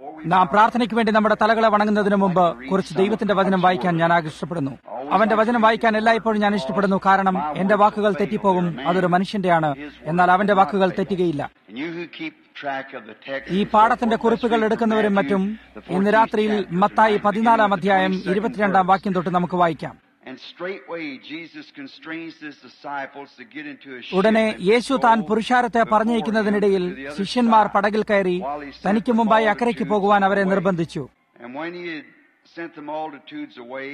നാം പ്രാർത്ഥനയ്ക്ക് വേണ്ടി നമ്മുടെ തലകളെ വണങ്ങുന്നതിന് മുമ്പ് കുറച്ച് ദൈവത്തിന്റെ വചനം വായിക്കാൻ ഞാൻ ഇഷ്ടപ്പെടുന്നു അവന്റെ വചനം വായിക്കാൻ എല്ലായ്പ്പോഴും ഞാൻ ഇഷ്ടപ്പെടുന്നു കാരണം എന്റെ വാക്കുകൾ തെറ്റിപ്പോകും അതൊരു മനുഷ്യന്റെയാണ് എന്നാൽ അവന്റെ വാക്കുകൾ തെറ്റുകയില്ല And you who keep track of the text, ഈ പാഠത്തിന്റെ കുറിപ്പുകൾ എടുക്കുന്നവരും മറ്റും ഇന്ന് രാത്രിയിൽ മത്തായി പതിനാലാം അധ്യായം ഇരുപത്തിരണ്ടാം വാക്യം തൊട്ട് നമുക്ക് വായിക്കാം And straightway Jesus constrains his disciples to get into a ship ഉടനെ and യേശു താൻ go പുരുഷാരത്തെ പറഞ്ഞയക്കുന്നതിനിടയിൽ to the other ശിഷ്യന്മാർ side. പടകിൽ കയറി While he sent തനിക്ക് the മുമ്പായി അക്കരയ്ക്ക് multitudes പോകുവാൻ അവരെ away. നിർബന്ധിച്ചു And when he had sent the multitudes away,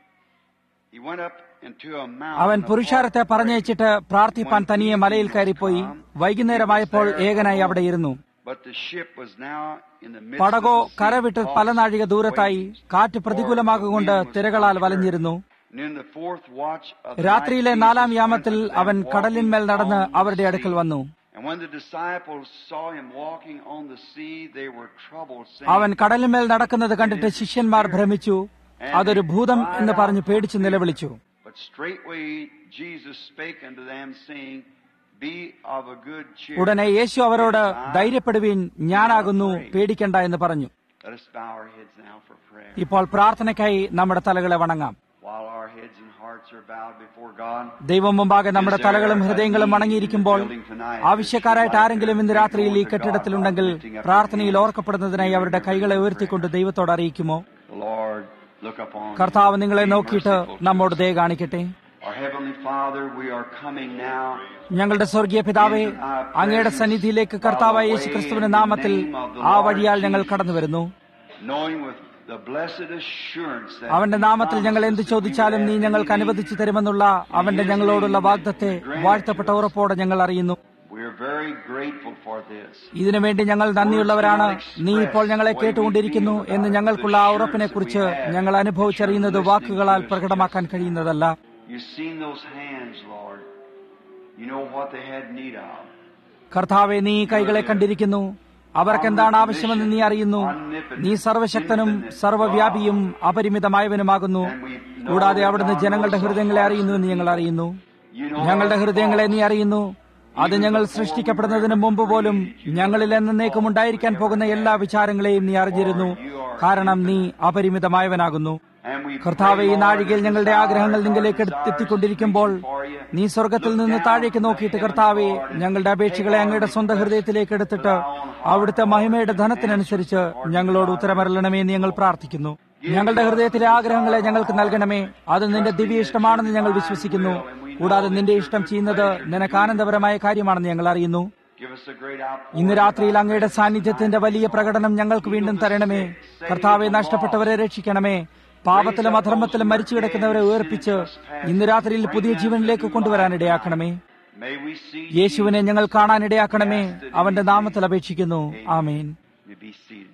he went up into a mountain. അവൻ apart പുരുഷാരത്തെ to pray. പറഞ്ഞയച്ചിട്ട് പ്രാർത്ഥിപ്പാൻ തനിയെ മലയിൽ കയറിപ്പോയി വൈകുന്നേരമായപ്പോൾ ഏകനായി അവിടെ ഇരുന്നു But the ship was now in the midst പടകോ of the sea, കരവിട്ട് പല നാഴിക ദൂരത്തായി കാറ്റ് പ്രതികൂലമാകൊണ്ട് തിരകളാൽ വലഞ്ഞിരുന്നു And in the fourth watch of the രാത്രിയിലെ night, നാലാം Jesus യാമത്തിൽ went unto them അവൻ കടലിന്മേൽ walking നടന്ന് on the അവരുടെ അടുക്കൽ sea. വന്നു And when the disciples saw him walking on the sea, they were troubled, അവൻ saying, കടലിന്മേൽ നടക്കുന്നത് കണ്ടിട്ട് ശിഷ്യന്മാർ ഭ്രമിച്ചു അതൊരു ഭൂതം എന്ന് പറഞ്ഞ് പേടിച്ച് നിലവിളിച്ചു But straightway Jesus spake unto them, saying, Be of a good cheer. ഉടനെ യേശു അവരോട് ധൈര്യപ്പെടുവീൻ ഞാനാകുന്നു പേടിക്കണ്ട എന്ന് പറഞ്ഞു Let us bow our heads now for prayer. ഇപ്പോൾ പ്രാർത്ഥനയ്ക്കായി നമ്മുടെ തലകളെ വണങ്ങാം While our heads and hearts are bowed before God, ദൈവം മുമ്പാകെ നമ്മുടെ തലകളും ഹൃദയങ്ങളും വണങ്ങിയിരിക്കുമ്പോൾ ആവശ്യക്കാരായിട്ട് ആരെങ്കിലും ഇന്ന് രാത്രിയിൽ ഈ കെട്ടിടത്തിലുണ്ടെങ്കിൽ പ്രാർത്ഥനയിൽ ഓർക്കപ്പെടുന്നതിനായി അവരുടെ കൈകളെ ഉയർത്തിക്കൊണ്ട് ദൈവത്തോട് അറിയിക്കുമോ the Lord look upon കർത്താവ് നിങ്ങളെ നോക്കിയിട്ട് നമ്മോട് ദയ കാണിക്കട്ടെ Our Heavenly Father, we are coming now ഞങ്ങളുടെ സ്വർഗീയ പിതാവേ അങ്ങയുടെ സന്നിധിയിലേക്ക് കർത്താവായ യേശു ക്രിസ്തുവിന്റെ നാമത്തിൽ ആ വഴിയാൽ ഞങ്ങൾ കടന്നു വരുന്നു knowing with the blessed assurance that അവന്റെ നാമത്തിൽ ഞങ്ങൾ എന്ത് ചോദിച്ചാലും നീ ഞങ്ങൾക്ക് അനുവദിച്ചു തരുമെന്നുള്ള അവന്റെ ഞങ്ങളോടുള്ള വാഗ്ദത്തെ വാഴ്ത്തപ്പെട്ട ഉറപ്പോടെ ഞങ്ങൾ അറിയുന്നു we are very grateful for this. ഇതിനുവേണ്ടി ഞങ്ങൾ നന്ദിയുള്ളവരാണ് നീ ഇപ്പോൾ ഞങ്ങളെ കേട്ടുകൊണ്ടിരിക്കുന്നു എന്ന് ഞങ്ങൾക്കുള്ള ആ ഉറപ്പിനെ കുറിച്ച് ഞങ്ങൾ അനുഭവിച്ചറിയുന്നത് വാക്കുകളാൽ പ്രകടമാക്കാൻ കഴിയുന്നതല്ല You've seen those hands, Lord. You know what they had need of. കർത്താവെ നീ ഈ കൈകളെ കണ്ടിരിക്കുന്നു അവർക്ക് എന്താണ് ആവശ്യമെന്ന് നീ അറിയുന്നു നീ സർവശക്തനും സർവവ്യാപിയും അപരിമിതമായവനുമാകുന്നു കൂടാതെ അവിടുന്ന് ജനങ്ങളുടെ ഹൃദയങ്ങളെ അറിയുന്നു എന്ന് ഞങ്ങൾ അറിയുന്നു You know ഞങ്ങളുടെ ഹൃദയങ്ങളെ നീ അറിയുന്നു അത് ഞങ്ങൾ സൃഷ്ടിക്കപ്പെടുന്നതിന് മുമ്പ് പോലും ഞങ്ങളിൽ എന്നേക്കും ഉണ്ടായിരിക്കാൻ പോകുന്ന എല്ലാ വിചാരങ്ങളെയും നീ അറിഞ്ഞിരുന്നു കാരണം നീ അപരിമിതമായവനാകുന്നു and we കർത്താവെ ഈ pray, നാഴികയിൽ Lord, ഞങ്ങളുടെ that ആഗ്രഹങ്ങൾ our നിങ്ങളിലേക്ക് desires എത്തിക്കൊണ്ടിരിക്കുമ്പോൾ for you. നീ സ്വർഗത്തിൽ നിന്ന് താഴേക്ക് നോക്കിയിട്ട് കർത്താവെ ഞങ്ങളുടെ അപേക്ഷകളെ അങ്ങയുടെ സ്വന്തം ഹൃദയത്തിലേക്ക് എടുത്തിട്ട് അവിടുത്തെ മഹിമയുടെ ധനത്തിനനുസരിച്ച് ഞങ്ങളോട് ഉത്തരമരളണമേ എന്ന് ഞങ്ങൾ പ്രാർത്ഥിക്കുന്നു ഞങ്ങളുടെ ഹൃദയത്തിലെ ആഗ്രഹങ്ങളെ ഞങ്ങൾക്ക് നൽകണമേ അത് നിന്റെ ദിവ്യ ഇഷ്ടമാണെന്ന് ഞങ്ങൾ വിശ്വസിക്കുന്നു കൂടാതെ നിന്റെ ഇഷ്ടം ചെയ്യുന്നത് നിനക്ക് ആനന്ദപരമായ കാര്യമാണെന്ന് ഞങ്ങൾ അറിയുന്നു Give us a great outpouring. ഇന്ന് രാത്രിയിൽ അങ്ങയുടെ സാന്നിധ്യത്തിന്റെ വലിയ പ്രകടനം ഞങ്ങൾക്ക് വീണ്ടും തരണമേ കർത്താവെ നഷ്ടപ്പെട്ടവരെ രക്ഷിക്കണമേ പാപത്തിലും അധർമ്മത്തിലും മരിച്ചു കിടക്കുന്നവരെ ഉയർപ്പിച്ച് ഇന്ന് രാത്രിയിൽ പുതിയ ജീവനിലേക്ക് കൊണ്ടുവരാൻ ഇടയാക്കണമേ May we see യേശുവിനെ ഞങ്ങൾ കാണാൻ ഇടയാക്കണമേ അവന്റെ നാമത്തിൽ അപേക്ഷിക്കുന്നു ആമേൻ you be seated.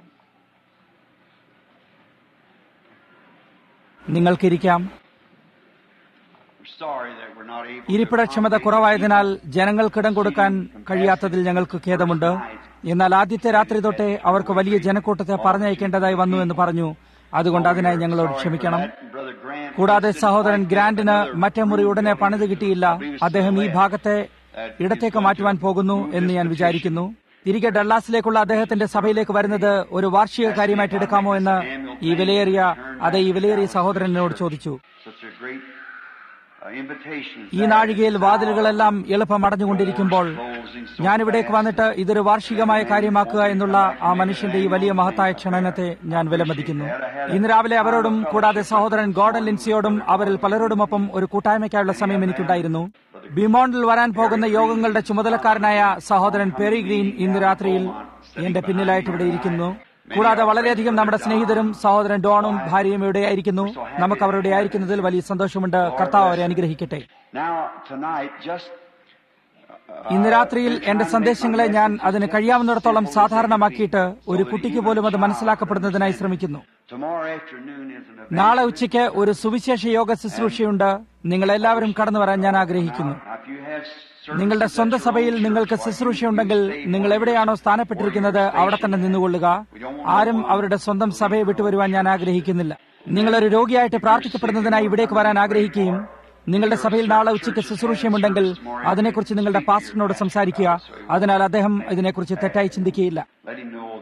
നിങ്ങൾക്കിരിക്കാം We're sorry that we're not able to ഇരിപ്പിടക്ഷമത കുറവായതിനാൽ ജനങ്ങൾക്കിടം കൊടുക്കാൻ കഴിയാത്തതിൽ ഞങ്ങൾക്ക് ഖേദമുണ്ട് എന്നാൽ ആദ്യത്തെ രാത്രി തൊട്ടേ അവർക്ക് വലിയ ജനക്കൂട്ടത്തെ പറഞ്ഞയക്കേണ്ടതായി വന്നു എന്ന് പറഞ്ഞു അതുകൊണ്ട് അതിനായി ഞങ്ങളോട് ക്ഷമിക്കണം Brother Grant കൂടാതെ സഹോദരൻ ഗ്രാൻഡിന് മറ്റേ മുറി ഉടനെ പണിത് കിട്ടിയില്ല അദ്ദേഹം ഈ ഭാഗത്തെ ഇടത്തേക്ക് മാറ്റുവാൻ പോകുന്നു എന്ന് ഞാൻ വിചാരിക്കുന്നു തിരികെ ഡള്ളാസിലേക്കുള്ള അദ്ദേഹത്തിന്റെ സഭയിലേക്ക് വരുന്നത് ഒരു വാർഷിക കാര്യമായിട്ട് എടുക്കാമോ എന്ന് ഈ വിലയേറിയ അതെ ഈ വിലയേറിയ സഹോദരനോട് ചോദിച്ചു such a great uh, invitation. ഈ നാഴികയിൽ വാതിലുകളെല്ലാം എളുപ്പം അടഞ്ഞുകൊണ്ടിരിക്കുമ്പോൾ ഞാൻ ഇവിടേക്ക് വന്നിട്ട് ഇതൊരു വാർഷികമായ കാര്യമാക്കുക എന്നുള്ള ആ മനുഷ്യന്റെ ഈ വലിയ മഹത്തായ ക്ഷണനത്തെ ഞാൻ വിലമതിക്കുന്നു ഇന്ന് രാവിലെ അവരോടും കൂടാതെ സഹോദരൻ ഗോഡൻ ലിൻസിയോടും അവരിൽ പലരോടുമൊപ്പം ഒരു കൂട്ടായ്മയ്ക്കായുള്ള സമയം എനിക്കുണ്ടായിരുന്നു ബിമോണ്ടിൽ വരാൻ പോകുന്ന യോഗങ്ങളുടെ ചുമതലക്കാരനായ സഹോദരൻ പെറി ഗ്രീൻ ഇന്ന് രാത്രിയിൽ എന്റെ പിന്നിലായിട്ട് ഇവിടെ ഇരിക്കുന്നു കൂടാതെ വളരെയധികം നമ്മുടെ സ്നേഹിതരും സഹോദരൻ ഡോണും ഭാര്യയും ഇവിടെ ആയിരിക്കുന്നു നമുക്ക് അവരുടെ ആയിരിക്കുന്നതിൽ വലിയ സന്തോഷമുണ്ട് കർത്താവ് അവരെ അനുഗ്രഹിക്കട്ടെ Now, tonight, just ഇന്ന് രാത്രിയിൽ എന്റെ സന്ദേശങ്ങളെ ഞാൻ അതിന് കഴിയാവുന്നിടത്തോളം സാധാരണമാക്കിയിട്ട് ഒരു കുട്ടിക്ക് പോലും അത് മനസ്സിലാക്കപ്പെടുന്നതിനായി ശ്രമിക്കുന്നു tomorrow afternoon is an event. നാളെ ഉച്ചയ്ക്ക് ഒരു സുവിശേഷ യോഗ ശുശ്രൂഷയുണ്ട് നിങ്ങൾ എല്ലാവരും കടന്നു വരാൻ ഞാൻ ആഗ്രഹിക്കുന്നു Now, if you have നിങ്ങളുടെ സ്വന്തം സഭയിൽ നിങ്ങൾക്ക് ശുശ്രൂഷയുണ്ടെങ്കിൽ നിങ്ങൾ എവിടെയാണോ സ്ഥാനപ്പെട്ടിരിക്കുന്നത് അവിടെ തന്നെ നിന്നുകൊള്ളുക ആരും അവരുടെ സ്വന്തം സഭയെ വിട്ടുവരുവാൻ ഞാൻ ആഗ്രഹിക്കുന്നില്ല നിങ്ങളൊരു രോഗിയായിട്ട് പ്രാർത്ഥിക്കപ്പെടുന്നതിനായി ഇവിടേക്ക് വരാൻ ആഗ്രഹിക്കുകയും നിങ്ങളുടെ സഭയിൽ നാളെ ഉച്ചയ്ക്ക് ശുശ്രൂഷയുമുണ്ടെങ്കിൽ അതിനെക്കുറിച്ച് നിങ്ങളുടെ പാസ്റ്ററിനോട് സംസാരിക്കുക അതിനാൽ അദ്ദേഹം ഇതിനെക്കുറിച്ച് തെറ്റായി ചിന്തിക്കുകയില്ല let him know that we're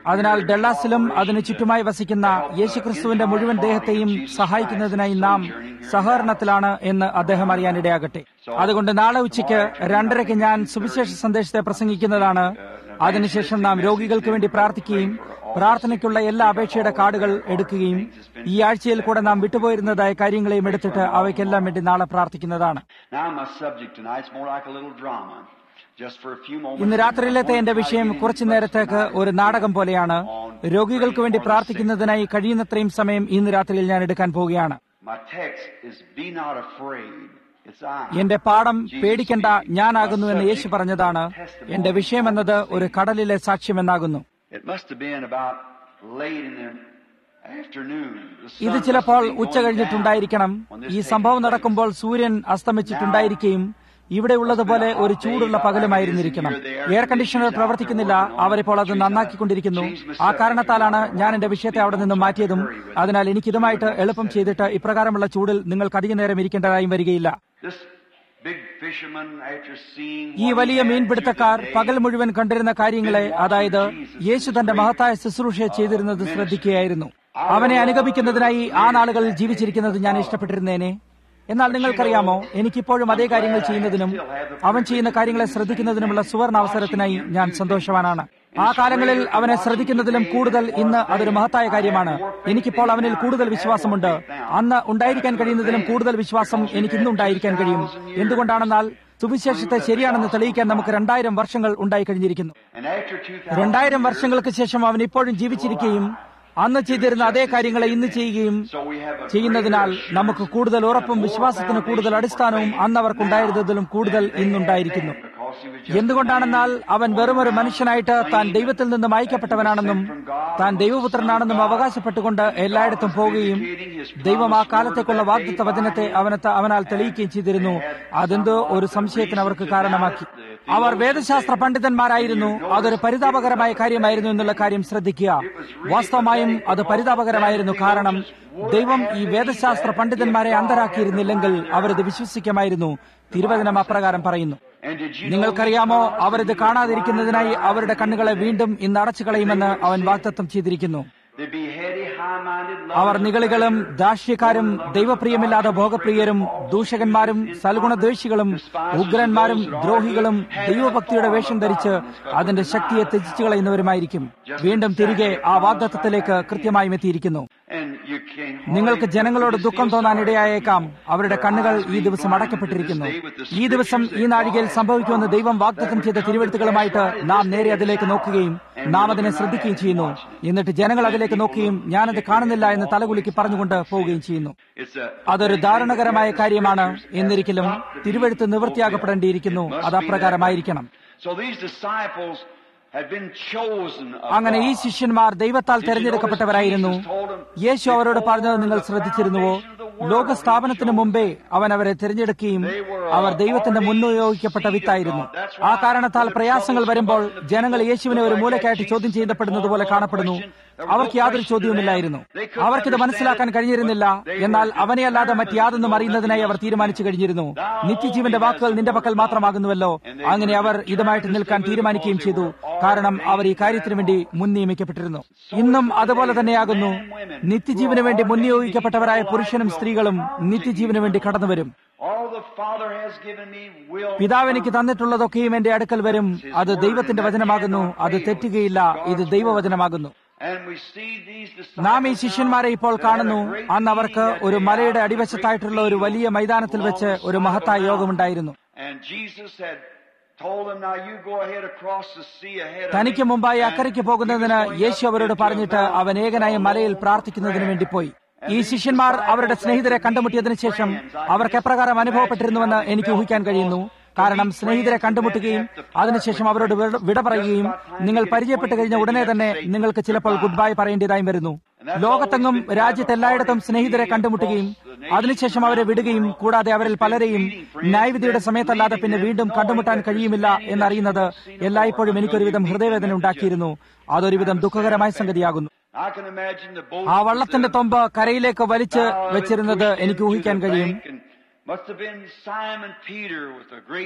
അതിനാൽ ഡെള്ളാസിലും അതിനു ചുറ്റുമായി വസിക്കുന്ന യേശുക്രിസ്തുവിന്റെ മുഴുവൻ ദേഹത്തെയും സഹായിക്കുന്നതിനായി നാം സഹകരണത്തിലാണ് എന്ന് അദ്ദേഹം അറിയാനിടയാകട്ടെ അതുകൊണ്ട് നാളെ ഉച്ചയ്ക്ക് രണ്ടരയ്ക്ക് ഞാൻ സുവിശേഷ സന്ദേശത്തെ പ്രസംഗിക്കുന്നതാണ് അതിനുശേഷം നാം രോഗികൾക്ക് വേണ്ടി പ്രാർത്ഥിക്കുകയും പ്രാർത്ഥനയ്ക്കുള്ള എല്ലാ അപേക്ഷയുടെ കാർഡുകൾ എടുക്കുകയും ഈ ആഴ്ചയിൽ കൂടെ നാം വിട്ടുപോയിരുന്നതായ കാര്യങ്ങളെയും എടുത്തിട്ട് അവയ്ക്കെല്ലാം വേണ്ടി നാളെ പ്രാർത്ഥിക്കുന്നതാണ് Now my subject tonight's more like a little drama. Just for a few moments. ഇന്ന് രാത്രിയിലത്തെ എന്റെ വിഷയം കുറച്ചു നേരത്തേക്ക് ഒരു നാടകം പോലെയാണ് രോഗികൾക്ക് വേണ്ടി പ്രാർത്ഥിക്കുന്നതിനായി കഴിയുന്നത്രയും സമയം ഇന്ന് രാത്രിയിൽ ഞാൻ എടുക്കാൻ പോവുകയാണ് My text is be not afraid. It's I. എന്റെ പാഠം പേടിക്കണ്ട ഞാനാകുന്നു എന്ന് യേശു പറഞ്ഞതാണ് എന്റെ വിഷയം എന്നത് ഒരു കടലിലെ സാക്ഷ്യമെന്നാകുന്നു It must have been about late in the afternoon. The sun ഇത് must ചിലപ്പോൾ be going ഉച്ച കഴിഞ്ഞിട്ടുണ്ടായിരിക്കണം down when this ഈ takes സംഭവം place. നടക്കുമ്പോൾ സൂര്യൻ അസ്തമിച്ചിട്ടുണ്ടായിരിക്കുകയും ഇവിടെ ഉള്ളതുപോലെ ഒരു ചൂടുള്ള പകലുമായിരുന്നിരിക്കണം എയർ കണ്ടീഷണർ പ്രവർത്തിക്കുന്നില്ല അവരിപ്പോൾ അത് നന്നാക്കിക്കൊണ്ടിരിക്കുന്നു ആ കാരണത്താലാണ് ഞാൻ എന്റെ വിഷയത്തെ അവിടെ നിന്ന് മാറ്റിയതും അതിനാൽ എനിക്ക് ഇതുമായിട്ട് എളുപ്പം ചെയ്തിട്ട് ഇപ്രകാരമുള്ള ചൂടിൽ നിങ്ങൾക്ക് അധിക നേരം ഇരിക്കേണ്ടതായും വരികയില്ല This big fisherman, after seeing ഈ what he വലിയ had മീൻപിടുത്തക്കാർ to do പകൽ today, മുഴുവൻ കണ്ടിരുന്ന കാര്യങ്ങളെ അതായത് യേശു തന്റെ മഹത്തായ ശുശ്രൂഷയെ ചെയ്തിരുന്നത് ശ്രദ്ധിക്കുകയായിരുന്നു അവനെ അനുഗമിക്കുന്നതിനായി ആ നാളുകളിൽ ജീവിച്ചിരിക്കുന്നത് ഞാൻ ഇഷ്ടപ്പെട്ടിരുന്നേനെ എന്നാൽ നിങ്ങൾക്കറിയാമോ എനിക്കിപ്പോഴും അതേ കാര്യങ്ങൾ ചെയ്യുന്നതിനും അവൻ ചെയ്യുന്ന കാര്യങ്ങളെ ശ്രദ്ധിക്കുന്നതിനുമുള്ള സുവർണ അവസരത്തിനായി ഞാൻ സന്തോഷവാനാണ് ആ കാലങ്ങളിൽ അവനെ ശ്രദ്ധിക്കുന്നതിലും കൂടുതൽ ഇന്ന് അതൊരു മഹത്തായ കാര്യമാണ് എനിക്കിപ്പോൾ അവനിൽ കൂടുതൽ വിശ്വാസമുണ്ട് അന്ന് ഉണ്ടായിരിക്കാൻ കഴിയുന്നതിലും കൂടുതൽ വിശ്വാസം എനിക്ക് ഇന്ന് ഉണ്ടായിരിക്കാൻ കഴിയും എന്തുകൊണ്ടാണെന്നാൽ സുവിശേഷത്തെ ശരിയാണെന്ന് തെളിയിക്കാൻ നമുക്ക് രണ്ടായിരം വർഷങ്ങൾ ഉണ്ടായി കഴിഞ്ഞിരിക്കുന്നു And after 2000 രണ്ടായിരം വർഷങ്ങൾക്ക് ശേഷം അവൻ ഇപ്പോഴും ജീവിച്ചിരിക്കുകയും അന്ന് ചെയ്തിരുന്ന അതേ കാര്യങ്ങളെ ഇന്ന് ചെയ്യുകയും so we have a ചെയ്യുന്നതിനാൽ greater നമുക്ക് കൂടുതൽ ഉറപ്പും വിശ്വാസത്തിന് കൂടുതൽ അടിസ്ഥാനവും അന്ന് അവർക്കുണ്ടായിരുന്നതിലും കൂടുതൽ ഇന്നുണ്ടായിരിക്കുന്നു because he was just എന്തുകൊണ്ടാണെന്നാൽ അവൻ വെറുമൊരു മനുഷ്യനായിട്ട് താൻ ദൈവത്തിൽ നിന്നും അയക്കപ്പെട്ടവനാണെന്നും താൻ ദൈവപുത്രനാണെന്നും അവകാശപ്പെട്ടുകൊണ്ട് എല്ലായിടത്തും പോവുകയും ദൈവം ആ കാലത്തേക്കുള്ള വാഗ്ദത്ത വചനത്തെ അവനെ അവനാൽ തെളിയിക്കുകയും ചെയ്തിരുന്നു അതെന്തോ ഒരു സംശയത്തിന് അവർക്ക് കാരണമാക്കി അവർ വേദശാസ്ത്ര പണ്ഡിതന്മാരായിരുന്നു അതൊരു പരിതാപകരമായ കാര്യമായിരുന്നു എന്നുള്ള കാര്യം ശ്രദ്ധിക്കുക വാസ്തവമായും അത് പരിതാപകരമായിരുന്നു കാരണം ദൈവം ഈ വേദശാസ്ത്ര പണ്ഡിതന്മാരെ അന്തരാക്കിയിരുന്നില്ലെങ്കിൽ അവരത് വിശ്വസിക്കുമായിരുന്നു തിരുവചനം അപ്രകാരം പറയുന്നു And did you നിങ്ങൾക്കറിയാമോ അവരിത് കാണാതിരിക്കുന്നതിനായി അവരുടെ കണ്ണുകളെ വീണ്ടും ഇന്ന് അടച്ചു കളയുമെന്ന് അവൻ വാഗ്ദത്തം ചെയ്തിരിക്കുന്നു they be heady, high-minded, our loving, നികളികളും ദാർഷ്ട്യക്കാരും ദൈവപ്രിയമില്ലാതെ ഭോഗപ്രിയരും ദൂഷകന്മാരും സൽഗുണദ്വേഷികളും ഉഗ്രന്മാരും ദ്രോഹികളും ദൈവഭക്തിയുടെ വേഷം ധരിച്ച് അതിന്റെ ശക്തിയെ ത്യജിച്ചു കളയുന്നവരുമായിരിക്കും വീണ്ടും തിരികെ ആ വാഗ്ദത്തത്തിലേക്ക് കൃത്യമായും എത്തിയിരിക്കുന്നു and you can നിങ്ങൾക്ക് ജനങ്ങളോട് ദുഃഖം തോന്നാൻ ഇടയായേക്കാം അവരുടെ കണ്ണുകൾ ഈ ദിവസം അടയ്ക്കപ്പെട്ടിരിക്കുന്നു ഈ ദിവസം ഈ നാഴികയിൽ സംഭവിക്കുമെന്ന് ദൈവം വാഗ്ദത്തം ചെയ്ത തിരുവെഴുത്തുകളുമായിട്ട് നാം നേരെ അതിലേക്ക് നോക്കുകയും നാം അതിനെ ശ്രദ്ധിക്കുകയും ചെയ്യുന്നു എന്നിട്ട് ജനങ്ങൾ അതിലേക്ക് നോക്കുകയും ഞാനത് കാണുന്നില്ല എന്ന് തലകുലുക്കി പറഞ്ഞുകൊണ്ട് പോവുകയും ചെയ്യുന്നു It's a അതൊരു ദാരുണകരമായ കാര്യമാണ് എന്നിരിക്കലും തിരുവെഴുത്ത് നിവൃത്തിയാകപ്പെടേണ്ടിയിരിക്കുന്നു അത് അപ്രകാരമായിരിക്കണം So these disciples had been chosen of അങ്ങനെ ഈ God. ശിഷ്യന്മാർ ദൈവത്താൽ തെരഞ്ഞെടുക്കപ്പെട്ടവരായിരുന്നു യേശു അവരോട് പറഞ്ഞത് നിങ്ങൾ ശ്രദ്ധിച്ചിരുന്നുവോ ലോക സ്ഥാപനത്തിന് മുമ്പേ അവൻ അവരെ തിരഞ്ഞെടുക്കുകയും അവർ ദൈവത്തിന്റെ മുൻനിയോഗിക്കപ്പെട്ട വിത്തായിരുന്നു ആ കാരണത്താൽ പ്രയാസങ്ങൾ വരുമ്പോൾ ജനങ്ങൾ യേശുവിനെ ഒരു മൂലക്കായിട്ട് ചോദ്യം ചെയ്യപ്പെടുന്നത് പോലെ കാണപ്പെടുന്നു അവർക്ക് യാതൊരു ചോദ്യവുമില്ലായിരുന്നു അവർക്കിത് മനസ്സിലാക്കാൻ കഴിഞ്ഞിരുന്നില്ല എന്നാൽ അവനെ അല്ലാതെ മറ്റ് യാതൊന്നും അറിയുന്നതിനായി അവർ തീരുമാനിച്ചു കഴിഞ്ഞിരുന്നു നിത്യജീവന്റെ വാക്കുകൾ നിന്റെ പക്കൽ മാത്രമാകുന്നുവല്ലോ അങ്ങനെ അവർ ഇതുമായിട്ട് നിൽക്കാൻ തീരുമാനിക്കുകയും ചെയ്തു കാരണം അവർ ഈ കാര്യത്തിനു വേണ്ടി മുൻ നിയമിക്കപ്പെട്ടിരുന്നു ഇന്നും അതുപോലെ തന്നെയാകുന്നു നിത്യജീവന് വേണ്ടി മുൻനിയോഗിക്കപ്പെട്ടവരായ പുരുഷനും സ്ത്രീകളും നിത്യജീവന് വേണ്ടി കടന്നുവരും All the Father has given me will പിതാവ് എനിക്ക് തന്നിട്ടുള്ളതൊക്കെയും എന്റെ അടുക്കൽ വരും അത് ദൈവത്തിന്റെ വചനമാകുന്നു അത് തെറ്റുകയില്ല ഇത് ദൈവവചനമാകുന്നു And we see these disciples നാം ഈ ശിഷ്യന്മാരെ ഇപ്പോൾ now കാണുന്നു that had a great അന്ന് അവർക്ക് meeting ഒരു that day മലയുടെ out, അടിവശത്തായിട്ടുള്ള great ഒരു വലിയ field മൈതാനത്തിൽ വെച്ച് along the ഒരു side of മഹത്തായ the യോഗമുണ്ടായിരുന്നു mountain. And Jesus had told them, now you go ahead across the sea ahead of തനിക്ക് me." മുമ്പായി And അക്കരയ്ക്ക് he was പോകുന്നതിന് going യേശു up അവരോട് into a പറഞ്ഞിട്ട് mountain അവൻ ഏകനായി മലയിൽ പ്രാർത്ഥിക്കുന്നതിന് വേണ്ടി പോയി ഈ ശിഷ്യന്മാർ അവരുടെ സ്നേഹിതരെ കണ്ടുമുട്ടിയതിനു ശേഷം അവർക്ക് എപ്രകാരം അനുഭവപ്പെട്ടിരുന്നുവെന്ന് എനിക്ക് ഊഹിക്കാൻ കഴിയുന്നു കാരണം സ്നേഹിതരെ കണ്ടുമുട്ടുകയും അതിനുശേഷം അവരോട് വിട- വിട പറയുകയും നിങ്ങൾ പരിചയപ്പെട്ട് കഴിഞ്ഞ ഉടനെ തന്നെ നിങ്ങൾക്ക് ചിലപ്പോൾ ഗുഡ് ബൈ പറയേണ്ടതായും വരുന്നു ലോകത്തെങ്ങും രാജ്യത്തെല്ലായിടത്തും സ്നേഹിതരെ കണ്ടുമുട്ടുകയും അതിനുശേഷം അവരെ വിടുകയും കൂടാതെ അവരിൽ പലരെയും ന്യായവിധിയുടെ സമയത്തല്ലാതെ പിന്നെ വീണ്ടും കണ്ടുമുട്ടാൻ കഴിയുമില്ല എന്നറിയുന്നത് എല്ലായ്പ്പോഴും എനിക്കൊരുവിധം ഹൃദയവേദന ഉണ്ടാക്കിയിരുന്നു അതൊരുവിധം ദുഃഖകരമായ സംഗതിയാകുന്നു I can imagine the boat ആ വള്ളത്തിന്റെ തൊമ്പ് കരയിലേക്ക് വലിച്ച് bow of it വെച്ചിരുന്നത് pushed എനിക്ക് into ഊഹിക്കാൻ the കഴിയും bank and Must have been Simon Peter with a great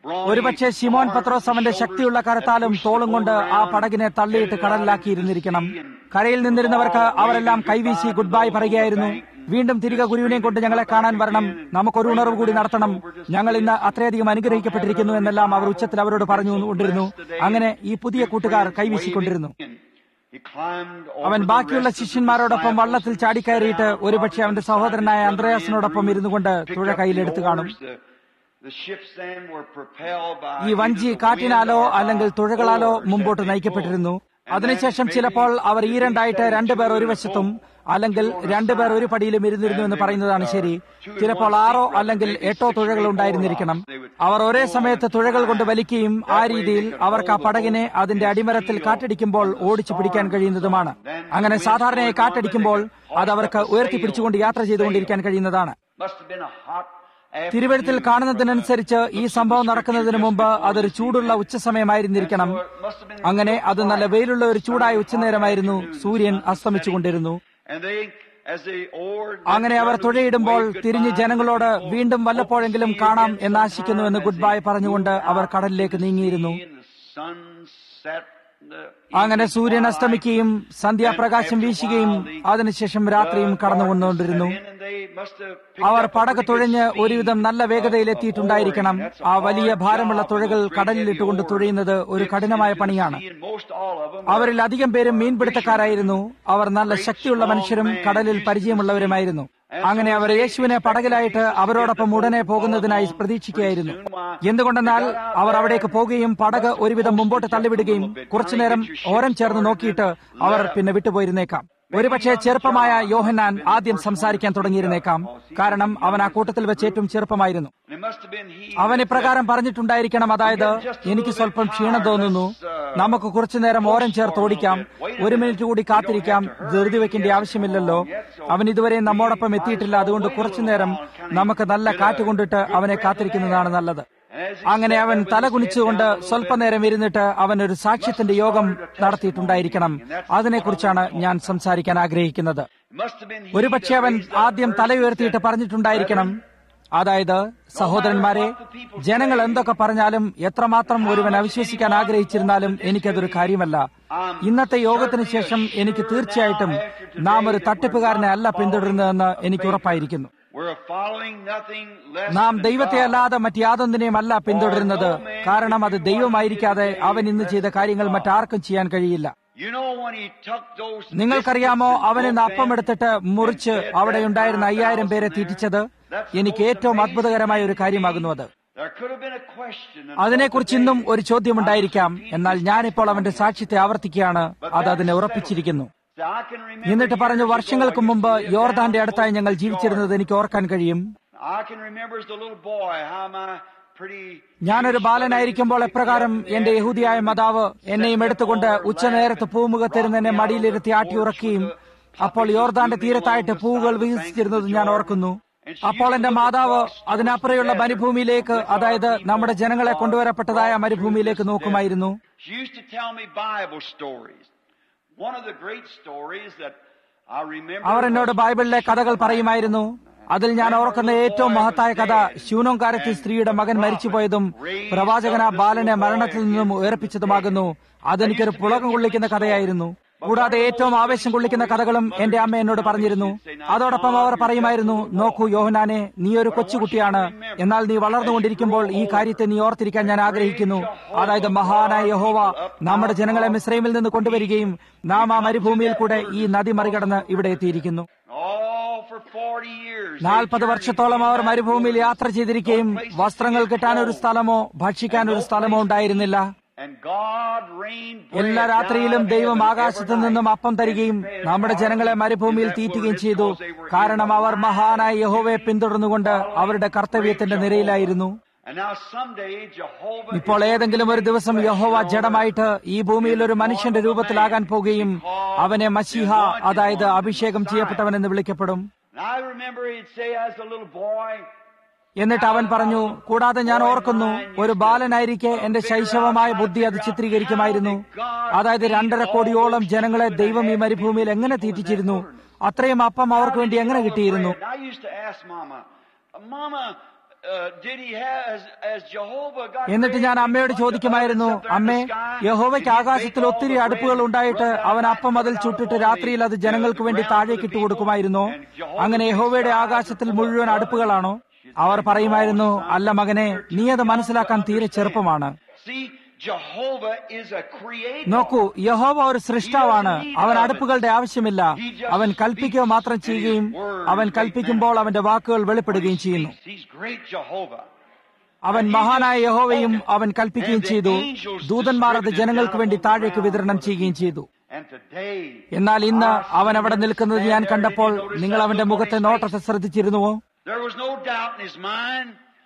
brought ഒരുപക്ഷെ him ശിമോൻ arm പത്രോസ് അവന്റെ and ശക്തിയുള്ള shoulders കരത്താലും pushed തോളും കൊണ്ട് ആ around പടകിനെ തള്ളിയിട്ട് and കടലിലാക്കിയിരുന്നിരിക്കണം കരയിൽ നിന്നിരുന്നവർക്ക് അവരെല്ലാം കൈവീശി ഗുഡ് ബൈ പറയുകയായിരുന്നു വീണ്ടും തിരികെ ഗുരുവിനെയും കൊണ്ട് ഞങ്ങളെ കാണാൻ വരണം നമുക്കൊരു ഉണർവ് കൂടി നടത്തണം ഞങ്ങൾ ഇന്ന് അത്രയധികം അനുഗ്രഹിക്കപ്പെട്ടിരിക്കുന്നു എന്നെല്ലാം അവർ ഉച്ചത്തിൽ അവരോട് പറഞ്ഞു കൊണ്ടിരുന്നു അങ്ങനെ ഈ പുതിയ കൂട്ടുകാർ കൈവീശിക്കൊണ്ടിരുന്നു He climbed over അവൻ the ബാക്കിയുള്ള rest of the ശിഷ്യന്മാരോടൊപ്പം വള്ളത്തിൽ disciples ചാടിക്കയറിയിട്ട് and ഒരുപക്ഷെ അവന്റെ സഹോദരനായ അന്ത്രയാസിനോടൊപ്പം ഇരുന്നു കൊണ്ട് picked തുഴ up the കയ്യിലെടുത്ത് കാണും oars. The- the ships then were propelled by ഈ വഞ്ചി either the കാറ്റിനാലോ wind or by അല്ലെങ്കിൽ തുഴകളാലോ oars മുമ്പോട്ട് that they നയിക്കപ്പെട്ടിരുന്നു pulled. And അതിനുശേഷം then ചിലപ്പോൾ maybe അവർ ഈ രണ്ടായിട്ട് രണ്ടുപേർ ഒരു വശത്തും അല്ലെങ്കിൽ രണ്ടുപേർ ഒരു പടിയിലും ഇരുന്നിരുന്നു എന്ന് പറയുന്നതാണ് ശരി ചിലപ്പോൾ ആറോ അല്ലെങ്കിൽ എട്ടോ തുഴകൾ ഉണ്ടായിരുന്നിരിക്കണം അവർ ഒരേ സമയത്ത് തുഴകൾ കൊണ്ട് വലിക്കുകയും ആ രീതിയിൽ അവർക്ക് ആ പടകിനെ അതിന്റെ അടിമരത്തിൽ കാറ്റടിക്കുമ്പോൾ ഓടിച്ചു പിടിക്കാൻ കഴിയുന്നതുമാണ് അങ്ങനെ സാധാരണയായി കാറ്റടിക്കുമ്പോൾ അത് അവർക്ക് ഉയർത്തിപ്പിടിച്ചുകൊണ്ട് യാത്ര ചെയ്തുകൊണ്ടിരിക്കാൻ കഴിയുന്നതാണ് Must have been a hot തിരുവഴുത്തിൽ afternoon. കാണുന്നതിനനുസരിച്ച് ഈ സംഭവം നടക്കുന്നതിന് മുമ്പ് അതൊരു ചൂടുള്ള ഉച്ചസമയമായിരുന്നിരിക്കണം അങ്ങനെ അത് നല്ല വെയിലുള്ള ഒരു ചൂടായ ഉച്ചനേരമായിരുന്നു സൂര്യൻ അസ്തമിച്ചുകൊണ്ടിരുന്നു And they, as they oared, അങ്ങനെ അവർ തുഴയിടുമ്പോൾ തിരിഞ്ഞ് ജനങ്ങളോട് വീണ്ടും വല്ലപ്പോഴെങ്കിലും കാണാം എന്നാശിക്കുന്നുവെന്ന് ഗുഡ് ബൈ പറഞ്ഞുകൊണ്ട് അവർ കടലിലേക്ക് നീങ്ങിയിരുന്നു അങ്ങനെ സൂര്യൻ അസ്തമിക്കുകയും സന്ധ്യാപ്രകാശം വീശുകയും അതിനുശേഷം രാത്രിയും കടന്നുകൊണ്ടുകൊണ്ടിരുന്നു അവർ പടക തുഴഞ്ഞ് ഒരുവിധം നല്ല വേഗതയിലെത്തിയിട്ടുണ്ടായിരിക്കണം ആ വലിയ ഭാരമുള്ള തുഴകൾ കടലിലിട്ടുകൊണ്ട് തുഴയുന്നത് ഒരു കഠിനമായ പണിയാണ് അവരിൽ അധികം പേരും മീൻപിടുത്തക്കാരായിരുന്നു അവർ നല്ല ശക്തിയുള്ള മനുഷ്യരും കടലിൽ പരിചയമുള്ളവരുമായിരുന്നു അങ്ങനെ അവർ യേശുവിനെ പടകിലായിട്ട് അവരോടൊപ്പം ഉടനെ പോകുന്നതിനായി പ്രതീക്ഷിക്കുകയായിരുന്നു എന്തുകൊണ്ടെന്നാൽ അവർ അവിടേക്ക് പോകുകയും പടക് ഒരുവിധം മുമ്പോട്ട് തള്ളിവിടുകയും കുറച്ചുനേരം ഓരം ചേർന്ന് നോക്കിയിട്ട് അവർ പിന്നെ വിട്ടുപോയിരുന്നേക്കാം ഒരുപക്ഷെ ചെറുപ്പമായ യോഹന്നാൻ ആദ്യം സംസാരിക്കാൻ തുടങ്ങിയിരുന്നേക്കാം കാരണം അവൻ ആ കൂട്ടത്തിൽ വെച്ച് ഏറ്റവും ചെറുപ്പമായിരുന്നു അവൻ ഇപ്രകാരം പറഞ്ഞിട്ടുണ്ടായിരിക്കണം അതായത് എനിക്ക് സ്വല്പം ക്ഷീണം തോന്നുന്നു നമുക്ക് കുറച്ചുനേരം ഓരം ചേർത്ത് ഓടിക്കാം ഒരു മിനിറ്റ് കൂടി കാത്തിരിക്കാം ധൃതി വെക്കേണ്ട ആവശ്യമില്ലല്ലോ അവൻ ഇതുവരെ നമ്മോടൊപ്പം എത്തിയിട്ടില്ല അതുകൊണ്ട് കുറച്ചുനേരം നമുക്ക് നല്ല കാറ്റ് കൊണ്ടിട്ട് അവനെ കാത്തിരിക്കുന്നതാണ് നല്ലത് അങ്ങനെ അവൻ തല കുനിച്ചുകൊണ്ട് സ്വല്പനേരം ഇരുന്നിട്ട് അവൻ ഒരു സാക്ഷ്യത്തിന്റെ യോഗം നടത്തിയിട്ടുണ്ടായിരിക്കണം അതിനെക്കുറിച്ചാണ് ഞാൻ സംസാരിക്കാൻ ആഗ്രഹിക്കുന്നത് ഒരുപക്ഷെ അവൻ ആദ്യം തല ഉയർത്തിയിട്ട് പറഞ്ഞിട്ടുണ്ടായിരിക്കണം അതായത് സഹോദരന്മാരെ ജനങ്ങൾ എന്തൊക്കെ പറഞ്ഞാലും എത്രമാത്രം ഒരുവൻ അവിശ്വസിക്കാൻ ആഗ്രഹിച്ചിരുന്നാലും എനിക്കതൊരു കാര്യമല്ല ഇന്നത്തെ യോഗത്തിന് ശേഷം എനിക്ക് തീർച്ചയായിട്ടും നാം ഒരു തട്ടിപ്പുകാരനെ അല്ല പിന്തുടരുന്നതെന്ന് എനിക്ക് ഉറപ്പായിരിക്കുന്നു നാം ദൈവത്തെ അല്ലാതെ മറ്റാതൊന്നിനെയും അല്ല പിന്തുടരുന്നത് കാരണം അത് ദൈവമായിരിക്കാതെ അവൻ ഇന്ന് ചെയ്ത കാര്യങ്ങൾ മറ്റാർക്കും ചെയ്യാൻ കഴിയില്ല നിങ്ങൾക്കറിയാമോ അവൻ ഇന്ന് അപ്പം എടുത്തിട്ട് മുറിച്ച് അവിടെ ഉണ്ടായിരുന്ന അയ്യായിരം പേരെ തീറ്റിച്ചത് എനിക്ക് ഏറ്റവും അത്ഭുതകരമായ ഒരു കാര്യമാകുന്നു അത് അതിനെക്കുറിച്ച് ഇന്നും ഒരു ചോദ്യമുണ്ടായിരിക്കാം എന്നാൽ ഞാനിപ്പോൾ അവന്റെ സാക്ഷ്യത്തെ ആവർത്തിക്കുകയാണ് അത് അതിനെ ഉറപ്പിച്ചിരിക്കുന്നു എന്നിട്ട് പറഞ്ഞു വർഷങ്ങൾക്ക് മുമ്പ് യോർദാന്റെ അടുത്തായി ഞങ്ങൾ ജീവിച്ചിരുന്നത് എനിക്ക് ഓർക്കാൻ കഴിയും ഞാനൊരു ബാലനായിരിക്കുമ്പോൾ എപ്രകാരം എന്റെ യഹൂദിയായ മാതാവ് എന്നെയും എടുത്തുകൊണ്ട് ഉച്ചനേരത്ത് പൂമുഖത്തിരുന്ന് എന്നെ മടിയിലിരുത്തി ആട്ടിയുറക്കുകയും അപ്പോൾ യോർദാന്റെ തീരത്തായിട്ട് പൂവുകൾ വികസിച്ചിരുന്നത് ഞാൻ ഓർക്കുന്നു അപ്പോൾ എന്റെ മാതാവ് അതിനപ്പുറയുള്ള മരുഭൂമിയിലേക്ക് അതായത് നമ്മുടെ ജനങ്ങളെ കൊണ്ടുവരപ്പെട്ടതായ മരുഭൂമിയിലേക്ക് നോക്കുമായിരുന്നു അവർ എന്നോട് ബൈബിളിലെ കഥകൾ പറയുമായിരുന്നു അതിൽ ഞാൻ ഓർക്കുന്ന ഏറ്റവും മഹത്തായ കഥ ശൂനോങ്കാരത്തിൽ സ്ത്രീയുടെ മകൻ മരിച്ചുപോയതും പ്രവാചകന ബാലനെ മരണത്തിൽ നിന്നും ഉയർപ്പിച്ചതുമാകുന്നു അതെനിക്കൊരു പുളകം കൊള്ളിക്കുന്ന കഥയായിരുന്നു കൂടാതെ ഏറ്റവും ആവേശം കൊള്ളിക്കുന്ന കഥകളും എന്റെ അമ്മ എന്നോട് പറഞ്ഞിരുന്നു അതോടൊപ്പം അവർ പറയുമായിരുന്നു നോക്കൂ യോഹനാനെ നീ ഒരു കൊച്ചുകുട്ടിയാണ് എന്നാൽ നീ വളർന്നുകൊണ്ടിരിക്കുമ്പോൾ ഈ കാര്യത്തെ നീ ഓർത്തിരിക്കാൻ ഞാൻ ആഗ്രഹിക്കുന്നു അതായത് മഹാനായ യഹോവ നമ്മുടെ ജനങ്ങളെ മിശ്രൈമിൽ നിന്ന് കൊണ്ടുവരികയും നാം ആ മരുഭൂമിയിൽ കൂടെ ഈ നദി മറികടന്ന് ഇവിടെ എത്തിയിരിക്കുന്നു നാൽപ്പത് വർഷത്തോളം അവർ മരുഭൂമിയിൽ യാത്ര ചെയ്തിരിക്കുകയും വസ്ത്രങ്ങൾ കിട്ടാൻ ഒരു സ്ഥലമോ ഭക്ഷിക്കാൻ ഒരു സ്ഥലമോ ഉണ്ടായിരുന്നില്ല എല്ലാ രാത്രിയിലും ദൈവം ആകാശത്തു നിന്നും അപ്പം തരികയും നമ്മുടെ ജനങ്ങളെ മരുഭൂമിയിൽ തീറ്റുകയും ചെയ്തു കാരണം അവർ മഹാനായ യഹോവയെ പിന്തുടർന്നുകൊണ്ട് അവരുടെ കർത്തവ്യത്തിന്റെ നിരയിലായിരുന്നു ഇപ്പോൾ ഏതെങ്കിലും ഒരു ദിവസം യഹോവ ജഡമായിട്ട് ഈ ഭൂമിയിൽ ഒരു മനുഷ്യന്റെ രൂപത്തിലാകാൻ പോകുകയും അവനെ മസിഹ അതായത് അഭിഷേകം ചെയ്യപ്പെട്ടവൻ എന്ന് വിളിക്കപ്പെടും എന്നിട്ട് അവൻ പറഞ്ഞു കൂടാതെ ഞാൻ ഓർക്കുന്നു ഒരു ബാലനായിരിക്കെ എന്റെ ശൈശവമായ ബുദ്ധി അത് ചിത്രീകരിക്കുമായിരുന്നു അതായത് രണ്ടര കോടിയോളം ജനങ്ങളെ ദൈവം ഈ മരുഭൂമിയിൽ എങ്ങനെ തീറ്റിച്ചിരുന്നു അത്രയും അപ്പം അവർക്ക് വേണ്ടി എങ്ങനെ കിട്ടിയിരുന്നു uh, did he have, as, as Jehovah got എന്നിട്ട് ഞാൻ അമ്മയോട് ചോദിക്കുമായിരുന്നു അമ്മേ യഹോവയ്ക്ക് ആകാശത്തിൽ ഒത്തിരി അടുപ്പുകൾ ഉണ്ടായിട്ട് അവൻ അപ്പം അതിൽ ചുട്ടിട്ട് രാത്രിയിൽ അത് ജനങ്ങൾക്ക് വേണ്ടി താഴേക്ക് ഇട്ട് കൊടുക്കുമായിരുന്നോ അങ്ങനെ യഹോവയുടെ ആകാശത്തിൽ മുഴുവൻ അടുപ്പുകളാണോ അവർ പറയുമായിരുന്നു അല്ല മകനെ നീ അത് മനസ്സിലാക്കാൻ തീരെ ചെറുപ്പമാണ് See, Jehovah is a creator. നോക്കൂ യഹോവ ഒരു സൃഷ്ടാവാണ് അവൻ അടുപ്പുകളുടെ ആവശ്യമില്ല അവൻ കൽപ്പിക്കുക മാത്രം ചെയ്യുകയും അവൻ കൽപ്പിക്കുമ്പോൾ അവന്റെ വാക്കുകൾ വെളിപ്പെടുകയും ചെയ്യുന്നു He's great Jehovah. അവൻ മഹാനായ യഹോവയും അവൻ കൽപ്പിക്കുകയും ചെയ്തു ദൂതന്മാർ അത് ജനങ്ങൾക്ക് വേണ്ടി താഴേക്ക് വിതരണം ചെയ്യുകയും ചെയ്തു And today, എന്നാൽ ഇന്ന് അവൻ അവിടെ നിൽക്കുന്നത് ഞാൻ കണ്ടപ്പോൾ നിങ്ങൾ അവന്റെ മുഖത്തെ നോട്ടത്തെ ശ്രദ്ധിച്ചിരുന്നുവോ there was no doubt in his mind.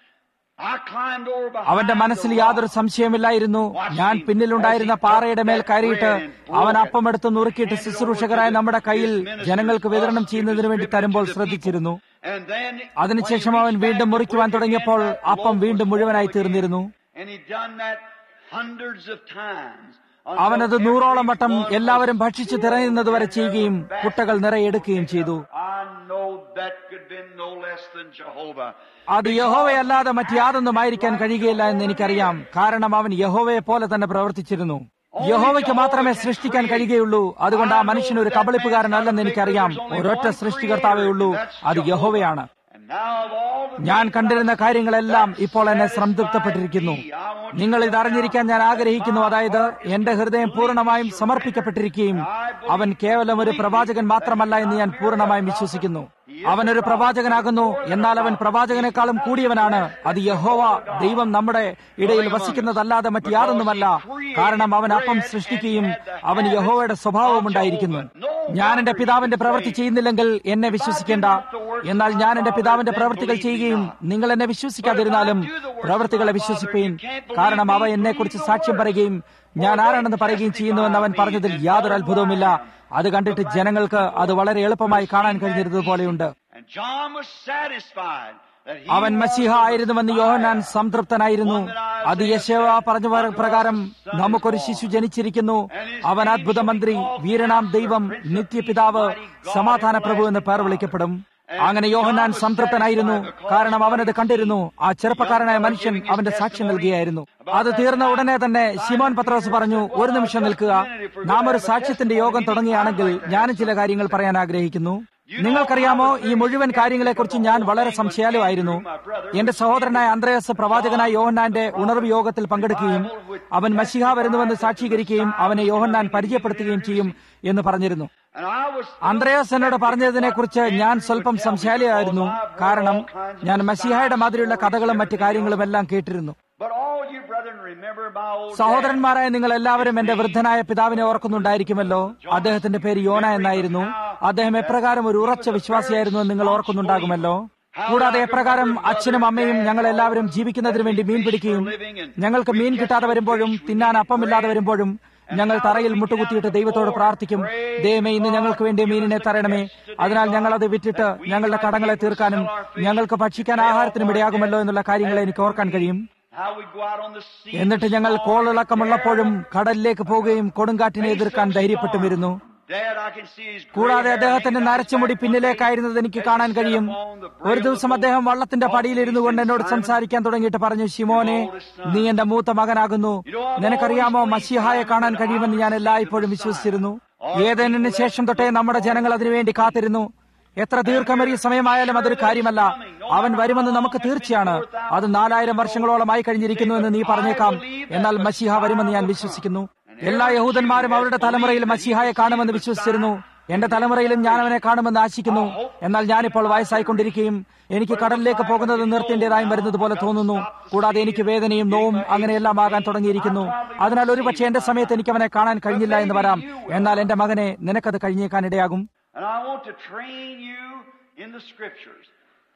I climbed over behind അവന്റെ മനസ്സിൽ the യാതൊരു rock. സംശയമില്ലായിരുന്നു ഞാൻ പിന്നിലുണ്ടായിരുന്ന പാറയുടെ മേൽ കയറിയിട്ട് അവൻ അപ്പമെടുത്ത് നുറുക്കിയിട്ട് ശുശ്രൂഷകരായ നമ്മുടെ കയ്യിൽ ജനങ്ങൾക്ക് വിതരണം ചെയ്യുന്നതിന് വേണ്ടി തരുമ്പോൾ ശ്രദ്ധിച്ചിരുന്നു And then, അതിനുശേഷം when he അവൻ reached വീണ്ടും back മുറിക്കുവാൻ to തുടങ്ങിയപ്പോൾ get that അപ്പം loaf വീണ്ടും was മുഴുവനായി completed. തീർന്നിരുന്നു And he'd done that hundreds of times. അവനത് until നൂറോളം every വട്ടം one was എല്ലാവരും ഭക്ഷിച്ച് തിരയുന്നത് വരെ ചെയ്യുകയും കുട്ടകൾ നിറയെ എടുക്കുകയും ചെയ്തു I know that could have been no less than Jehovah. അത് യഹോവയല്ലാതെ മറ്റ് യാതൊന്നും ആയിരിക്കാൻ കഴിയുകയില്ല എന്ന് എനിക്കറിയാം കാരണം അവൻ യഹോവയെ പോലെ തന്നെ പ്രവർത്തിച്ചിരുന്നു യഹോവയ്ക്ക് മാത്രമേ സൃഷ്ടിക്കാൻ കഴിയുകയുള്ളൂ അതുകൊണ്ട് ആ മനുഷ്യൻ ഒരു കബളിപ്പുകാരനല്ലെന്ന് എനിക്കറിയാം ഒരൊറ്റ സൃഷ്ടികർത്താവേ ഉള്ളൂ അത് യഹോവയാണ് And now of all the ഞാൻ കണ്ടിരുന്ന കാര്യങ്ങളെല്ലാം ഇപ്പോൾ എന്നെ സംതൃപ്തപ്പെട്ടിരിക്കുന്നു നിങ്ങൾ ഇത് അറിഞ്ഞിരിക്കാൻ ഞാൻ ആഗ്രഹിക്കുന്നു അതായത് എന്റെ ഹൃദയം പൂർണ്ണമായും സമർപ്പിക്കപ്പെട്ടിരിക്കുകയും അവൻ കേവലം ഒരു പ്രവാചകൻ മാത്രമല്ല എന്ന് ഞാൻ പൂർണ്ണമായും വിശ്വസിക്കുന്നു അവൻ ഒരു പ്രവാചകനാകുന്നു എന്നാൽ അവൻ പ്രവാചകനേക്കാളും കൂടിയവനാണ് അത് യഹോവ ദൈവം നമ്മുടെ ഇടയിൽ വസിക്കുന്നതല്ലാതെ മറ്റ് യാതൊന്നുമല്ല കാരണം അവൻ അപ്പം സൃഷ്ടിക്കുകയും അവന് യഹോവയുടെ സ്വഭാവവും ഉണ്ടായിരിക്കുന്നു ഞാൻ എന്റെ പിതാവിന്റെ പ്രവൃത്തി ചെയ്യുന്നില്ലെങ്കിൽ എന്നെ വിശ്വസിക്കേണ്ട എന്നാൽ ഞാൻ എന്റെ പിതാവിന്റെ പ്രവൃത്തികൾ ചെയ്യുകയും നിങ്ങൾ എന്നെ വിശ്വസിക്കാതിരുന്നാലും പ്രവൃത്തികളെ വിശ്വസിപ്പീൻ കാരണം അവ എന്നെക്കുറിച്ച് സാക്ഷ്യം പറയുകയും ഞാൻ ആരാണെന്ന് പറയുകയും ചെയ്യുന്നുവെന്ന് അവൻ പറഞ്ഞതിൽ യാതൊരു അത്ഭുതവുമില്ല അത് കണ്ടിട്ട് ജനങ്ങൾക്ക് അത് വളരെ എളുപ്പമായി കാണാൻ കഴിഞ്ഞിരുന്നതുപോലെയുണ്ട് And John was satisfied that he അവൻ മസിഹ ആയിരുന്നുവെന്ന് യോഹനാൻ സംതൃപ്തനായിരുന്നു അത് യശോവ പറഞ്ഞ പ്ര- പ്രകാരം നമുക്കൊരു ശിശു ജനിച്ചിരിക്കുന്നു അവൻ അത്ഭുത മന്ത്രി വീരനാം ദൈവം നിത്യപിതാവ് സമാധാന പ്രഭു എന്ന് പേർ വിളിക്കപ്പെടും അങ്ങനെ യോഹനാൻ സംതൃപ്തനായിരുന്നു കാരണം അവനത് കണ്ടിരുന്നു ആ ചെറുപ്പക്കാരനായ മനുഷ്യൻ അവന്റെ സാക്ഷ്യം നൽകുകയായിരുന്നു അത് തീർന്ന ഉടനെ തന്നെ ശിമോൻ പത്രോസ് പറഞ്ഞു ഒരു നിമിഷം നിൽക്കുക നാം ഒരു സാക്ഷ്യത്തിന്റെ യോഗം തുടങ്ങുകയാണെങ്കിൽ ഞാനും ചില കാര്യങ്ങൾ പറയാൻ ആഗ്രഹിക്കുന്നു നിങ്ങൾക്കറിയാമോ ഈ മുഴുവൻ കാര്യങ്ങളെക്കുറിച്ച് ഞാൻ വളരെ സംശയാലുമായിരുന്നു എന്റെ സഹോദരനായ അന്ത്രയസ് പ്രവാചകനായ യോഹന്നാന്റെ ഉണർവ് യോഗത്തിൽ പങ്കെടുക്കുകയും അവൻ മഷിഹ വരുന്നുവെന്ന് സാക്ഷീകരിക്കുകയും അവനെ യോഹന്നാൻ പരിചയപ്പെടുത്തുകയും ചെയ്യും എന്ന് പറഞ്ഞിരുന്നു and I was അന്ത്രയാസ് എന്നോട് പറഞ്ഞതിനെ കുറിച്ച് ഞാൻ സ്വല്പം സംശയാലിയായിരുന്നു കാരണം ഞാൻ മസിഹായുടെ മാതിരിയുള്ള കഥകളും മറ്റു കാര്യങ്ങളും എല്ലാം കേട്ടിരുന്നു but all you brethren remember my old dad. സഹോദരന്മാരായ നിങ്ങൾ എല്ലാവരും എന്റെ വൃദ്ധനായ പിതാവിനെ ഓർക്കുന്നുണ്ടായിരിക്കുമല്ലോ അദ്ദേഹത്തിന്റെ പേര് യോന എന്നായിരുന്നു അദ്ദേഹം എപ്രകാരം ഒരു ഉറച്ച വിശ്വാസിയായിരുന്നു എന്ന് നിങ്ങൾ ഓർക്കുന്നുണ്ടാകുമല്ലോ കൂടാതെ എപ്രകാരം അച്ഛനും അമ്മയും ഞങ്ങൾ എല്ലാവരും ജീവിക്കുന്നതിന് വേണ്ടി മീൻ പിടിക്കുകയും ഞങ്ങൾക്ക് മീൻ കിട്ടാതെ വരുമ്പോഴും തിന്നാൻ അപ്പമില്ലാതെ വരുമ്പോഴും ഞങ്ങൾ തറയിൽ മുട്ടുകുത്തിയിട്ട് ദൈവത്തോട് പ്രാർത്ഥിക്കും ദൈവമേ ഇന്ന് ഞങ്ങൾക്ക് വേണ്ടി മീനിനെ തരണമേ അതിനാൽ ഞങ്ങൾ അത് വിറ്റിട്ട് ഞങ്ങളുടെ കടങ്ങളെ തീർക്കാനും ഞങ്ങൾക്ക് ഭക്ഷിക്കാൻ ആഹാരത്തിനും ഇടയാകുമല്ലോ എന്നുള്ള കാര്യങ്ങളെ എനിക്ക് ഓർക്കാൻ കഴിയും How we go out on the sea. എന്നിട്ട് ഞങ്ങൾ കോളിളക്കമുള്ളപ്പോഴും കടലിലേക്ക് പോവുകയും കൊടുങ്കാറ്റിനെ എതിർക്കാൻ ധൈര്യപ്പെട്ടും വരുന്നു Dad, I can see his gray കൂടാതെ hair അദ്ദേഹത്തിന്റെ hanging out നരച്ചുമുടി his back. പിന്നിലേക്കായിരുന്നത് എനിക്ക് കാണാൻ കഴിയും ഒരു ദിവസം അദ്ദേഹം വള്ളത്തിന്റെ പടിയിലിരുന്നു കൊണ്ട് എന്നോട് സംസാരിക്കാൻ തുടങ്ങിയിട്ട് പറഞ്ഞു ശിമോനെ നീ എന്റെ മൂത്ത മകനാകുന്നു നിനക്കറിയാമോ മഷിഹായെ കാണാൻ കഴിയുമെന്ന് ഞാൻ എല്ലായ്പ്പോഴും വിശ്വസിച്ചിരുന്നു ഏതെന്നിന് ശേഷം തൊട്ടേ നമ്മുടെ ജനങ്ങൾ അതിനുവേണ്ടി കാത്തിരുന്നു എത്ര ദീർഘമേറിയ സമയമായാലും അതൊരു കാര്യമല്ല അവൻ വരുമെന്ന് നമുക്ക് തീർച്ചയാണ് അത് നാലായിരം വർഷങ്ങളോളമായി കഴിഞ്ഞിരിക്കുന്നു എന്ന് നീ പറഞ്ഞേക്കാം എന്നാൽ മഷിഹ വരുമെന്ന് ഞാൻ വിശ്വസിക്കുന്നു എല്ലാ യഹൂദന്മാരും അവരുടെ തലമുറയിൽ മഷിഹായെ കാണുമെന്ന് വിശ്വസിച്ചിരുന്നു എന്റെ തലമുറയിലും ഞാൻ അവനെ കാണുമെന്ന് ആശിക്കുന്നു എന്നാൽ ഞാനിപ്പോൾ വയസ്സായിക്കൊണ്ടിരിക്കുകയും എനിക്ക് കടലിലേക്ക് പോകുന്നത് നിർത്തേണ്ടതായും വരുന്നത് പോലെ തോന്നുന്നു കൂടാതെ എനിക്ക് വേദനയും നോവും അങ്ങനെയെല്ലാം ആകാൻ തുടങ്ങിയിരിക്കുന്നു അതിനാൽ ഒരുപക്ഷെ എന്റെ സമയത്ത് എനിക്ക് അവനെ കാണാൻ കഴിഞ്ഞില്ല എന്ന് വരാം എന്നാൽ എന്റെ മകനെ നിനക്കത് കഴിഞ്ഞേക്കാൻ ഇടയാകും And I want to train you in the scriptures.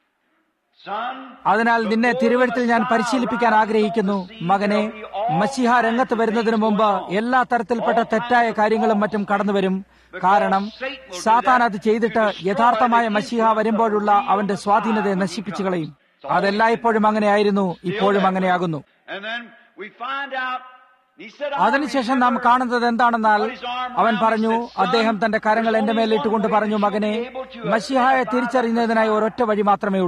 Son, അതിനാൽ നിന്നെ തിരുവഴുത്തിൽ ഞാൻ പരിശീലിപ്പിക്കാൻ ആഗ്രഹിക്കുന്നു മകനെ മസിഹ രംഗത്ത് വരുന്നതിന് മുമ്പ് എല്ലാ തരത്തിൽപ്പെട്ട തെറ്റായ കാര്യങ്ങളും മറ്റും കടന്നുവരും കാരണം സാത്താൻ അത് ചെയ്തിട്ട് യഥാർത്ഥമായ മസിഹ വരുമ്പോഴുള്ള അവന്റെ സ്വാധീനതയെ നശിപ്പിച്ചു കളയും അതെല്ലായ്പ്പോഴും അങ്ങനെയായിരുന്നു ഇപ്പോഴും അങ്ങനെയാകുന്നു and then we find out, he said, I അതിനുശേഷം നാം കാണുന്നത് എന്താണെന്നാൽ അവൻ പറഞ്ഞു അദ്ദേഹം തന്റെ കരങ്ങൾ എന്റെ മേൽ ഇട്ടുകൊണ്ട് പറഞ്ഞു മകനെ മഷിഹായെ തിരിച്ചറിയുന്നതിനായി ഒരൊറ്റ വഴി മാത്രമേ ഉള്ളൂ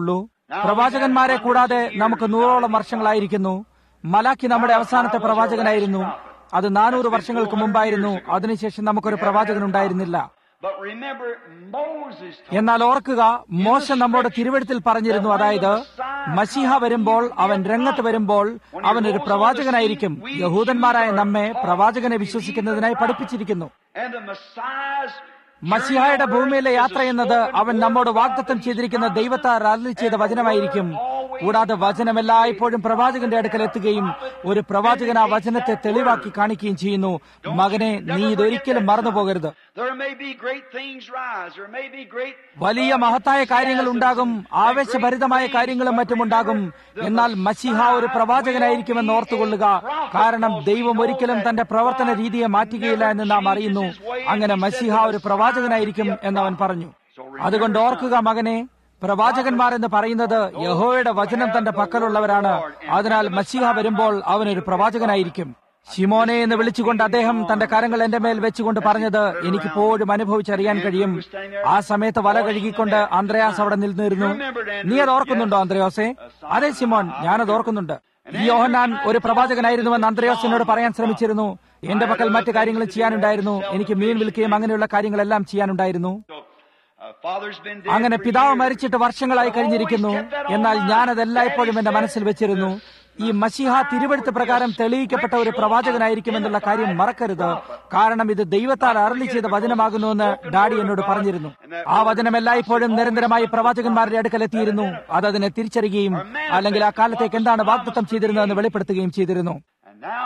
പ്രവാചകന്മാരെ കൂടാതെ നമുക്ക് നൂറോളം വർഷങ്ങളായിരിക്കുന്നു മലാക്കി നമ്മുടെ അവസാനത്തെ പ്രവാചകനായിരുന്നു അത് നാനൂറ് വർഷങ്ങൾക്ക് മുമ്പായിരുന്നു അതിനുശേഷം നമുക്കൊരു പ്രവാചകൻ ഉണ്ടായിരുന്നില്ല But remember, Moses told എന്നാൽ ഓർക്കുക മോശ നമ്മോട് തിരുവഴുത്തിൽ പറഞ്ഞിരുന്നു അതായത് മസിഹ വരുമ്പോൾ അവൻ രംഗത്ത് വരുമ്പോൾ അവൻ ഒരു പ്രവാചകനായിരിക്കും യഹൂദന്മാരായ നമ്മെ പ്രവാചകനെ വിശ്വസിക്കുന്നതിനായി പഠിപ്പിച്ചിരിക്കുന്നു and the Messiah's മസിഹായുടെ ഭൂമിയിലെ യാത്ര എന്നത് അവൻ നമ്മോട് വാഗ്ദത്തം ചെയ്തിരിക്കുന്ന ദൈവത്താൽ അരളി ചെയ്ത വചനമായിരിക്കും കൂടാതെ വചനം എല്ലായ്പ്പോഴും പ്രവാചകന്റെ അടുക്കൽ എത്തുകയും ഒരു പ്രവാചകൻ ആ വചനത്തെ തെളിവാക്കി കാണിക്കുകയും ചെയ്യുന്നു മകനെ നീ ഇതൊരിക്കലും മറന്നു പോകരുത് There may be great things rise. There may be great വലിയ മഹത്തായ കാര്യങ്ങൾ ഉണ്ടാകും ആവേശഭരിതമായ കാര്യങ്ങളും മറ്റും ഉണ്ടാകും എന്നാൽ മസിഹ ഒരു പ്രവാചകനായിരിക്കുമെന്ന് ഓർത്തുകൊള്ളുക കാരണം ദൈവം ഒരിക്കലും തന്റെ പ്രവർത്തന രീതിയെ മാറ്റുകയില്ല എന്ന് നാം അറിയുന്നു അങ്ങനെ മസിഹ ഒരു പ്രവാചകനായിരിക്കും എന്നവൻ പറഞ്ഞു അതുകൊണ്ട് ഓർക്കുക മകനെ പ്രവാചകന്മാർ എന്ന് പറയുന്നത് യഹോയുടെ വചനം തന്റെ പക്കലുള്ളവരാണ് അതിനാൽ മസിഹ വരുമ്പോൾ അവനൊരു പ്രവാചകനായിരിക്കും ശിമോനെ എന്ന് വിളിച്ചുകൊണ്ട് അദ്ദേഹം തന്റെ കരങ്ങൾ എന്റെ മേൽ വെച്ചുകൊണ്ട് പറഞ്ഞത് എനിക്കിപ്പോഴും അനുഭവിച്ചറിയാൻ കഴിയും ആ സമയത്ത് വല കഴുകിക്കൊണ്ട് അന്ത്രയാസ് അവിടെ നിന്നിരുന്നു നീ അത് ഓർക്കുന്നുണ്ടോ അന്ത്രയോസെ അതെ ശിമോൻ ഞാനത് ഓർക്കുന്നുണ്ട് ഈ യോഹന്നാൻ ഒരു പ്രവാചകനായിരുന്നുവെന്ന് അന്ത്രയോസിനോട് പറയാൻ ശ്രമിച്ചിരുന്നു എന്റെ പക്കൽ മറ്റു കാര്യങ്ങളും ചെയ്യാനുണ്ടായിരുന്നു എനിക്ക് മീൻ വിൽക്കുകയും അങ്ങനെയുള്ള കാര്യങ്ങളെല്ലാം ചെയ്യാനുണ്ടായിരുന്നു uh, father's been dead. അങ്ങനെ for പിതാവ് years. മരിച്ചിട്ട് വർഷങ്ങളായി കഴിഞ്ഞിരിക്കുന്നു എന്നാൽ ഞാനത് എല്ലായ്പ്പോഴും എന്റെ മനസ്സിൽ വെച്ചിരുന്നു ഈ മഷിഹ തിരുവഴുത്ത് പ്രകാരം തെളിയിക്കപ്പെട്ട ഒരു പ്രവാചകനായിരിക്കുമെന്നുള്ള കാര്യം മറക്കരുത് കാരണം ഇത് ദൈവത്താൽ അരളി ചെയ്ത വചനമാകുന്നുവെന്ന് ഡാഡി എന്നോട് പറഞ്ഞിരുന്നു ആ വചനം എല്ലായ്പ്പോഴും നിരന്തരമായി പ്രവാചകന്മാരുടെ അടുക്കലെത്തിയിരുന്നു അത് അതിനെ തിരിച്ചറിയുകയും അല്ലെങ്കിൽ ആ കാലത്തേക്ക് എന്താണ് വാഗ്ദത്തം ചെയ്തിരുന്നതെന്ന് വെളിപ്പെടുത്തുകയും ചെയ്തിരുന്നു And now,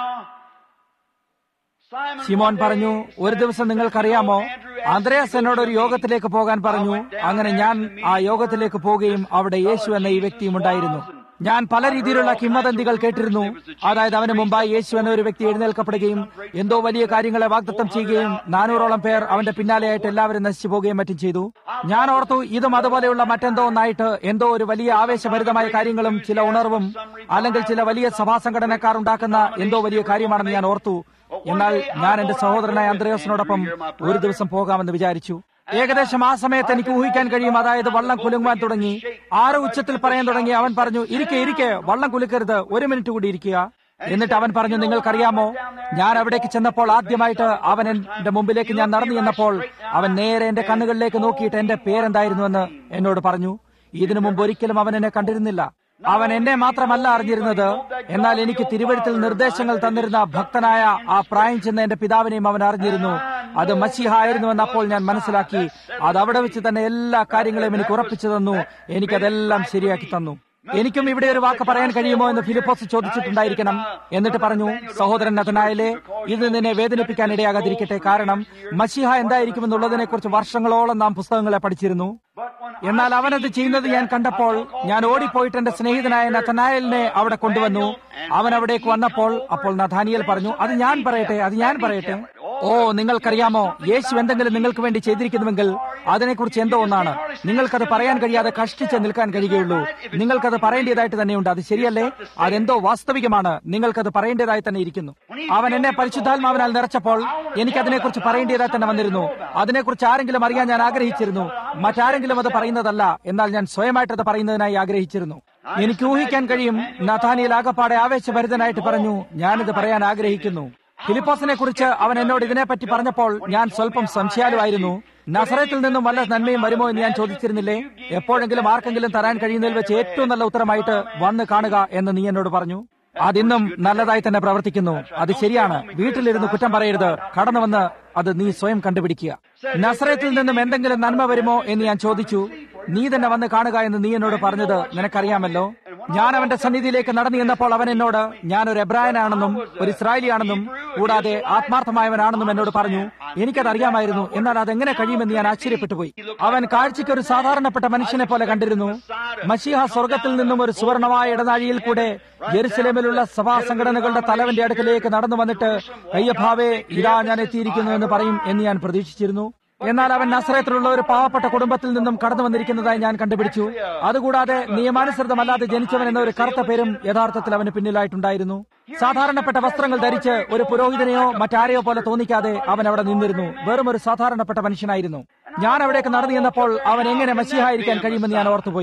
Simon ശിമോൻ one day പറഞ്ഞു ഒരു ദിവസം നിങ്ങൾക്കറിയാമോ ആന്ത്രയാസ് എന്നോട് ഒരു യോഗത്തിലേക്ക് പോകാൻ പറഞ്ഞു അങ്ങനെ ഞാൻ ആ യോഗത്തിലേക്ക് പോവുകയും അവിടെ യേശു എന്ന ഈ വ്യക്തിയും ഉണ്ടായിരുന്നു ഞാൻ പല രീതിയിലുള്ള കിംവദന്തികൾ കേട്ടിരുന്നു അതായത് അവന് മുമ്പായി യേശു എന്ന ഒരു വ്യക്തി എഴുന്നേൽക്കപ്പെടുകയും എന്തോ വലിയ കാര്യങ്ങളെ വാഗ്ദത്തം ചെയ്യുകയും നാനൂറോളം പേർ അവന്റെ പിന്നാലെയായിട്ട് എല്ലാവരും നശിച്ചു പോവുകയും മറ്റും ചെയ്തു ഞാൻ ഓർത്തു ഇതും അതുപോലെയുള്ള മറ്റെന്തോ ഒന്നായിട്ട് എന്തോ ഒരു വലിയ ആവേശഭരിതമായ കാര്യങ്ങളും ചില ഉണർവും അല്ലെങ്കിൽ ചില വലിയ സഭാ സംഘടനക്കാർ ഉണ്ടാക്കുന്ന എന്തോ വലിയ കാര്യമാണെന്ന് ഞാൻ ഓർത്തു എന്നാൽ ഞാൻ എന്റെ സഹോദരനായ അന്ത്രയോസിനോടൊപ്പം ഒരു ദിവസം പോകാമെന്ന് വിചാരിച്ചു ഏകദേശം ആ സമയത്ത് എനിക്ക് ഊഹിക്കാൻ കഴിയും അതായത് വള്ളം കുലുങ്ങുവാൻ തുടങ്ങി ആറ് ഉച്ചത്തിൽ പറയാൻ തുടങ്ങി അവൻ പറഞ്ഞു ഇരിക്കെ ഇരിക്കെ വള്ളം കുലുക്കരുത് ഒരു മിനിറ്റ് കൂടി ഇരിക്കുക എന്നിട്ട് അവൻ പറഞ്ഞു നിങ്ങൾക്കറിയാമോ ഞാൻ അവിടേക്ക് ചെന്നപ്പോൾ ആദ്യമായിട്ട് അവൻ എന്റെ മുമ്പിലേക്ക് ഞാൻ നടന്നു ചെന്നപ്പോൾ അവൻ നേരെ എന്റെ കണ്ണുകളിലേക്ക് നോക്കിയിട്ട് എന്റെ പേരെന്തായിരുന്നുവെന്ന് എന്നോട് പറഞ്ഞു ഇതിനു മുമ്പ് ഒരിക്കലും അവൻ എന്നെ കണ്ടിരുന്നില്ല അവൻ എന്നെ മാത്രമല്ല അറിഞ്ഞിരുന്നത് എന്നാൽ എനിക്ക് തിരുവഴുത്തിൽ നിർദ്ദേശങ്ങൾ തന്നിരുന്ന ഭക്തനായ ആ പ്രായം ചെന്ന എന്റെ പിതാവിനെയും അവൻ അറിഞ്ഞിരുന്നു അത് മസിഹ ആയിരുന്നുവെന്ന് അപ്പോൾ ഞാൻ മനസ്സിലാക്കി അത് അവിടെ വെച്ച് തന്നെ എല്ലാ കാര്യങ്ങളെയും എനിക്ക് ഉറപ്പിച്ചു തന്നു എനിക്കതെല്ലാം ശരിയാക്കി തന്നു എനിക്കും ഇവിടെ ഒരു വാക്ക് പറയാൻ കഴിയുമോ എന്ന് ഫിലിപ്പോസ് ചോദിച്ചിട്ടുണ്ടായിരിക്കണം എന്നിട്ട് പറഞ്ഞു സഹോദരൻ നഥനായാലേ ഇത് നിന്നെ വേദനിപ്പിക്കാൻ ഇടയാകാതിരിക്കട്ടെ കാരണം മഷിഹ എന്തായിരിക്കുമെന്നുള്ളതിനെ കുറിച്ച് വർഷങ്ങളോളം നാം പുസ്തകങ്ങളെ പഠിച്ചിരുന്നു എന്നാൽ അവനത് ചെയ്യുന്നത് ഞാൻ കണ്ടപ്പോൾ ഞാൻ ഓടിപ്പോയിട്ട് എന്റെ സ്നേഹിതനായ നഥനായലിനെ അവിടെ കൊണ്ടുവന്നു അവൻ അവിടേക്ക് വന്നപ്പോൾ അപ്പോൾ നഥാനിയൽ പറഞ്ഞു അത് ഞാൻ പറയട്ടെ അത് ഞാൻ പറയട്ടെ ഓ നിങ്ങൾക്കറിയാമോ യേശു എന്തെങ്കിലും നിങ്ങൾക്ക് വേണ്ടി ചെയ്തിരിക്കുന്നുവെങ്കിൽ അതിനെക്കുറിച്ച് എന്തോ ഒന്നാണ് നിങ്ങൾക്കത് പറയാൻ കഴിയാതെ കഷ്ടിച്ച് നിൽക്കാൻ കഴിയുകയുള്ളൂ നിങ്ങൾക്കത് പറയേണ്ടതായിട്ട് തന്നെയുണ്ട് അത് ശരിയല്ലേ അതെന്തോ വാസ്തവികമാണ് നിങ്ങൾക്കത് പറയേണ്ടതായി തന്നെ ഇരിക്കുന്നു അവൻ എന്നെ പരിശുദ്ധാത്മാവിനാൽ നിറച്ചപ്പോൾ എനിക്കതിനെക്കുറിച്ച് പറയേണ്ടതായി തന്നെ വന്നിരുന്നു അതിനെക്കുറിച്ച് ആരെങ്കിലും അറിയാൻ ഞാൻ ആഗ്രഹിച്ചിരുന്നു മറ്റാരെങ്കിലും അത് പറയുന്നതല്ല എന്നാൽ ഞാൻ സ്വയമായിട്ട് അത് പറയുന്നതിനായി ആഗ്രഹിച്ചിരുന്നു എനിക്ക് ഊഹിക്കാൻ കഴിയും നഥാനിയിൽ ആകപ്പാടെ ആവേശഭരിതനായിട്ട് പറഞ്ഞു ഞാനിത് പറയാൻ ആഗ്രഹിക്കുന്നു ഫിലിപ്പോസിനെ കുറിച്ച് അവൻ എന്നോട് ഇതിനെപ്പറ്റി പറഞ്ഞപ്പോൾ ഞാൻ സ്വല്പം സംശയാലുമായിരുന്നു നസറത്തിൽ നിന്നും വല്ല നന്മയും വരുമോ എന്ന് ഞാൻ ചോദിച്ചിരുന്നില്ലേ എപ്പോഴെങ്കിലും ആർക്കെങ്കിലും തരാൻ കഴിയുന്നതിൽ വെച്ച് ഏറ്റവും നല്ല ഉത്തരമായിട്ട് വന്ന് കാണുക എന്ന് നീ എന്നോട് പറഞ്ഞു അതിന്നും നല്ലതായി തന്നെ പ്രവർത്തിക്കുന്നു അത് ശരിയാണ് വീട്ടിലിരുന്ന് കുറ്റം പറയരുത് കടന്നു വന്ന് അത് നീ സ്വയം കണ്ടുപിടിക്കുക നസറത്തിൽ നിന്നും എന്തെങ്കിലും നന്മ വരുമോ എന്ന് ഞാൻ ചോദിച്ചു നീ തന്നെ വന്ന് കാണുക എന്ന് നീ എന്നോട് പറഞ്ഞത് നിനക്കറിയാമല്ലോ ഞാൻ അവന്റെ സന്നിധിയിലേക്ക് നടന്നു ചെന്നപ്പോൾ അവൻ എന്നോട് ഞാൻ ഒരു എബ്രായനാണെന്നും ഒരു ഇസ്രായേലിയാണെന്നും കൂടാതെ ആത്മാർത്ഥമായവനാണെന്നും എന്നോട് പറഞ്ഞു എനിക്കത് അറിയാമായിരുന്നു എന്നാൽ അതെങ്ങനെ കഴിയുമെന്ന് ഞാൻ ആശ്ചര്യപ്പെട്ടുപോയി അവൻ കാഴ്ചയ്ക്ക് ഒരു സാധാരണപ്പെട്ട മനുഷ്യനെ പോലെ കണ്ടിരുന്നു മഷിഹ സ്വർഗത്തിൽ നിന്നും ഒരു സുവർണമായ ഇടനാഴിയിൽ കൂടെ ജെറുസലേമിലുള്ള സഭാ സംഘടനകളുടെ തലവന്റെ അടുക്കലേക്ക് നടന്നു വന്നിട്ട് കയ്യഭാവേ ഇതാ ഞാൻ എത്തിയിരിക്കുന്നു എന്ന് പറയും എന്ന് ഞാൻ പ്രതീക്ഷിച്ചിരുന്നു എന്നാൽ അവൻ നസ്രയത്തിലുള്ള ഒരു പാവപ്പെട്ട കുടുംബത്തിൽ നിന്നും കടന്നു വന്നിരിക്കുന്നതായി ഞാൻ കണ്ടുപിടിച്ചു അതുകൂടാതെ നിയമാനുസൃതമല്ലാതെ ജനിച്ചവൻ എന്ന ഒരു കറുത്ത പേരും യഥാർത്ഥത്തിൽ അവന് പിന്നിലായിട്ടുണ്ടായിരുന്നു സാധാരണപ്പെട്ട വസ്ത്രങ്ങൾ ധരിച്ച് ഒരു പുരോഹിതനെയോ മറ്റാരെയോ പോലെ തോന്നിക്കാതെ അവൻ അവിടെ നിന്നിരുന്നു വെറും ഒരു സാധാരണപ്പെട്ട മനുഷ്യനായിരുന്നു ഞാൻ അവിടേക്ക് നടന്നു ചെന്നപ്പോൾ അവൻ എങ്ങനെ മസിഹായിരിക്കാൻ കഴിയുമെന്ന് ഞാൻ ഓർത്തുപോയി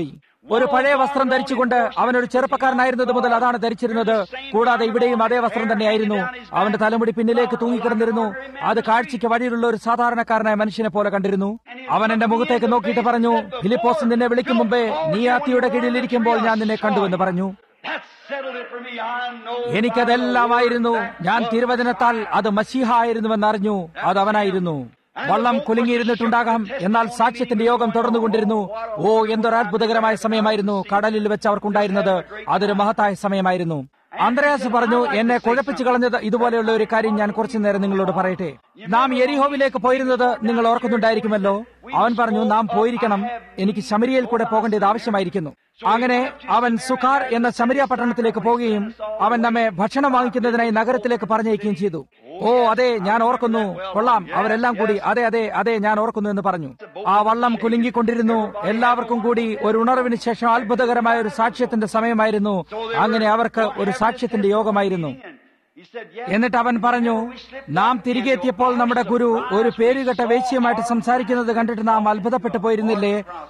ഒരു പഴയ വസ്ത്രം ധരിച്ചുകൊണ്ട് അവനൊരു ചെറുപ്പക്കാരനായിരുന്നത് മുതൽ അതാണ് ധരിച്ചിരുന്നത് കൂടാതെ ഇവിടെയും അതേ വസ്ത്രം തന്നെയായിരുന്നു അവന്റെ തലമുടി പിന്നിലേക്ക് തൂങ്ങിക്കിടന്നിരുന്നു അത് കാഴ്ചയ്ക്ക് വഴിയിലുള്ള ഒരു സാധാരണക്കാരനായ മനുഷ്യനെ പോലെ കണ്ടിരുന്നു അവൻ എന്റെ മുഖത്തേക്ക് നോക്കിയിട്ട് പറഞ്ഞു ഫിലിപ്പോസ് നിന്നെ വിളിക്കും മുമ്പേ നീ ആ തീയുടെ കീഴിലിരിക്കുമ്പോൾ ഞാൻ നിന്നെ കണ്ടുവെന്ന് പറഞ്ഞു That settled it for me. I know. എനിക്കതെല്ലാമായിരുന്നു ഞാൻ തിരുവചനത്താൽ അത് മസീഹ ആയിരുന്നുവെന്ന് അറിഞ്ഞു അത് അവനായിരുന്നു വള്ളം കുലുങ്ങിയിരുന്നിട്ടുണ്ടാകാം എന്നാൽ സാക്ഷ്യത്തിന്റെ യോഗം തുടർന്നുകൊണ്ടിരുന്നു ഓ എന്തൊരു അത്ഭുതകരമായ സമയമായിരുന്നു കടലിൽ വെച്ച് അവർക്കുണ്ടായിരുന്നത് അതൊരു മഹത്തായ സമയമായിരുന്നു അന്ത്രയാസ് പറഞ്ഞു എന്നെ കുഴപ്പിച്ചു കളഞ്ഞത് ഇതുപോലെയുള്ള ഒരു കാര്യം ഞാൻ കുറച്ചു നേരം നിങ്ങളോട് പറയട്ടെ നാം എരിഹോവിലേക്ക് പോയിരുന്നത് നിങ്ങൾ ഓർക്കുന്നുണ്ടായിരിക്കുമല്ലോ അവൻ പറഞ്ഞു നാം പോയിരിക്കണം എനിക്ക് ശമരിയയിൽ കൂടെ പോകേണ്ടത് ആവശ്യമായിരിക്കുന്നു അങ്ങനെ അവൻ സുഖാർ എന്ന ശമരിയ പട്ടണത്തിലേക്ക് പോവുകയും അവൻ നമ്മെ ഭക്ഷണം വാങ്ങിക്കുന്നതിനായി നഗരത്തിലേക്ക് പറഞ്ഞയക്കുകയും ചെയ്തു ഓ അതെ ഞാൻ ഓർക്കുന്നു കൊള്ളാം അവരെല്ലാം കൂടി അതെ അതെ അതെ ഞാൻ ഓർക്കുന്നു എന്ന് പറഞ്ഞു ആ വള്ളം കുലുങ്ങിക്കൊണ്ടിരുന്നു എല്ലാവർക്കും കൂടി ഒരു ഉണർവിന് ശേഷം അത്ഭുതകരമായ ഒരു സാക്ഷ്യത്തിന്റെ സമയമായിരുന്നു അങ്ങനെ അവർക്ക് ഒരു സാക്ഷ്യത്തിന്റെ യോഗമായിരുന്നു He said, Yes. എന്നിട്ട് അവൻ പറഞ്ഞു നാം തിരികെ എത്തിയപ്പോൾ നമ്മുടെ ഗുരു ഒരു പേരുകെട്ട വേശ്യയുമായിട്ട് സംസാരിക്കുന്നത് കണ്ടിട്ട് നാം അത്ഭുതപ്പെട്ടു പോയിരുന്നില്ലേ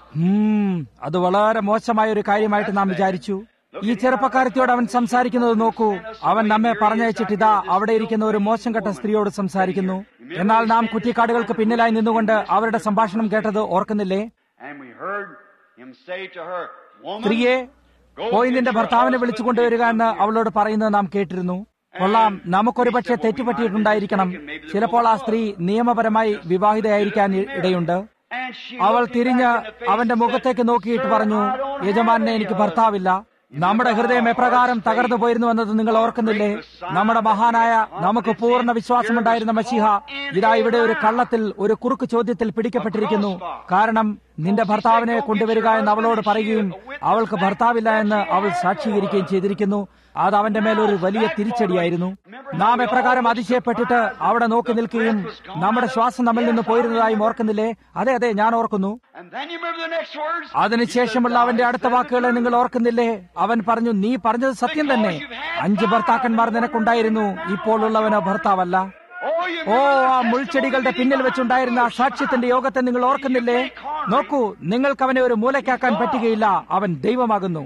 ഉം, അത് വളരെ മോശമായ ഒരു കാര്യമായിട്ട് നാം വിചാരിച്ചു ഈ ചെറുപ്പക്കാരത്തിയോട് അവൻ സംസാരിക്കുന്നത് നോക്കൂ അവൻ നമ്മെ പറഞ്ഞയച്ചിട്ട് ഇതാ അവിടെ ഇരിക്കുന്ന ഒരു മോശം കെട്ട സ്ത്രീയോട് സംസാരിക്കുന്നു എന്നാൽ നാം കുറ്റിക്കാടുകൾക്ക് പിന്നിലായി നിന്നുകൊണ്ട് അവരുടെ സംഭാഷണം കേട്ടത് ഓർക്കുന്നില്ലേ And we heard him say to her, Woman, സ്ത്രീയെ പോയി നിന്റെ ഭർത്താവിനെ വിളിച്ചുകൊണ്ടുവരിക എന്ന് അവളോട് പറയുന്നത് നാം കേട്ടിരുന്നു കൊള്ളാം നമുക്കൊരു പക്ഷേ തെറ്റുപറ്റിയിട്ടുണ്ടായിരിക്കണം ചിലപ്പോൾ ആ സ്ത്രീ നിയമപരമായി വിവാഹിതയായിരിക്കാൻ ഇ- ഇടയുണ്ട് and she അവൾ looked him തിരിഞ്ഞ് back in the face അവന്റെ and മുഖത്തേക്ക് said, നോക്കിയിട്ട് "Sir, പറഞ്ഞു I don't have യജമാനെ any എനിക്ക് husband." ഭർത്താവില്ല നമ്മുടെ ഹൃദയം എപ്രകാരം തകർന്നു പോയിരുന്നു എന്നത് നിങ്ങൾ ഓർക്കുന്നില്ലേ നമ്മുടെ മഹാനായ നമുക്ക് പൂർണ്ണ വിശ്വാസമുണ്ടായിരുന്ന മഷിഹ ഇതാ ഇവിടെ ഒരു കള്ളത്തിൽ ഒരു കുറുക്ക് ചോദ്യത്തിൽ പിടിക്കപ്പെട്ടിരിക്കുന്നു കാരണം നിന്റെ ഭർത്താവിനെ കൊണ്ടുവരിക എന്ന് അവളോട് പറയുകയും അവൾക്ക് ഭർത്താവില്ല എന്ന് അവൾ സാക്ഷീകരിക്കുകയും ചെയ്തിരിക്കുന്നു അത് അവന്റെ മേലൊരു വലിയ തിരിച്ചടിയായിരുന്നു നാം എപ്രകാരം അതിശയപ്പെട്ടിട്ട് അവിടെ നോക്കി നിൽക്കുകയും നമ്മുടെ ശ്വാസം നമ്മിൽ നിന്ന് പോയിരുന്നതായും ഓർക്കുന്നില്ലേ അതെ അതെ ഞാൻ ഓർക്കുന്നു And then you remember the next words? അതിനുശേഷമുള്ള അവന്റെ അടുത്ത വാക്കുകളെ നിങ്ങൾ ഓർക്കുന്നില്ലേ അവൻ പറഞ്ഞു നീ പറഞ്ഞത് സത്യം തന്നെ അഞ്ച് ഭർത്താക്കന്മാർ നിനക്കുണ്ടായിരുന്നു ഇപ്പോൾ ഉള്ളവനോ ഭർത്താവല്ല Oh, you ഓ remember ആ the മുൾച്ചെടികളുടെ testimony പിന്നിൽ that he വെച്ചുണ്ടായിരുന്ന ആ സാക്ഷ്യത്തിന്റെ യോഗത്തെ നിങ്ങൾ ഓർക്കുന്നില്ലേ നോക്കൂ നിങ്ങൾക്ക് അവനെ ഒരു മൂലയ്ക്കാക്കാൻ പറ്റുകയില്ല അവൻ ദൈവമാകുന്നു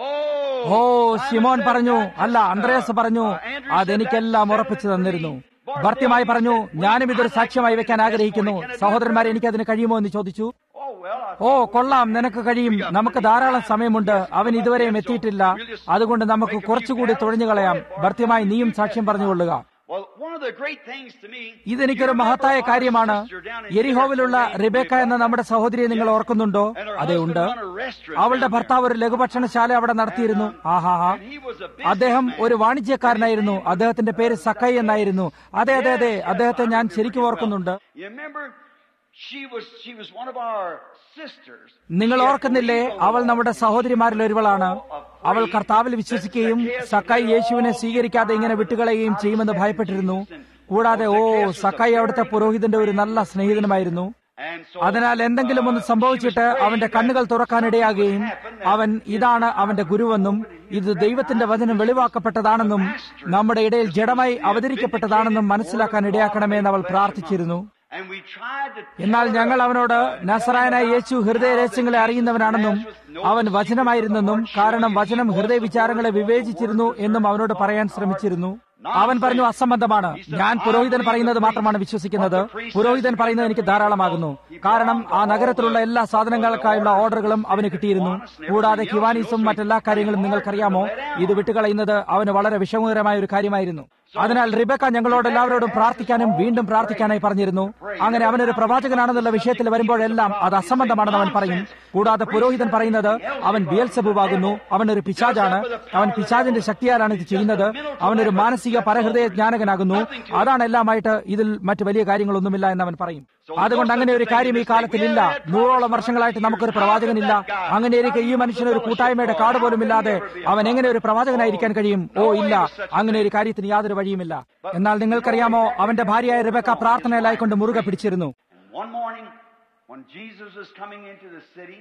Oh, ഓ ശിമോൻ പറഞ്ഞു അല്ല അന്ത്രേസ് പറഞ്ഞു അതെനിക്കെല്ലാം ഉറപ്പിച്ചു തന്നിരുന്നു ഭർത്യമായി പറഞ്ഞു ഞാനും ഇതൊരു സാക്ഷ്യമായി വെക്കാൻ ആഗ്രഹിക്കുന്നു സഹോദരന്മാരെ എനിക്കതിന് കഴിയുമോ എന്ന് ചോദിച്ചു oh well, I ഓ കൊള്ളാം നിനക്ക് കഴിയും നമുക്ക് ധാരാളം സമയമുണ്ട് അവൻ ഇതുവരെയും എത്തിയിട്ടില്ല അതുകൊണ്ട് നമുക്ക് കുറച്ചുകൂടി തുഴഞ്ഞു കളയാം ഭർത്യമായി നീയും സാക്ഷ്യം പറഞ്ഞുകൊള്ളുക Well, one of the great things to me, ഇതെനിക്കൊരു മഹാത്തായ കാര്യമാണ് എരിഹോവിലുള്ള റിബേക്ക എന്ന നമ്മുടെ സഹോദരിയെ നിങ്ങൾ ഓർക്കുന്നുണ്ടോ and her അതെ husband ഉണ്ട് run a restaurant. അവളുടെ down there. ഭർത്താവ് ഒരു ലഘുഭക്ഷണശാല അവിടെ നടത്തിയിരുന്നു ആഹാഹാ And he was a അദ്ദേഹം businessman. ഒരു വാണിജ്യക്കാരനായിരുന്നു അദ്ദേഹത്തിന്റെ പേര് സക്കൈ എന്നായിരുന്നു അതെ അതെ അതെ അദ്ദേഹത്തെ ഞാൻ ശരിക്കും ഓർക്കുന്നുണ്ട് You remember, she was she was one of our sisters. നിങ്ങൾ ഓർക്കുന്നില്ലേ അവൾ നമ്മുടെ സഹോദരിമാരിൽ ഒരുവളാണ് അവൾ കർത്താവിൽ വിശ്വസിക്കുകയും സക്കായി യേശുവിനെ സ്വീകരിക്കാതെ ഇങ്ങനെ വിട്ടുകളയുകയും ചെയ്യുമെന്ന് ഭയപ്പെട്ടിരുന്നു കൂടാതെ ഓ സക്കായി അവിടുത്തെ പുരോഹിതന്റെ ഒരു നല്ല സ്നേഹിതനുമായിരുന്നു And so അതിനാൽ എന്തെങ്കിലും ഒന്ന് സംഭവിച്ചിട്ട് അവന്റെ കണ്ണുകൾ തുറക്കാനിടയാകുകയും അവൻ ഇതാണ് അവന്റെ ഗുരുവെന്നും ഇത് ദൈവത്തിന്റെ വചനം വെളിവാക്കപ്പെട്ടതാണെന്നും നമ്മുടെ ഇടയിൽ ജഡമായി അവതരിക്കപ്പെട്ടതാണെന്നും മനസ്സിലാക്കാൻ ഇടയാക്കണമെന്ന് അവൾ പ്രാർത്ഥിച്ചിരുന്നു and we tried to എന്നാൽ ഞങ്ങൾ അവനോട് നസറായനായ യേശു ഹൃദയ രഹസ്യങ്ങളെ അറിയുന്നവനാണെന്നും അവൻ വചനമായിരുന്നെന്നും കാരണം വചനം ഹൃദയ വിചാരങ്ങളെ വിവേചിച്ചിരുന്നു എന്നും അവനോട് പറയാൻ ശ്രമിച്ചിരുന്നു അവൻ പറഞ്ഞു അസംബന്ധമാണ് ഞാൻ പുരോഹിതൻ പറയുന്നത് മാത്രമാണ് വിശ്വസിക്കുന്നത് പുരോഹിതൻ പറയുന്നത് എനിക്ക് ധാരാളമാകുന്നു കാരണം ആ നഗരത്തിലുള്ള എല്ലാ സാധനങ്ങൾക്കായുള്ള ഓർഡറുകളും അവന് കിട്ടിയിരുന്നു കൂടാതെ കിവാനീസും മറ്റെല്ലാ കാര്യങ്ങളും നിങ്ങൾക്കറിയാമോ ഇത് വിട്ടുകളയുന്നത് അവന് വളരെ വിഷമകരമായ ഒരു കാര്യമായിരുന്നു അതിനാൽ റിബക്ക ഞങ്ങളോട് എല്ലാവരോടും പ്രാർത്ഥിക്കാനും വീണ്ടും പ്രാർത്ഥിക്കാനായി പറഞ്ഞിരുന്നു അങ്ങനെ അവനൊരു പ്രവാചകനാണെന്നുള്ള വിഷയത്തിൽ വരുമ്പോഴെല്ലാം അത് അസംബന്ധമാണെന്ന് അവൻ പറയും കൂടാതെ പുരോഹിതൻ പറയുന്നത് അവൻ ബിയൽസബുവാകുന്നു അവൻ ഒരു പിശാജാണ് അവൻ പിശാജിന്റെ ശക്തിയാലാണ് ഇത് ചെയ്യുന്നത് അവനൊരു മാനസിക പരഹൃദയ ജ്ഞാനകനാകുന്നു അതാണ് എല്ലാമായിട്ട് ഇതിൽ മറ്റു വലിയ കാര്യങ്ങളൊന്നുമില്ല എന്ന് അവൻ പറയും അതുകൊണ്ട് അങ്ങനെ ഒരു കാര്യം ഈ കാലത്തിലില്ല നൂറോളം വർഷങ്ങളായിട്ട് നമുക്കൊരു പ്രവാചകനില്ല അങ്ങനെ ഇരിക്കെ ഈ മനുഷ്യന് ഒരു കൂട്ടായ്മയുടെ കാർഡ് പോലും ഇല്ലാതെ അവൻ എങ്ങനെ ഒരു പ്രവാചകനായിരിക്കാൻ കഴിയും ഓ ഇല്ല അങ്ങനെ ഒരു കാര്യത്തിന് യാതൊരു വഴിയുമില്ല എന്നാൽ നിങ്ങൾക്കറിയാമോ അവന്റെ ഭാര്യയായ റിബക്ക പ്രാർത്ഥനയിലായിക്കൊണ്ട് മുറുകെ പിടിച്ചിരുന്നു And one morning, when Jesus was coming into the city,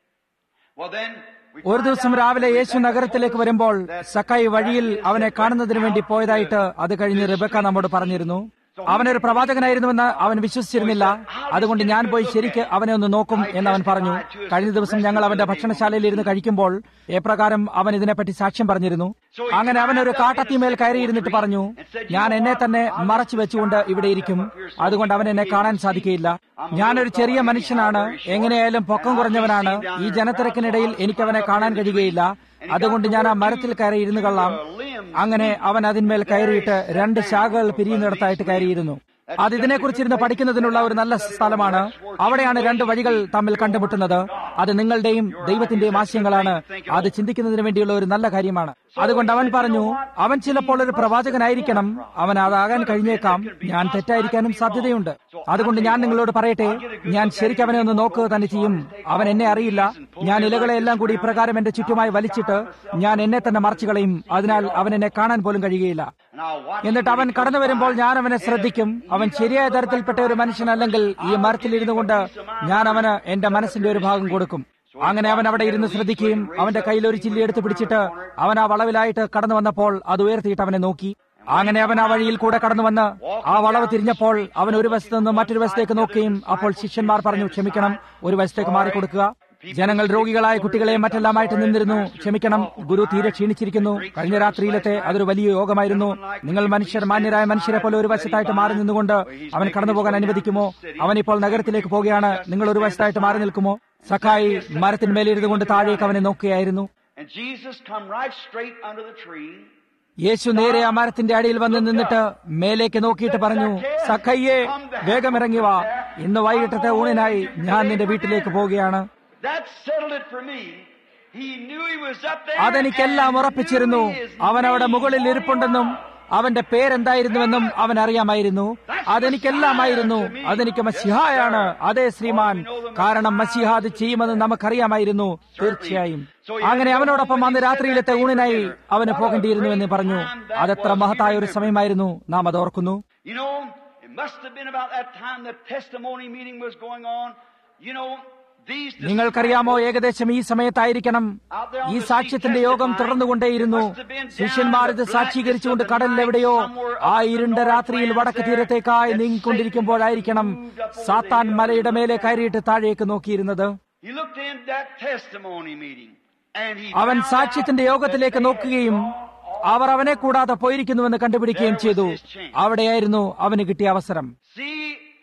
well then, we ഒരു find ദിവസം out രാവിലെ that യേശു നഗരത്തിലേക്ക് വരുമ്പോൾ സക്കായി വഴിയിൽ അവനെ കാണുന്നതിന് വേണ്ടി പോയതായിട്ട് അത് കഴിഞ്ഞ് റിബക്ക നമ്മോട് പറഞ്ഞിരുന്നു അവനൊരു പ്രവാചകനായിരുന്നുവെന്ന് അവൻ വിശ്വസിച്ചിരുന്നില്ല അതുകൊണ്ട് ഞാൻ പോയി ശരിക്ക് അവനെ ഒന്ന് നോക്കും എന്ന് അവൻ പറഞ്ഞു കഴിഞ്ഞ ദിവസം ഞങ്ങൾ അവന്റെ ഭക്ഷണശാലയിൽ ഇരുന്ന് കഴിക്കുമ്പോൾ എപ്രകാരം അവൻ ഇതിനെപ്പറ്റി സാക്ഷ്യം പറഞ്ഞിരുന്നു അങ്ങനെ അവൻ ഒരു കാട്ടത്തിമേൽ കയറിയിരുന്നിട്ട് പറഞ്ഞു ഞാൻ എന്നെ തന്നെ മറച്ചു വെച്ചുകൊണ്ട് ഇവിടെ ഇരിക്കും അതുകൊണ്ട് അവൻ എന്നെ കാണാൻ സാധിക്കുകയില്ല ഞാനൊരു ചെറിയ മനുഷ്യനാണ് എങ്ങനെയായാലും പൊക്കം കുറഞ്ഞവനാണ് ഈ ജനത്തിരക്കിനിടയിൽ എനിക്ക് അവനെ കാണാൻ കഴിയുകയില്ല അതുകൊണ്ട് ഞാൻ ആ മരത്തിൽ കയറി ഇരുന്ന് കൊള്ളാം അങ്ങനെ അവൻ അതിന്മേൽ കയറിയിട്ട് രണ്ട് ശാഖകൾ പിരിയുന്നിടത്തായിട്ട് കയറിയിരുന്നു അത് ഇതിനെക്കുറിച്ചിരുന്ന് പഠിക്കുന്നതിനുള്ള ഒരു നല്ല സ്ഥലമാണ് അവിടെയാണ് രണ്ട് വഴികൾ തമ്മിൽ കണ്ടുമുട്ടുന്നത് അത് നിങ്ങളുടെയും ദൈവത്തിന്റെയും ആശയങ്ങളാണ് അത് ചിന്തിക്കുന്നതിന് വേണ്ടിയുള്ള ഒരു നല്ല കാര്യമാണ് അതുകൊണ്ട് അവൻ പറഞ്ഞു അവൻ ചിലപ്പോൾ ഒരു പ്രവാചകനായിരിക്കണം അവൻ അതാകാൻ കഴിഞ്ഞേക്കാം ഞാൻ തെറ്റായിരിക്കാനും സാധ്യതയുണ്ട് അതുകൊണ്ട് ഞാൻ നിങ്ങളോട് പറയട്ടെ ഞാൻ ശരിക്കും അവനെ ഒന്ന് നോക്കുക തന്നെ ചെയ്യും അവൻ എന്നെ അറിയില്ല ഞാൻ ഇലകളെ എല്ലാം കൂടി ഇപ്രകാരം എന്റെ ചുറ്റുമായി വലിച്ചിട്ട് ഞാൻ എന്നെ തന്നെ മറച്ചു കളയും അതിനാൽ അവൻ എന്നെ കാണാൻ പോലും കഴിയുകയില്ല എന്നിട്ട് അവൻ കടന്നു വരുമ്പോൾ ഞാൻ അവനെ ശ്രദ്ധിക്കും അവൻ ശരിയായ തരത്തിൽപ്പെട്ട ഒരു മനുഷ്യനല്ലെങ്കിൽ ഈ മരത്തിലിരുന്നു കൊണ്ട് ഞാൻ അവന് എന്റെ മനസ്സിന്റെ ഒരു ഭാഗം കൊടുക്കും അങ്ങനെ അവൻ അവിടെ ഇരുന്ന് ശ്രദ്ധിക്കുകയും അവന്റെ കയ്യിൽ ഒരു ചില്ലി എടുത്ത് പിടിച്ചിട്ട് അവൻ ആ വളവിലായിട്ട് കടന്നു വന്നപ്പോൾ അത് ഉയർത്തിയിട്ട് അവനെ നോക്കി അങ്ങനെ അവൻ ആ വഴിയിൽ കൂടെ കടന്നു വന്ന് ആ വളവ് തിരിഞ്ഞപ്പോൾ അവൻ ഒരു വശത്ത് നിന്ന് മറ്റൊരു വശത്തേക്ക് നോക്കുകയും അപ്പോൾ ശിഷ്യന്മാർ പറഞ്ഞു ക്ഷമിക്കണം ഒരു വശത്തേക്ക് മാറിക്കൊടുക്കുക ജനങ്ങൾ രോഗികളായ കുട്ടികളെ മറ്റെല്ലാമായിട്ട് നിന്നിരുന്നു ക്ഷമിക്കണം ഗുരു തീരെ ക്ഷീണിച്ചിരിക്കുന്നു കഴിഞ്ഞ രാത്രിയിലത്തെ അതൊരു വലിയ യോഗമായിരുന്നു നിങ്ങൾ മനുഷ്യർ മാന്യരായ മനുഷ്യരെ പോലെ ഒരു വശത്തായിട്ട് മാറി നിന്നുകൊണ്ട് അവൻ കടന്നു പോകാൻ അനുവദിക്കുമോ അവൻ ഇപ്പോൾ നഗരത്തിലേക്ക് പോവുകയാണ് നിങ്ങൾ ഒരു വശത്തായിട്ട് മാറി നിൽക്കുമോ സഖായി മരത്തിന്മേലിരുന്നു കൊണ്ട് താഴേക്ക് അവനെ നോക്കുകയായിരുന്നു And Jesus come right straight under the tree. യേശു നേരെ ആ മരത്തിന്റെ അടിയിൽ വന്ന് നിന്നിട്ട് മേലേക്ക് നോക്കിയിട്ട് പറഞ്ഞു സഖയ്യെ വേഗം ഇറങ്ങി വാ ഇന്ന് വൈകിട്ടത്തെ ഊണിനായി ഞാൻ നിന്റെ വീട്ടിലേക്ക് പോവുകയാണ് That settled it for me. He knew he was up there. അതെനിക്കെല്ലാം and ഉറപ്പിച്ചിരുന്നു knew his അവൻ അവിടെ name മുകളിൽ before ഇരിപ്പുണ്ടെന്നും he was. അവന്റെ പേരെന്തായിരുന്നുവെന്നും അവൻ അറിയാമായിരുന്നു അതെനിക്കെല്ലാമായിരുന്നു അതെനിക്ക് മസിഹായാണ് അതെ ശ്രീമാൻ കാരണം മസിഹ അത് ചെയ്യുമെന്ന് നമുക്കറിയാമായിരുന്നു തീർച്ചയായും അങ്ങനെ അവനോടൊപ്പം അന്ന് രാത്രിയിലത്തെ ഊണിനായി അവന് പോകേണ്ടിയിരുന്നു എന്ന് പറഞ്ഞു അതെത്ര മഹത്തായ ഒരു സമയമായിരുന്നു നാം അത് ഓർക്കുന്നു You know, it must have been about that time the testimony meeting was going on. You know, these നിങ്ങൾക്കറിയാമോ ഏകദേശം ഈ സമയത്തായിരിക്കണം ഈ സാക്ഷ്യത്തിന്റെ യോഗം തുടർന്നുകൊണ്ടേയിരുന്നു ശിഷ്യന്മാർ ഇത് സാക്ഷീകരിച്ചുകൊണ്ട് കടലിലെവിടെയോ ആ ഇരുണ്ട രാത്രിയിൽ വടക്ക് തീരത്തേക്കായി നീങ്ങിക്കൊണ്ടിരിക്കുമ്പോഴായിരിക്കണം സാത്താൻ മലയുടെ മേലെ കയറിയിട്ട് താഴേക്ക് നോക്കിയിരുന്നത് He looked in that testimony meeting and he അവൻ found സാക്ഷ്യത്തിന്റെ out യോഗത്തിലേക്ക് that they നോക്കുകയും had gone അവർ അവനെ കൂടാതെ പോയിരിക്കുന്നുവെന്ന് കണ്ടുപിടിക്കുകയും ചെയ്തു അവിടെയായിരുന്നു അവന് കിട്ടിയ അവസരം See,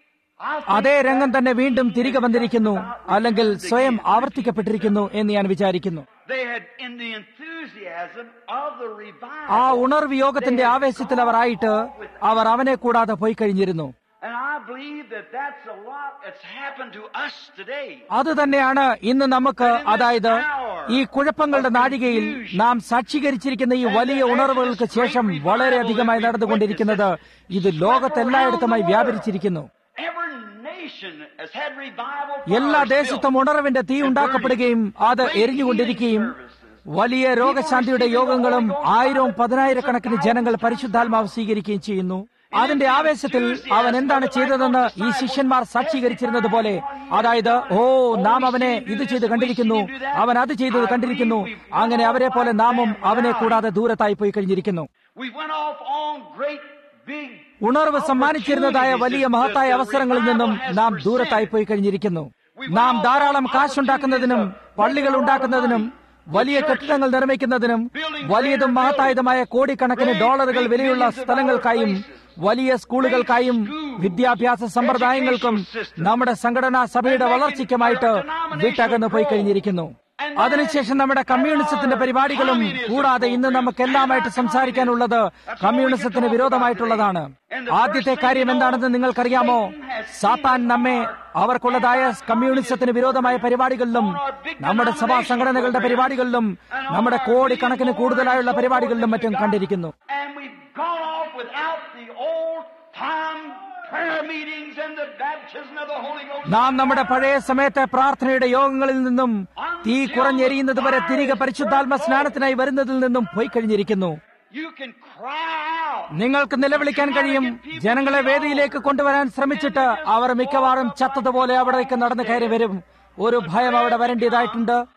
I think അതേ രംഗം that തന്നെ വീണ്ടും തിരികെ വന്നിരിക്കുന്നു അല്ലെങ്കിൽ സ്വയം again. ആവർത്തിക്കപ്പെട്ടിരിക്കുന്നു എന്ന് ഞാൻ വിചാരിക്കുന്നു They had, in the enthusiasm of the revival, ആ ഉണർവ് യോഗത്തിന്റെ ആവേശത്തിൽ അവർ ആയിട്ട് അവർ അവനെ കൂടാതെ പോയി കഴിഞ്ഞിരുന്നു and I believe that that's a lot that's happened to us today. അത് തന്നെയാണ് ഇന്ന് നമുക്ക് അതായത് ഈ കുഴപ്പങ്ങളുടെ നാഴികയിൽ നാം സാക്ഷീകരിച്ചിരിക്കുന്ന ഈ വലിയ ഉണർവുകൾക്ക് ശേഷം വളരെയധികമായി നടന്നുകൊണ്ടിരിക്കുന്നത് ഇത് ലോകത്തെല്ലായിടത്തുമായി വ്യാപരിച്ചിരിക്കുന്നു Every nation has had revival. for എല്ലാ ourselves. ദേശത്തും ഉണർവിന്റെ തീ ഉണ്ടാക്കപ്പെടുകയും അത് എരിഞ്ഞുകൊണ്ടിരിക്കുകയും വലിയ രോഗശാന്തിയുടെ യോഗങ്ങളും ആയിരവും പതിനായിരക്കണക്കിന് ജനങ്ങൾ പരിശുദ്ധാത്മാവ് സ്വീകരിക്കുകയും ചെയ്യുന്നു അതിന്റെ ആവേശത്തിൽ അവൻ എന്താണ് ചെയ്തതെന്ന് ഈ ശിഷ്യന്മാർ സാക്ഷീകരിച്ചിരുന്നത് പോലെ അതായത് ഓ നാം അവനെ ഇത് ചെയ്ത് കണ്ടിരിക്കുന്നു അവൻ അത് ചെയ്തത് കണ്ടിരിക്കുന്നു അങ്ങനെ അവരെ പോലെ നാമും അവനെ കൂടാതെ ദൂരത്തായി പോയി കഴിഞ്ഞിരിക്കുന്നു We went off on great big ഉണർവ് സമ്മാനിച്ചിരുന്നതായ വലിയ മഹത്തായ അവസരങ്ങളിൽ നിന്നും നാം ദൂരത്തായി പോയി കഴിഞ്ഞിരിക്കുന്നു നാം ധാരാളം കാശുണ്ടാക്കുന്നതിനും പള്ളികൾ ഉണ്ടാക്കുന്നതിനും വലിയ കെട്ടിടങ്ങൾ നിർമ്മിക്കുന്നതിനും വലിയതും മഹത്തായതുമായ കോടിക്കണക്കിന് ഡോളറുകൾ വിലയുള്ള സ്ഥലങ്ങൾക്കായും വലിയ സ്കൂളുകൾക്കായും വിദ്യാഭ്യാസ സമ്പ്രദായങ്ങൾക്കും നമ്മുടെ സംഘടനാ സഭയുടെ വളർച്ചയ്ക്കുമായിട്ട് വിട്ടകന്നു പോയി കഴിഞ്ഞിരിക്കുന്നു അതിനുശേഷം നമ്മുടെ കമ്മ്യൂണിസത്തിന്റെ പരിപാടികളും കൂടാതെ ഇന്ന് നമുക്കെല്ലാമായിട്ട് സംസാരിക്കാനുള്ളത് കമ്മ്യൂണിസത്തിന് വിരോധമായിട്ടുള്ളതാണ് ആദ്യത്തെ കാര്യം എന്താണെന്ന് നിങ്ങൾക്കറിയാമോ സാത്താൻ നമ്മെ അവർക്കുള്ളതായ കമ്മ്യൂണിസത്തിന് വിരോധമായ പരിപാടികളിലും നമ്മുടെ സഭാ സംഘടനകളുടെ പരിപാടികളിലും നമ്മുടെ കോടിക്കണക്കിന് കൂടുതലായുള്ള പരിപാടികളിലും മറ്റും കണ്ടിരിക്കുന്നു and we've gone off without the old time prayer meetings and the baptism of the Holy Ghost. നാം നമ്മുടെ പഴയ സമയത്തെ പ്രാർത്ഥനയുടെ യോഗങ്ങളിൽ നിന്നും തീ കുറഞ്ഞെരിയുന്നത് വരെ തിരികെ പരിശുദ്ധാത്മ സ്നാനത്തിനായി വരുന്നതിൽ നിന്നും പോയി കഴിഞ്ഞിരിക്കുന്നു You can cry out. നിങ്ങൾക്ക് നിലവിളിക്കാൻ കഴിയും ജനങ്ങളെ വേദിയിലേക്ക് കൊണ്ടുവരാൻ ശ്രമിച്ചിട്ട് അവർ മിക്കവാറും ചത്തതുപോലെ അവിടേക്ക് നടന്നു കയറി വരും ഒരു ഭയം അവിടെ വരേണ്ടതായിട്ടുണ്ട്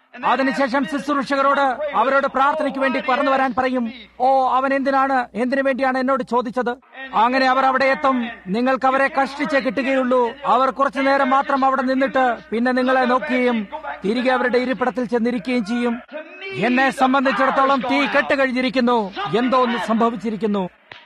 അതിനുശേഷം ശുശ്രൂഷകരോട് അവരോട് പ്രാർത്ഥനയ്ക്ക് വേണ്ടി കടന്നു വരാൻ പറയും ഓ അവൻ എന്തിനാണ് എന്തിനു വേണ്ടിയാണ് എന്നോട് ചോദിച്ചത് അങ്ങനെ അവർ അവിടെ എത്തും നിങ്ങൾക്ക് അവരെ കഷ്ടിച്ചേ കിട്ടുകയുള്ളൂ അവർ കുറച്ചു നേരം മാത്രം അവിടെ നിന്നിട്ട് പിന്നെ നിങ്ങളെ നോക്കുകയും തിരികെ അവരുടെ ഇരിപ്പിടത്തിൽ ചെന്നിരിക്കുകയും ചെയ്യും എന്നെ സംബന്ധിച്ചിടത്തോളം തീ കെട്ടുകഴിഞ്ഞിരിക്കുന്നു എന്തോ ഒന്ന് സംഭവിച്ചിരിക്കുന്നു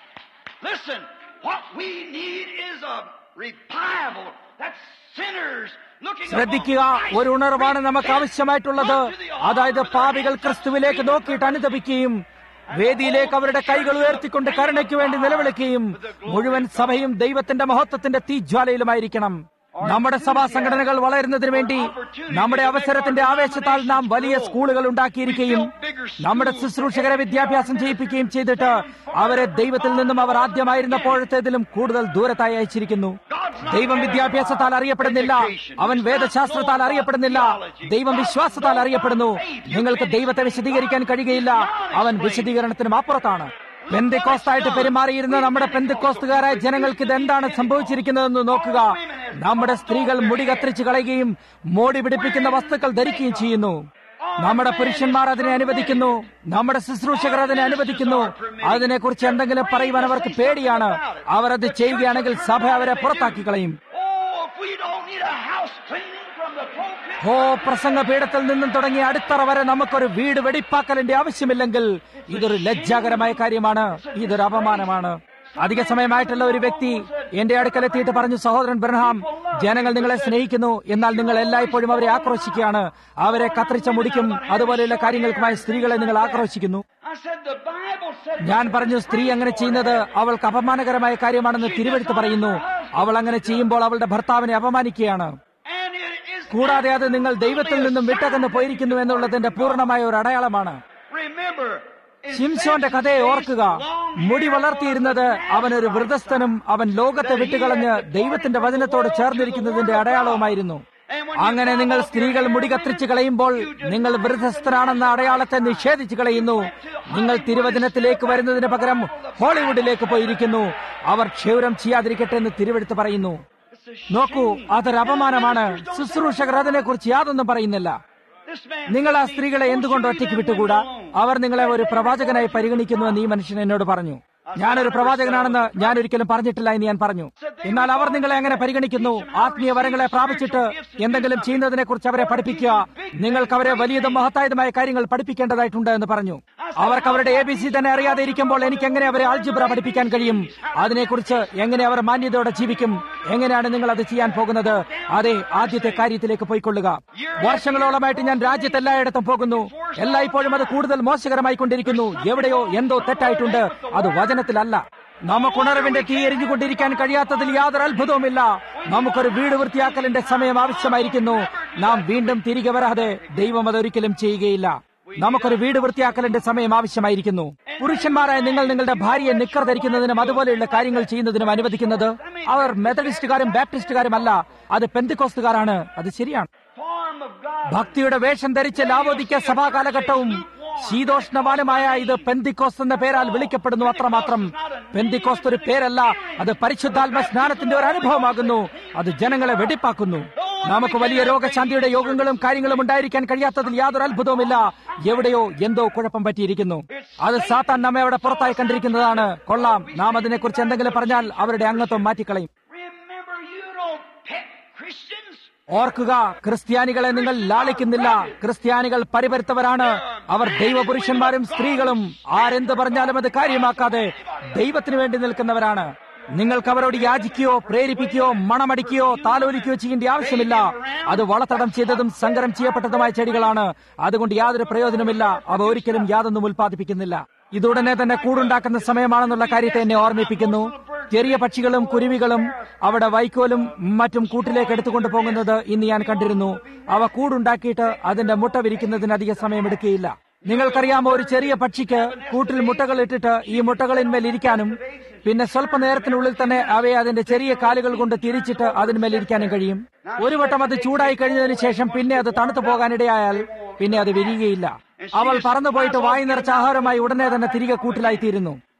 Listen, what we need is a revival. That's sinners looking ശ്രദ്ധിക്കുക ഒരു ഉണർവാണ് നമുക്ക് ആവശ്യമായിട്ടുള്ളത് അതായത് പാപികൾ ക്രിസ്തുവിലേക്ക് നോക്കിയിട്ട് അനുദപിക്കുകയും വേദിയിലേക്ക് അവരുടെ കൈകൾ ഉയർത്തിക്കൊണ്ട് കരുണയ്ക്ക് വേണ്ടി നിലവിളിക്കുകയും മുഴുവൻ സഭയും ദൈവത്തിന്റെ മഹത്വത്തിന്റെ തീജ്വാലയിലുമായിരിക്കണം നമ്മുടെ സഭാ സംഘടനകൾ വളരുന്നതിന് വേണ്ടി നമ്മുടെ അവസരത്തിന്റെ ആവേശത്താൽ നാം വലിയ സ്കൂളുകൾ ഉണ്ടാക്കിയിരിക്കുകയും നമ്മുടെ ശുശ്രൂഷകരെ വിദ്യാഭ്യാസം ചെയ്യിപ്പിക്കുകയും ചെയ്തിട്ട് അവരെ ദൈവത്തിൽ നിന്നും അവർ ആദ്യമായിരുന്നപ്പോഴത്തേതിലും കൂടുതൽ ദൂരത്തായി അയച്ചിരിക്കുന്നു ദൈവം വിദ്യാഭ്യാസത്താൽ അറിയപ്പെടുന്നില്ല അവൻ വേദശാസ്ത്രത്താൽ അറിയപ്പെടുന്നില്ല ദൈവം വിശ്വാസത്താൽ അറിയപ്പെടുന്നു നിങ്ങൾക്ക് ദൈവത്തെ വിശദീകരിക്കാൻ കഴിയുകയില്ല അവൻ വിശദീകരണത്തിനും അപ്പുറത്താണ് പെന്തിക്കോസ്തായിട്ട് പെരുമാറിയിരുന്ന നമ്മുടെ പെന്തിക്കോസ്തുകാരായ ജനങ്ങൾക്ക് ഇത് എന്താണ് സംഭവിച്ചിരിക്കുന്നതെന്ന് നോക്കുക നമ്മുടെ സ്ത്രീകൾ മുടി കത്തിരിച്ച് കളയുകയും മോടി പിടിപ്പിക്കുന്ന വസ്തുക്കൾ ധരിക്കുകയും ചെയ്യുന്നു നമ്മുടെ പുരുഷന്മാർ അതിനെ അനുവദിക്കുന്നു നമ്മുടെ ശുശ്രൂഷകർ അതിനെ അനുവദിക്കുന്നു അതിനെക്കുറിച്ച് എന്തെങ്കിലും പറയുവാൻ അവർക്ക് പേടിയാണ് അവർ അത് ചെയ്യുകയാണെങ്കിൽ സഭ അവരെ പുറത്താക്കി കളയും Oh, if we don't need a house cleaning from the pulpit. ഓ പ്രസംഗ പീഠത്തിൽ നിന്നും തുടങ്ങി അടിത്തറ വരെ നമുക്കൊരു വീട് വെടിപ്പാക്കലിന്റെ ആവശ്യമില്ലെങ്കിൽ ഇതൊരു ലജ്ജാകരമായ കാര്യമാണ് ഇതൊരു അപമാനമാണ് അധിക സമയമായിട്ടുള്ള ഒരു വ്യക്തി എന്റെ അടുക്കലെത്തിയിട്ട് പറഞ്ഞു സഹോദരൻ ബ്രഹാം ജനങ്ങൾ നിങ്ങളെ സ്നേഹിക്കുന്നു എന്നാൽ നിങ്ങൾ എല്ലായ്പ്പോഴും അവരെ ആക്രോശിക്കുകയാണ് അവരെ കത്തിരിച്ച മുടിക്കും അതുപോലെയുള്ള കാര്യങ്ങൾക്കുമായി സ്ത്രീകളെ നിങ്ങൾ ആക്രോശിക്കുന്നു I said the Bible said ഞാൻ പറഞ്ഞു സ്ത്രീ അങ്ങനെ ചെയ്യുന്നത് അവൾക്ക് അപമാനകരമായ കാര്യമാണെന്ന് തിരുവെടുത്ത് പറയുന്നു അവൾ അങ്ങനെ ചെയ്യുമ്പോൾ അവളുടെ ഭർത്താവിനെ അപമാനിക്കുകയാണ് and it is കൂടാതെ അത് നിങ്ങൾ ദൈവത്തിൽ നിന്നും വിട്ടകന്ന് പോയിരിക്കുന്നു എന്നുള്ളതിന്റെ പൂർണ്ണമായ ഒരു അടയാളമാണ് remember in ശിംശോന്റെ കഥയെ ഓർക്കുക മുടി വളർത്തിയിരുന്നത് അവനൊരു വൃതസ്ഥനും അവൻ ലോകത്തെ വിട്ടുകളഞ്ഞ് ദൈവത്തിന്റെ വചനത്തോട് ചേർന്നിരിക്കുന്നതിന്റെ അടയാളവുമായിരുന്നു അങ്ങനെ നിങ്ങൾ സ്ത്രീകൾ മുടി കത്തിരിച്ചു കളയുമ്പോൾ നിങ്ങൾ വൃദ്ധസ്ഥനാണെന്ന അടയാളത്തെ നിഷേധിച്ചു കളയുന്നു നിങ്ങൾ തിരുവചനത്തിലേക്ക് വരുന്നതിന് പകരം ഹോളിവുഡിലേക്ക് പോയിരിക്കുന്നു അവർ ക്ഷൗരം ചെയ്യാതിരിക്കട്ടെ എന്ന് തിരുവെടുത്ത് പറയുന്നു നോക്കൂ അതൊരു അപമാനമാണ് ശുശ്രൂഷകർ അതിനെക്കുറിച്ച് യാതൊന്നും പറയുന്നില്ല this man നിങ്ങൾ ആ സ്ത്രീകളെ എന്തുകൊണ്ട് ഒറ്റയ്ക്ക് വിട്ടുകൂടാ അവർ നിങ്ങളെ ഒരു പ്രവാചകനായി പരിഗണിക്കുന്നുവെന്ന് ഈ മനുഷ്യൻ എന്നോട് പറഞ്ഞു ഞാനൊരു പ്രവാചകനാണെന്ന് ഞാൻ ഒരിക്കലും പറഞ്ഞിട്ടില്ല എന്ന് ഞാൻ പറഞ്ഞു എന്നാൽ അവർ നിങ്ങളെ എങ്ങനെ പരിഗണിക്കുന്നു ആത്മീയ വരങ്ങളെ പ്രാപിച്ചിട്ട് എന്തെങ്കിലും ചെയ്യുന്നതിനെ കുറിച്ച് അവരെ പഠിപ്പിക്കുക നിങ്ങൾക്ക് അവരെ വലിയതും മഹത്തായതുമായ കാര്യങ്ങൾ പഠിപ്പിക്കേണ്ടതായിട്ടുണ്ട് എന്ന് പറഞ്ഞു അവർക്ക് അവരുടെ എ ബി സി തന്നെ അറിയാതെ ഇരിക്കുമ്പോൾ എനിക്ക് എങ്ങനെ അവരെ ആൾജിബ്ര പഠിപ്പിക്കാൻ കഴിയും അതിനെക്കുറിച്ച് എങ്ങനെ അവർ മാന്യതയോടെ ജീവിക്കും എങ്ങനെയാണ് നിങ്ങൾ അത് ചെയ്യാൻ പോകുന്നത് അതെ ആദ്യത്തെ കാര്യത്തിലേക്ക് പോയിക്കൊള്ളുക വർഷങ്ങളോളമായിട്ട് ഞാൻ രാജ്യത്ത് എല്ലായിടത്തും പോകുന്നു എല്ലായ്പ്പോഴും അത് കൂടുതൽ മോശകരമായി കൊണ്ടിരിക്കുന്നു എവിടെയോ എന്തോ തെറ്റായിട്ടുണ്ട് അത് വചനത്തിലല്ല നമുക്ക് ഉണർവിന്റെ തീ എരിഞ്ഞുകൊണ്ടിരിക്കാൻ കഴിയാത്തതിൽ യാതൊരു അത്ഭുതവുമില്ല നമുക്കൊരു വീട് വൃത്തിയാക്കലിന്റെ സമയം ആവശ്യമായിരിക്കുന്നു നാം വീണ്ടും തിരികെ വരാതെ ദൈവം അതൊരിക്കലും ചെയ്യുകയില്ല നമുക്കൊരു വീട് വൃത്തിയാക്കലിന്റെ സമയം ആവശ്യമായിരിക്കുന്നു പുരുഷന്മാരായ നിങ്ങൾ നിങ്ങളുടെ ഭാര്യയെ നിക്കർ ധരിക്കുന്നതിനും അതുപോലെയുള്ള കാര്യങ്ങൾ ചെയ്യുന്നതിനും അനുവദിക്കുന്നത് അവർ മെത്തഡിസ്റ്റുകാരും ബാപ്റ്റിസ്റ്റുകാരും അല്ല അത് പെന്തിക്കോസ്തുകാരാണ് അത് ശരിയാണ് form of God ഭക്തിയുടെ വേഷം ധരിച്ച ലാവോദിക്ക സഭാ കാലഘട്ടവും ശീതോഷ്ണവാനുമായ ഇത് പെന്തിക്കോസ് എന്ന പേരാൽ വിളിക്കപ്പെടുന്നു അത്രമാത്രം പെന്തിക്കോസ് ഒരു പേരല്ല അത് പരിശുദ്ധാത്മ സ്നാനത്തിന്റെ ഒരു അനുഭവമാകുന്നു അത് ജനങ്ങളെ വെടിപ്പാക്കുന്നു നമുക്ക് വലിയ രോഗശാന്തിയുടെ യോഗങ്ങളും കാര്യങ്ങളും ഉണ്ടായിരിക്കാൻ കഴിയാത്തതിൽ യാതൊരു അത്ഭുതവുമില്ല എവിടെയോ എന്തോ കുഴപ്പം പറ്റിയിരിക്കുന്നു അത് സാത്താൻ നമ്മെ അവിടെ പുറത്തായി കണ്ടിരിക്കുന്നതാണ് കൊള്ളാം നാം അതിനെക്കുറിച്ച് എന്തെങ്കിലും പറഞ്ഞാൽ അവരുടെ അംഗത്വം മാറ്റിക്കളയും remember you don't pet Christians ഓർക്കുക ക്രിസ്ത്യാനികളെ നിങ്ങൾ ലാളിക്കുന്നില്ല ക്രിസ്ത്യാനികൾ പരിപരുത്തവരാണ് അവർ ദൈവപുരുഷന്മാരും സ്ത്രീകളും ആരെന്ത് പറഞ്ഞാലും അത് കാര്യമാക്കാതെ ദൈവത്തിന് വേണ്ടി നിൽക്കുന്നവരാണ് നിങ്ങൾക്ക് അവരോട് യാചിക്കുകയോ പ്രേരിപ്പിക്കുകയോ മണമടിക്കുകയോ താലോലിക്കുകയോ ചെയ്യേണ്ട ആവശ്യമില്ല അത് വളത്തടം ചെയ്തതും സങ്കരം ചെയ്യപ്പെട്ടതുമായ ചെടികളാണ് അതുകൊണ്ട് യാതൊരു പ്രയോജനമില്ല അവ ഒരിക്കലും യാതൊന്നും ഉൽപ്പാദിപ്പിക്കുന്നില്ല ഇതുടനെ തന്നെ കൂടുണ്ടാക്കുന്ന സമയമാണെന്നുള്ള കാര്യത്തെ എന്നെ ഓർമ്മിപ്പിക്കുന്നു ചെറിയ പക്ഷികളും കുരുവികളും അവിടെ വൈക്കോലും മറ്റും കൂട്ടിലേക്ക് എടുത്തുകൊണ്ട് പോകുന്നത് ഇന്ന് ഞാൻ കണ്ടിരുന്നു അവ കൂടുണ്ടാക്കിയിട്ട് അതിന്റെ മുട്ട വിരിക്കുന്നതിന് അധിക സമയമെടുക്കുകയില്ല നിങ്ങൾക്കറിയാമോ ഒരു ചെറിയ പക്ഷിക്ക് കൂട്ടിൽ മുട്ടകൾ ഇട്ടിട്ട് ഈ മുട്ടകളിന്മേൽ ഇരിക്കാനും പിന്നെ സ്വല്പ നേരത്തിനുള്ളിൽ തന്നെ അവയെ അതിന്റെ ചെറിയ കാലുകൾ കൊണ്ട് തിരിച്ചിട്ട് അതിന്മേൽ ഇരിക്കാനും കഴിയും ഒരു വട്ടം അത് ചൂടായി കഴിഞ്ഞതിന് ശേഷം പിന്നെ അത് തണുത്തു പോകാനിടയായാൽ പിന്നെ അത് വിരിയുകയില്ല അവൾ പറന്നുപോയിട്ട് വായി നിറച്ച ആഹാരമായി ഉടനെ തന്നെ തിരികെ കൂട്ടിലായി തീരുന്നു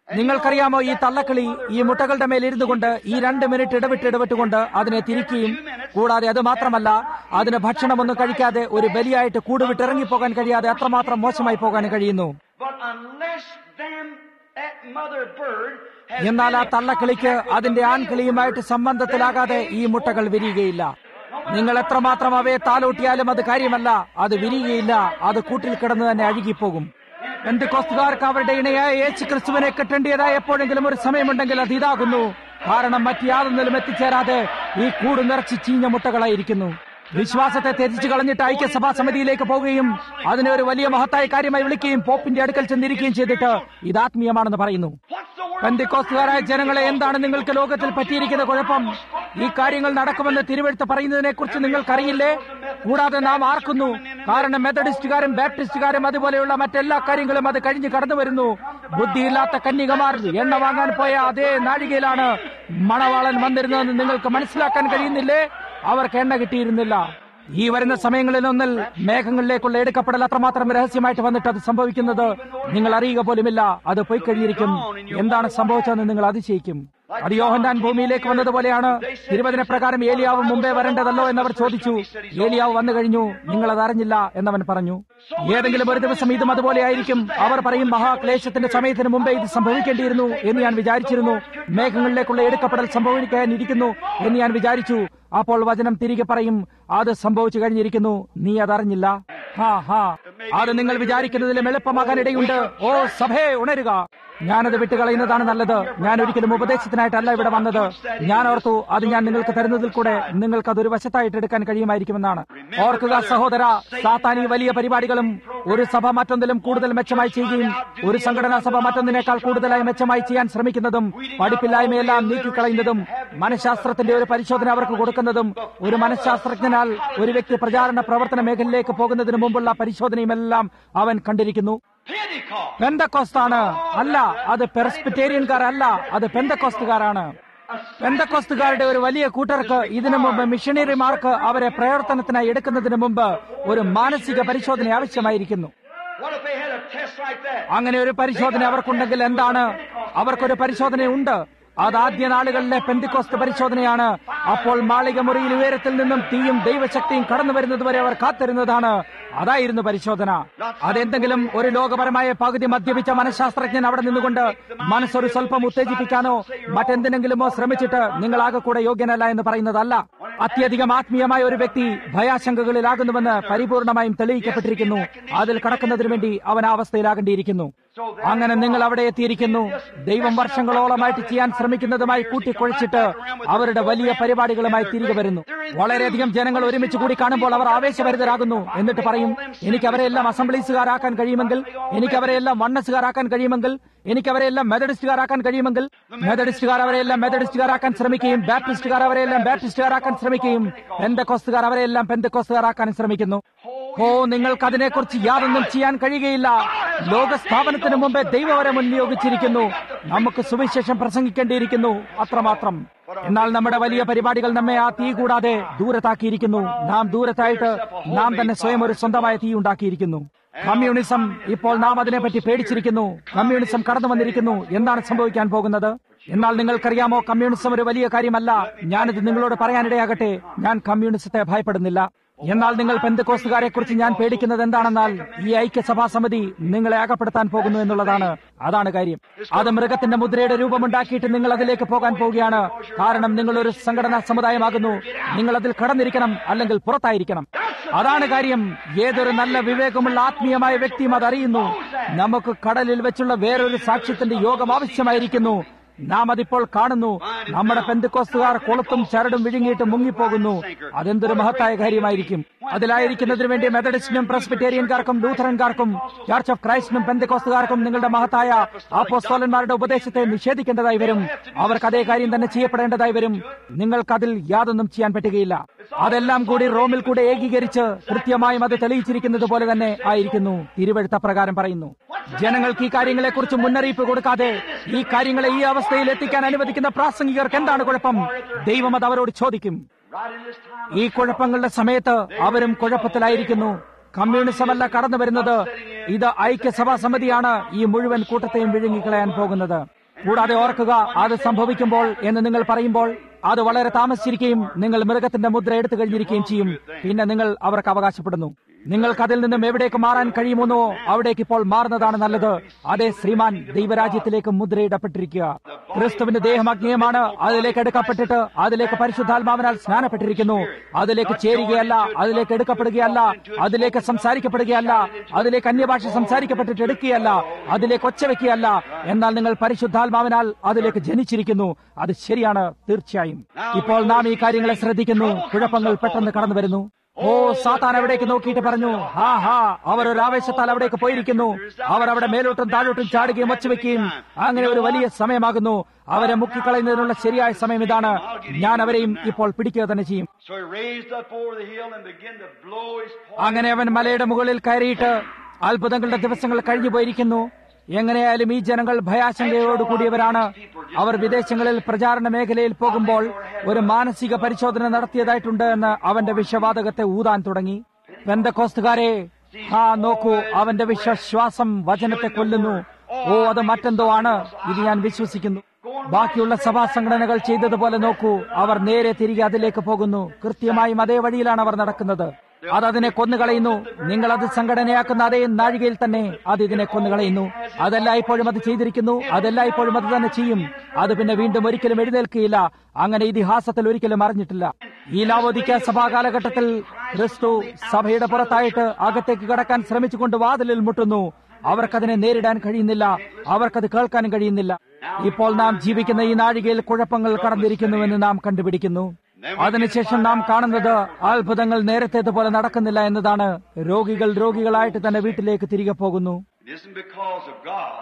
നിങ്ങൾക്കറിയാമോ ഈ തള്ളക്കിളി ഈ മുട്ടകളുടെ മേൽ ഇരുന്നു കൊണ്ട് ഈ രണ്ട് മിനിറ്റ് ഇടവിട്ട് ഇടവിട്ടുകൊണ്ട് അതിനെ തിരിക്കുകയും കൂടാതെ അത് മാത്രമല്ല അതിന് ഭക്ഷണമൊന്നും കഴിക്കാതെ ഒരു ബലിയായിട്ട് കൂടുവിട്ട് ഇറങ്ങിപ്പോകാൻ കഴിയാതെ അത്രമാത്രം മോശമായി പോകാൻ കഴിയുന്നു But unless them, that mother bird has എന്നാൽ ആ been- തള്ളക്കിളിക്ക് അതിന്റെ ആൺകിളിയുമായിട്ട് സംബന്ധത്തിലാകാതെ ഈ മുട്ടകൾ വിരിയുകയില്ല നിങ്ങൾ എത്രമാത്രം അവയെ താലോട്ടിയാലും അത് കാര്യമല്ല അത് വിരിയുകയില്ല അത് കൂട്ടിൽ കിടന്ന് തന്നെ അഴുകിപ്പോകും എന്റെ കോസ്റ്റുകാർക്ക് അവരുടെ ഇണയായ യേശു ക്രിസ്തുവിനെ കെട്ടേണ്ടതായ എപ്പോഴെങ്കിലും ഒരു സമയമുണ്ടെങ്കിൽ അത് ഇതാകുന്നു കാരണം മറ്റ് യാതൊന്നിലും എത്തിച്ചേരാതെ ഈ കൂട് നിറച്ച് ചീഞ്ഞ മുട്ടകളായിരിക്കുന്നു വിശ്വാസത്തെ ത്യജിച്ചു കളഞ്ഞിട്ട് ഐക്യസഭാ സമിതിയിലേക്ക് പോവുകയും അതിനെ ഒരു വലിയ മഹത്തായ കാര്യമായി വിളിക്കുകയും പോപ്പിന്റെ അടുക്കൽ ചെന്നിരിക്കുകയും ചെയ്തിട്ട് ഇത് ആത്മീയമാണെന്ന് പറയുന്നു What's the word? പെന്തിക്കോസ്തുകാരായ ജനങ്ങളെ എന്താണ് നിങ്ങൾക്ക് ലോകത്തിൽ പറ്റിയിരിക്കുന്ന കുഴപ്പം ഈ കാര്യങ്ങൾ നടക്കുമെന്ന് തിരുവെഴുത്ത് പറയുന്നതിനെ കുറിച്ച് നിങ്ങൾക്കറിയില്ലേ കൂടാതെ നാം ആർക്കുന്നു കാരണം മെത്തഡിസ്റ്റുകാരും ബാപ്റ്റിസ്റ്റുകാരും അതുപോലെയുള്ള മറ്റെല്ലാ കാര്യങ്ങളും അത് കഴിഞ്ഞ് കടന്നു വരുന്നു ബുദ്ധിയില്ലാത്ത കന്യകമാർ എണ്ണ വാങ്ങാൻ പോയ അതേ നാഴികയിലാണ് മണവാളൻ വന്നിരുന്നതെന്ന് നിങ്ങൾക്ക് മനസ്സിലാക്കാൻ കഴിയുന്നില്ലേ അവർക്ക് എണ്ണ കിട്ടിയിരുന്നില്ല ഈ വരുന്ന സമയങ്ങളിലൊന്നിൽ മേഘങ്ങളിലേക്കുള്ള എടുക്കപ്പെടൽ അത്രമാത്രം രഹസ്യമായിട്ട് വന്നിട്ട് അത് സംഭവിക്കുന്നത് നിങ്ങൾ അറിയുക പോലുമില്ല അത് പോയി കഴിഞ്ഞിരിക്കും എന്താണ് സംഭവിച്ചതെന്ന് നിങ്ങൾ അതിശയിക്കും അത് യോഹന്നാൻ ഭൂമിയിലേക്ക് വന്നതുപോലെയാണ് തിരുവചന പ്രകാരം ഏലിയാവ് മുമ്പേ വരേണ്ടതല്ലോ എന്നവർ ചോദിച്ചു ഏലിയാവ് വന്നു കഴിഞ്ഞു നിങ്ങൾ അത് അറിഞ്ഞില്ല എന്നവൻ പറഞ്ഞു ഏതെങ്കിലും ഒരു ദിവസം ഇതും അതുപോലെ ആയിരിക്കും അവർ പറയും മഹാക്ലേശത്തിന്റെ സമയത്തിന് മുമ്പേ ഇത് സംഭവിക്കേണ്ടിയിരുന്നു എന്ന് ഞാൻ വിചാരിച്ചിരുന്നു മേഘങ്ങളിലേക്കുള്ള എടുക്കപ്പെടൽ സംഭവിക്കാനിരിക്കുന്നു എന്ന് ഞാൻ വിചാരിച്ചു അപ്പോൾ വചനം തിരികെ പറയും അത് സംഭവിച്ചു കഴിഞ്ഞിരിക്കുന്നു നീ അതറിഞ്ഞില്ല ഹാ ഹാ അത് നിങ്ങൾ വിചാരിക്കുന്നതിലും എളുപ്പമാകാൻ ഇടയുണ്ട് ഓ സഭയെ ഉണരുക ഞാനത് വിട്ടുകളയുന്നതാണ് നല്ലത് ഞാൻ ഒരിക്കലും ഉപദേശത്തിനായിട്ടല്ല ഇവിടെ വന്നത് ഞാൻ ഓർത്തു അത് ഞാൻ നിങ്ങൾക്ക് തരുന്നതിൽ കൂടെ നിങ്ങൾക്ക് അതൊരു വശത്തായിട്ട് എടുക്കാൻ കഴിയുമായിരിക്കുമെന്നാണ് ഓർക്കുക സഹോദര സാത്താനി വലിയ പരിപാടികളും ഒരു സഭ മറ്റൊന്നിലും കൂടുതൽ മെച്ചമായി ചെയ്യുകയും ഒരു സംഘടനാ സഭ മറ്റൊന്നിനേക്കാൾ കൂടുതലായി മെച്ചമായി ചെയ്യാൻ ശ്രമിക്കുന്നതും പഠിപ്പില്ലായ്മയെല്ലാം നീക്കിക്കളയുന്നതും മനഃശാസ്ത്രത്തിന്റെ ഒരു പരിശോധന അവർക്ക് കൊടുക്കുന്നതും ഒരു മനഃശാസ്ത്രജ്ഞനാൽ ഒരു വ്യക്തി പ്രചാരണ പ്രവർത്തന മേഖലയിലേക്ക് പോകുന്നതിന് മുമ്പുള്ള പരിശോധനയുമെല്ലാം അവൻ കണ്ടിരിക്കുന്നു Pentecost. പെന്തക്കോസ്താണ് അല്ല അത് പെർസ്പിറ്റേറിയൻകാരല്ല അത് പെന്തക്കോസ്തുകാരാണ് പെന്തക്കോസ്തുകാരുടെ ഒരു വലിയ കൂട്ടർക്ക് ഇതിനു മുമ്പ് മിഷണറിമാർക്ക് അവരെ പ്രവർത്തനത്തിനായി എടുക്കുന്നതിന് മുമ്പ് ഒരു മാനസിക പരിശോധന ആവശ്യമായിരിക്കുന്നു What if they had a test like that? അങ്ങനെ ഒരു പരിശോധന അവർക്കുണ്ടെങ്കിൽ എന്താണ് അവർക്കൊരു പരിശോധന ഉണ്ട് അത് ആദ്യ നാളുകളിലെ പെന്തിക്കോസ്ത് പരിശോധനയാണ് അപ്പോൾ മാളിക മുറിയിൽ ഉയരത്തിൽ നിന്നും തീയും ദൈവശക്തിയും കടന്നു വരുന്നത് വരെ അവർ കാത്തിരുന്നതാണ് അതായിരുന്നു പരിശോധന അതെന്തെങ്കിലും ഒരു ലോകപരമായ പകുതി മദ്യപിച്ച മനഃശാസ്ത്രജ്ഞൻ അവിടെ നിന്നുകൊണ്ട് മനസ്സൊരു സ്വല്പം ഉത്തേജിപ്പിക്കാനോ മറ്റെന്തിനെങ്കിലുമോ ശ്രമിച്ചിട്ട് നിങ്ങളാകെ കൂടെ യോഗ്യനല്ല എന്ന് പറയുന്നതല്ല അത്യധികം ആത്മീയമായ ഒരു വ്യക്തി ഭയാശങ്കകളിലാകുന്നുവെന്ന് പരിപൂർണമായും തെളിയിക്കപ്പെട്ടിരിക്കുന്നു അതിൽ കടക്കുന്നതിന് വേണ്ടി അവൻ ആ അവസ്ഥയിലാകേണ്ടിയിരിക്കുന്നു അങ്ങനെ നിങ്ങൾ അവിടെ എത്തിയിരിക്കുന്നു ദൈവം വർഷങ്ങളോളമായിട്ട് ചെയ്യാൻ ശ്രമിക്കുന്നതുമായി കൂട്ടിക്കുഴച്ചിട്ട് അവരുടെ വലിയ പരിപാടികളുമായി തിരികെ വരുന്നു വളരെയധികം ജനങ്ങൾ ഒരുമിച്ച് കൂടി കാണുമ്പോൾ അവർ ആവേശഭരിതരാകുന്നു എന്നിട്ട് പറയും എനിക്ക് അവരെല്ലാം അസംബ്ലീസുകാരാക്കാൻ കഴിയുമെങ്കിൽ എനിക്ക് അവരെല്ലാം വണ്ണസുകാരാക്കാൻ കഴിയുമെങ്കിൽ എനിക്ക് അവരെല്ലാം മെത്തഡിസ്റ്റുകാരാക്കാൻ കഴിയുമെങ്കിൽ മെത്തഡിസ്റ്റുകാർ അവരെല്ലാം മെത്തഡിസ്റ്റുകാരാക്കാൻ ശ്രമിക്കുകയും ബാപ്റ്റിസ്റ്റുകാർ അവരെല്ലാം ബാപ്റ്റിസ്റ്റുകാരാക്കാൻ ശ്രമിക്കുകയും പെന്തക്കോസ്തുകാർ അവരെല്ലാം പെന്തക്കോസ്തുകാരാക്കാൻ ശ്രമിക്കുന്നു ഓ നിങ്ങൾക്ക് അതിനെക്കുറിച്ച് യാതൊന്നും ചെയ്യാൻ കഴിയുകയില്ല ലോകസ്ഥാപനത്തിന് മുമ്പേ ദൈവവരെ മുൻനിയോഗിച്ചിരിക്കുന്നു നമുക്ക് സുവിശേഷം പ്രസംഗിക്കേണ്ടിയിരിക്കുന്നു അത്രമാത്രം എന്നാൽ നമ്മുടെ വലിയ പരിപാടികൾ നമ്മെ ആ തീ കൂടാതെ ദൂരത്താക്കിയിരിക്കുന്നു നാം ദൂരത്തായിട്ട് നാം തന്നെ സ്വയം ഒരു സ്വന്തമായ തീ ഉണ്ടാക്കിയിരിക്കുന്നു കമ്മ്യൂണിസം ഇപ്പോൾ നാം അതിനെപ്പറ്റി പേടിച്ചിരിക്കുന്നു കമ്മ്യൂണിസം കടന്നു വന്നിരിക്കുന്നു എന്താണ് സംഭവിക്കാൻ പോകുന്നത് എന്നാൽ നിങ്ങൾക്കറിയാമോ കമ്മ്യൂണിസം ഒരു വലിയ കാര്യമല്ല ഞാനിത് നിങ്ങളോട് പറയാനിടയാകട്ടെ ഞാൻ കമ്മ്യൂണിസത്തെ ഭയപ്പെടുന്നില്ല എന്നാൽ നിങ്ങൾ പെന്തക്കോസ്തുകാരെ കുറിച്ച് ഞാൻ പേടിക്കുന്നത് എന്താണെന്നാൽ ഈ ഐക്യസഭാ സമിതി നിങ്ങളെ അകപ്പെടുത്താൻ പോകുന്നു എന്നുള്ളതാണ് അതാണ് കാര്യം അത് മൃഗത്തിന്റെ മുദ്രയുടെ രൂപമുണ്ടാക്കിയിട്ട് നിങ്ങൾ അതിലേക്ക് പോകാൻ പോവുകയാണ് കാരണം നിങ്ങൾ ഒരു സംഘടനാ സമുദായമാകുന്നു നിങ്ങൾ അതിൽ കടന്നിരിക്കണം അല്ലെങ്കിൽ പുറത്തായിരിക്കണം അതാണ് കാര്യം ഏതൊരു നല്ല വിവേകമുള്ള ആത്മീയമായ വ്യക്തിയും അതറിയുന്നു നമുക്ക് കടലിൽ വെച്ചുള്ള വേറൊരു സാക്ഷ്യത്തിന്റെ യോഗം ആവശ്യമായിരിക്കുന്നു നാം അതിപ്പോൾ കാണുന്നു നമ്മുടെ പെന്തുക്കോസ്തുകാർ കൊളുത്തും ചരടും വിഴുങ്ങിയിട്ട് മുങ്ങിപ്പോകുന്നു അതെന്തൊരു മഹത്തായ കാര്യമായിരിക്കും അതിലായിരിക്കുന്നതിന് വേണ്ടി മെത്തഡിസ്റ്റിനും പ്രസ്ബിറ്റേറിയൻകാർക്കും ലൂഥറൻകാർക്കും ചർച്ച് ഓഫ് ക്രൈസ്റ്റിനും പെന്തക്കോസ്തുകാർക്കും നിങ്ങളുടെ മഹത്തായ ആപ്പോസ്തോലന്മാരുടെ ഉപദേശത്തെ നിഷേധിക്കേണ്ടതായി വരും അവർക്ക് അതേ കാര്യം തന്നെ ചെയ്യപ്പെടേണ്ടതായി വരും നിങ്ങൾക്കതിൽ യാതൊന്നും ചെയ്യാൻ പറ്റുകയില്ല അതെല്ലാം കൂടി റോമിൽ കൂടെ ഏകീകരിച്ച് കൃത്യമായും അത് തെളിയിച്ചിരിക്കുന്നത് പോലെ തന്നെ ആയിരിക്കുന്നു തിരുവഴുത്ത പ്രകാരം പറയുന്നു ജനങ്ങൾക്ക് ഈ കാര്യങ്ങളെക്കുറിച്ച് മുന്നറിയിപ്പ് കൊടുക്കാതെ ഈ കാര്യങ്ങളെ ഈ അവസ്ഥയിൽ എത്തിക്കാൻ അനുവദിക്കുന്ന പ്രാസംഗികർക്ക് എന്താണ് കുഴപ്പം ദൈവം അത് അവരോട് ചോദിക്കും Right in this time. ഈ കുഴപ്പങ്ങളുടെ സമയത്ത് അവരും കുഴപ്പത്തിലായിരിക്കുന്നു കമ്മ്യൂണിസം അല്ല കടന്നു വരുന്നത് ഇത് ഐക്യസഭാ സമിതിയാണ് ഈ മുഴുവൻ കൂട്ടത്തെയും വിഴുങ്ങിക്കളയാൻ പോകുന്നത് കൂടാതെ ഓർക്കുക അത് സംഭവിക്കുമ്പോൾ എന്ന് നിങ്ങൾ പറയുമ്പോൾ അത് വളരെ താമസിച്ചിരിക്കുകയും നിങ്ങൾ മൃഗത്തിന്റെ മുദ്ര എടുത്തു കഴിഞ്ഞിരിക്കുകയും ചെയ്യും പിന്നെ നിങ്ങൾ അവർക്ക് അവകാശപ്പെടുന്നു നിങ്ങൾക്ക് അതിൽ നിന്നും എവിടേക്ക് മാറാൻ കഴിയുമെന്നോ അവിടേക്ക് ഇപ്പോൾ മാറുന്നതാണ് നല്ലത് അതേ ശ്രീമാൻ ദൈവരാജ്യത്തിലേക്ക് മുദ്രയിടപ്പെട്ടിരിക്കുക ക്രിസ്തുവിന്റെ ദേഹം അഗ്നിയമാണ് അതിലേക്ക് എടുക്കപ്പെട്ടിട്ട് അതിലേക്ക് പരിശുദ്ധാത്മാവിനാൽ സ്നാനപ്പെട്ടിരിക്കുന്നു അതിലേക്ക് ചേരുകയല്ല അതിലേക്ക് എടുക്കപ്പെടുകയല്ല അതിലേക്ക് സംസാരിക്കപ്പെടുകയല്ല അതിലേക്ക് അന്യഭാഷ സംസാരിക്കപ്പെട്ടിട്ട് എടുക്കുകയല്ല അതിലേക്ക് ഒച്ച വെക്കുകയല്ല എന്നാൽ നിങ്ങൾ പരിശുദ്ധാത്മാവിനാൽ അതിലേക്ക് ജനിച്ചിരിക്കുന്നു അത് ശരിയാണ് തീർച്ചയായും ഇപ്പോൾ നാം ഈ കാര്യങ്ങളെ ശ്രദ്ധിക്കുന്നു കുഴപ്പങ്ങൾ പെട്ടെന്ന് കടന്നു വരുന്നു ഓ സാത്താൻ അവിടേക്ക് നോക്കിയിട്ട് പറഞ്ഞു ഹാ ഹാ അവർ ഒരു ആവേശത്താൽ അവിടേക്ക് പോയിരിക്കുന്നു അവർ അവിടെ മേലോട്ടും താഴോട്ടും ചാടുകയും ഒച്ചവെക്കുകയും അങ്ങനെ ഒരു വലിയ സമയമാകുന്നു അവരെ മുക്കിക്കളയുന്നതിനുള്ള ശരിയായ സമയം ഇതാണ് ഞാൻ അവരെയും ഇപ്പോൾ പിടിക്കുക തന്നെ ചെയ്യും So he raised up over the hill and began to blow his horn. അങ്ങനെ അവൻ മലയുടെ മുകളിൽ കയറിയിട്ട് അത്ഭുതങ്ങളുടെ ദിവസങ്ങൾ കഴിഞ്ഞു പോയിരിക്കുന്നു എങ്ങനെയായാലും ഈ ജനങ്ങൾ ഭയാശങ്കയോട് കൂടിയവരാണ് അവർ വിദേശങ്ങളിൽ പ്രചാരണ മേഖലയിൽ പോകുമ്പോൾ ഒരു മാനസിക പരിശോധന നടത്തിയതായിട്ടുണ്ട് എന്ന് അവന്റെ വിഷവാതകത്തെ ഊതാൻ തുടങ്ങി ബന്ധക്കോസ്തുകാരെ ഹാ നോക്കൂ അവന്റെ വിശ്വാസം വചനത്തെ കൊല്ലുന്നു ഓ അത് മറ്റെന്തോ ആണ് ഇത് ഞാൻ വിശ്വസിക്കുന്നു ബാക്കിയുള്ള സഭാ സംഘടനകൾ ചെയ്തതുപോലെ നോക്കൂ അവർ നേരെ തിരികെ അതിലേക്ക് പോകുന്നു കൃത്യമായും അതേ വഴിയിലാണ് അവർ നടക്കുന്നത് അത് അതിനെ കൊന്നുകളയുന്നു നിങ്ങൾ അത് സംഘടനയാക്കുന്ന അതേ നാഴികയിൽ തന്നെ അത് ഇതിനെ കൊന്നുകളയുന്നു അതെല്ലായ്പ്പോഴും അത് ചെയ്തിരിക്കുന്നു അതെല്ലായ്പ്പോഴും അത് തന്നെ ചെയ്യും അത് പിന്നെ വീണ്ടും ഒരിക്കലും എഴുന്നേൽക്കുകയില്ല അങ്ങനെ ഇതിഹാസത്തിൽ ഒരിക്കലും അറിഞ്ഞിട്ടില്ല ഈ ലാവോദിക്ക സഭാ കാലഘട്ടത്തിൽ ക്രിസ്തു സഭയുടെ പുറത്തായിട്ട് അകത്തേക്ക് കടക്കാൻ ശ്രമിച്ചുകൊണ്ട് വാതിലിൽ മുട്ടുന്നു അവർക്കതിനെ നേരിടാൻ കഴിയുന്നില്ല അവർക്കത് കേൾക്കാനും കഴിയുന്നില്ല ഇപ്പോൾ നാം ജീവിക്കുന്ന ഈ നാഴികയിൽ കുഴപ്പങ്ങൾ കടന്നിരിക്കുന്നുവെന്ന് നാം കണ്ടുപിടിക്കുന്നു അതിനുശേഷം നാം കാണുന്നത് അത്ഭുതങ്ങൾ നേരത്തേതുപോലെ നടക്കുന്നില്ല എന്നതാണ് രോഗികൾ രോഗികളായിട്ട് തന്നെ വീട്ടിലേക്ക് തിരികെ പോകുന്നു It isn't because of God.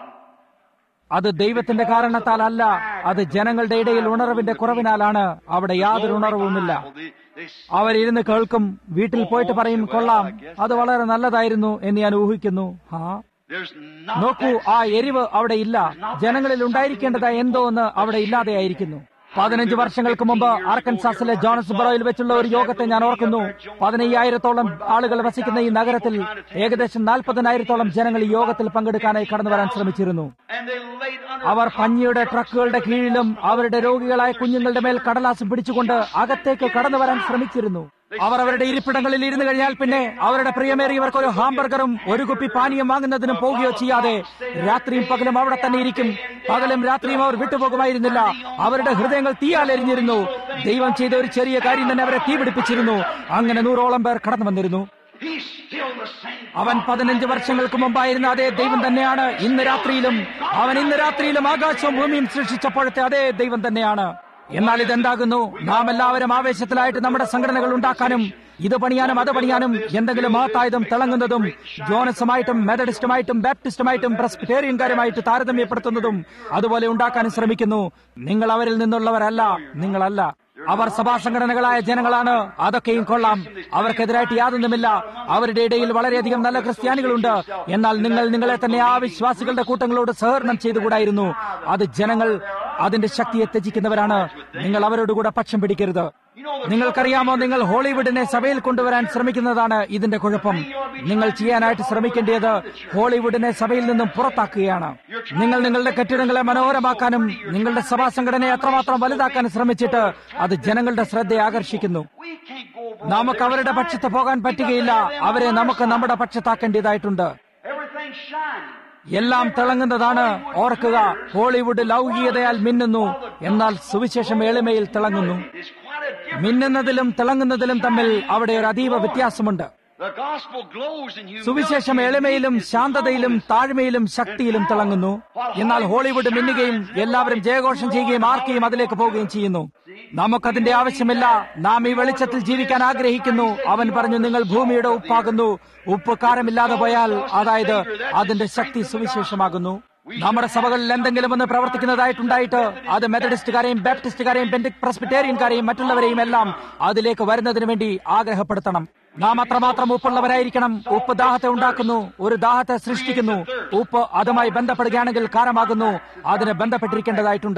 അത് ദൈവത്തിന്റെ കാരണത്താൽ അല്ല അത് ജനങ്ങളുടെ ഇടയിൽ ഉണർവിന്റെ കുറവിനാലാണ് അവിടെ യാതൊരു ഉണർവുമില്ല They, they, അവരിരുന്ന് കേൾക്കും വീട്ടിൽ പോയിട്ട് പറയും കൊള്ളാം അത് വളരെ നല്ലതായിരുന്നു എന്ന് ഞാൻ ഊഹിക്കുന്നു ആ there's not നോക്കൂ ആ എരിവ് അവിടെ ഇല്ല ജനങ്ങളിൽ ഉണ്ടായിരിക്കേണ്ടതായ എന്തോ ഒന്ന് അവിടെ ഇല്ലാതെയായിരിക്കുന്നു പതിനഞ്ച് വർഷങ്ങൾക്ക് മുമ്പ് ആർക്കൻസാസിലെ ജോൺസ്ബറോയിൽ വെച്ചുള്ള ഒരു യോഗത്തെ ഞാൻ ഓർക്കുന്നു പതിനയ്യായിരത്തോളം ആളുകൾ വസിക്കുന്ന ഈ നഗരത്തിൽ ഏകദേശം നാൽപ്പതിനായിരത്തോളം ജനങ്ങൾ ഈ യോഗത്തിൽ പങ്കെടുക്കാനായി കടന്നു വരാൻ ശ്രമിച്ചിരുന്നു and they laid under അവർ പഞ്ഞിയുടെ ട്രക്കുകളുടെ കീഴിലും അവരുടെ രോഗികളായ കുഞ്ഞുങ്ങളുടെ മേൽ കടലാസം പിടിച്ചുകൊണ്ട് അകത്തേക്ക് കടന്നു വരാൻ ശ്രമിച്ചിരുന്നു അവർ അവരുടെ ഇരിപ്പിടങ്ങളിൽ ഇരുന്ന് കഴിഞ്ഞാൽ പിന്നെ അവരുടെ പ്രിയമേറിയവർക്ക് ഒരു ഹാംബർഗറും ഒരു കുപ്പി പാനീയം വാങ്ങുന്നതിനും പോവുകയോ ചെയ്യാതെ രാത്രിയും പകലും അവിടെ തന്നെ ഇരിക്കും പകലും രാത്രിയും അവർ വിട്ടുപോകുമായിരുന്നില്ല അവരുടെ ഹൃദയങ്ങൾ തീയാൽ എരിഞ്ഞിരുന്നു ദൈവം ചെയ്ത ഒരു ചെറിയ കാര്യം തന്നെ അവരെ തീപിടിപ്പിച്ചിരുന്നു അങ്ങനെ നൂറോളം പേർ കടന്നു വന്നിരുന്നു He's still the same. അവൻ പതിനഞ്ച് വർഷങ്ങൾക്ക് മുമ്പായിരുന്ന അതേ ദൈവം തന്നെയാണ് ഇന്ന് രാത്രിയിലും അവൻ ഇന്ന് രാത്രിയിലും ആകാശവും ഭൂമിയും സൃഷ്ടിച്ചപ്പോഴത്തെ അതേ ദൈവം തന്നെയാണ് എന്നാൽ ഇതെന്താകുന്നു നാം എല്ലാവരും ആവേശത്തിലായിട്ട് നമ്മുടെ സംഘടനകൾ ഉണ്ടാക്കാനും ഇത് പണിയാനും അത് പണിയാനും എന്തെങ്കിലും മഹത്തായതും തിളങ്ങുന്നതും ജോനസുമായിട്ടും മെത്തഡിസ്റ്റുമായിട്ടും ബാപ്റ്റിസ്റ്റുമായിട്ടും പ്രസ്ബിറ്റേറിയൻകാരുമായിട്ട് താരതമ്യപ്പെടുത്തുന്നതും അതുപോലെ ഉണ്ടാക്കാനും ശ്രമിക്കുന്നു നിങ്ങൾ അവരിൽ നിന്നുള്ളവരല്ല നിങ്ങളല്ല അവർ സഭാ സംഘടനകളായ ജനങ്ങളാണ് അതൊക്കെയും കൊള്ളാം അവർക്കെതിരായിട്ട് യാതൊന്നുമില്ല അവരുടെ ഇടയിൽ വളരെയധികം നല്ല ക്രിസ്ത്യാനികളുണ്ട് എന്നാൽ നിങ്ങൾ നിങ്ങളെ തന്നെ ആ വിശ്വാസികളുടെ കൂട്ടങ്ങളോട് സഹകരണം ചെയ്തുകൂടായിരുന്നു അത് ജനങ്ങൾ അതിന്റെ ശക്തിയെ ത്യജിക്കുന്നവരാണ് നിങ്ങൾ അവരോട് കൂടെ പക്ഷം പിടിക്കരുത് നിങ്ങൾക്കറിയാമോ നിങ്ങൾ ഹോളിവുഡിനെ സഭയിൽ കൊണ്ടുവരാൻ ശ്രമിക്കുന്നതാണ് ഇതിന്റെ കുഴപ്പം നിങ്ങൾ ചെയ്യാനായിട്ട് ശ്രമിക്കേണ്ടത് ഹോളിവുഡിനെ സഭയിൽ നിന്നും പുറത്താക്കുകയാണ് നിങ്ങൾ നിങ്ങളുടെ കെട്ടിടങ്ങളെ മനോഹരമാക്കാനും നിങ്ങളുടെ സഭാ സംഘടനയെ അത്രമാത്രം വലുതാക്കാനും ശ്രമിച്ചിട്ട് അത് ജനങ്ങളുടെ ശ്രദ്ധയെ ആകർഷിക്കുന്നു We can't go over നമുക്ക് അവരുടെ പക്ഷത്ത് പോകാൻ പറ്റുകയില്ല അവരെ നമുക്ക് നമ്മുടെ പക്ഷത്താക്കേണ്ടതായിട്ടുണ്ട് everything's shining. എല്ലാം തിളങ്ങുന്നതാണ് ഓർക്കുക ഹോളിവുഡ് ലൗകികതയാൽ മിന്നുന്നു എന്നാൽ സുവിശേഷം എളിമയിൽ തിളങ്ങുന്നു It's quite a difference. മിന്നുന്നതിലും തിളങ്ങുന്നതിലും തമ്മിൽ അവിടെ ഒരു അതീവ വ്യത്യാസമുണ്ട് The gospel glows in humility. സുവിശേഷം എളിമയിലും ശാന്തതയിലും താഴ്മയിലും ശക്തിയിലും തിളങ്ങുന്നു എന്നാൽ ഹോളിവുഡ് മിന്നുകയും എല്ലാവരും ജയഘോഷം ചെയ്യുകയും ആർക്കുകയും അതിലേക്ക് പോവുകയും ചെയ്യുന്നു നമുക്കതിന്റെ ആവശ്യമില്ല നാം ഈ വെളിച്ചത്തിൽ ജീവിക്കാൻ ആഗ്രഹിക്കുന്നു അവൻ പറഞ്ഞു നിങ്ങൾ ഭൂമിയുടെ ഉപ്പാകുന്നു ഉപ്പ് കാരമില്ലാതെ പോയാൽ അതായത് അതിന്റെ ശക്തി സുവിശേഷമാകുന്നു നമ്മുടെ സഭകളിൽ എന്തെങ്കിലും ഒന്ന് പ്രവർത്തിക്കുന്നതായിട്ടുണ്ടായിട്ട് അത് മെത്തഡിസ്റ്റുകാരെയും ബാപ്റ്റിസ്റ്റുകാരെയും പെന്റിക് പ്രസ്ബിറ്റേറിയൻകാരെയും മറ്റുള്ളവരെയും എല്ലാം അതിലേക്ക് വരുന്നതിന് വേണ്ടി ആഗ്രഹപ്പെടുത്തണം നാം അത്രമാത്രം ഉപ്പുള്ളവരായിരിക്കണം ഉപ്പ് ദാഹത്തെ ഉണ്ടാക്കുന്നു ഒരു ദാഹത്തെ സൃഷ്ടിക്കുന്നു ഉപ്പ് അതുമായി ബന്ധപ്പെടുകയാണെങ്കിൽ കാരമാകുന്നു അതിന് ബന്ധപ്പെട്ടിരിക്കേണ്ടതായിട്ടുണ്ട്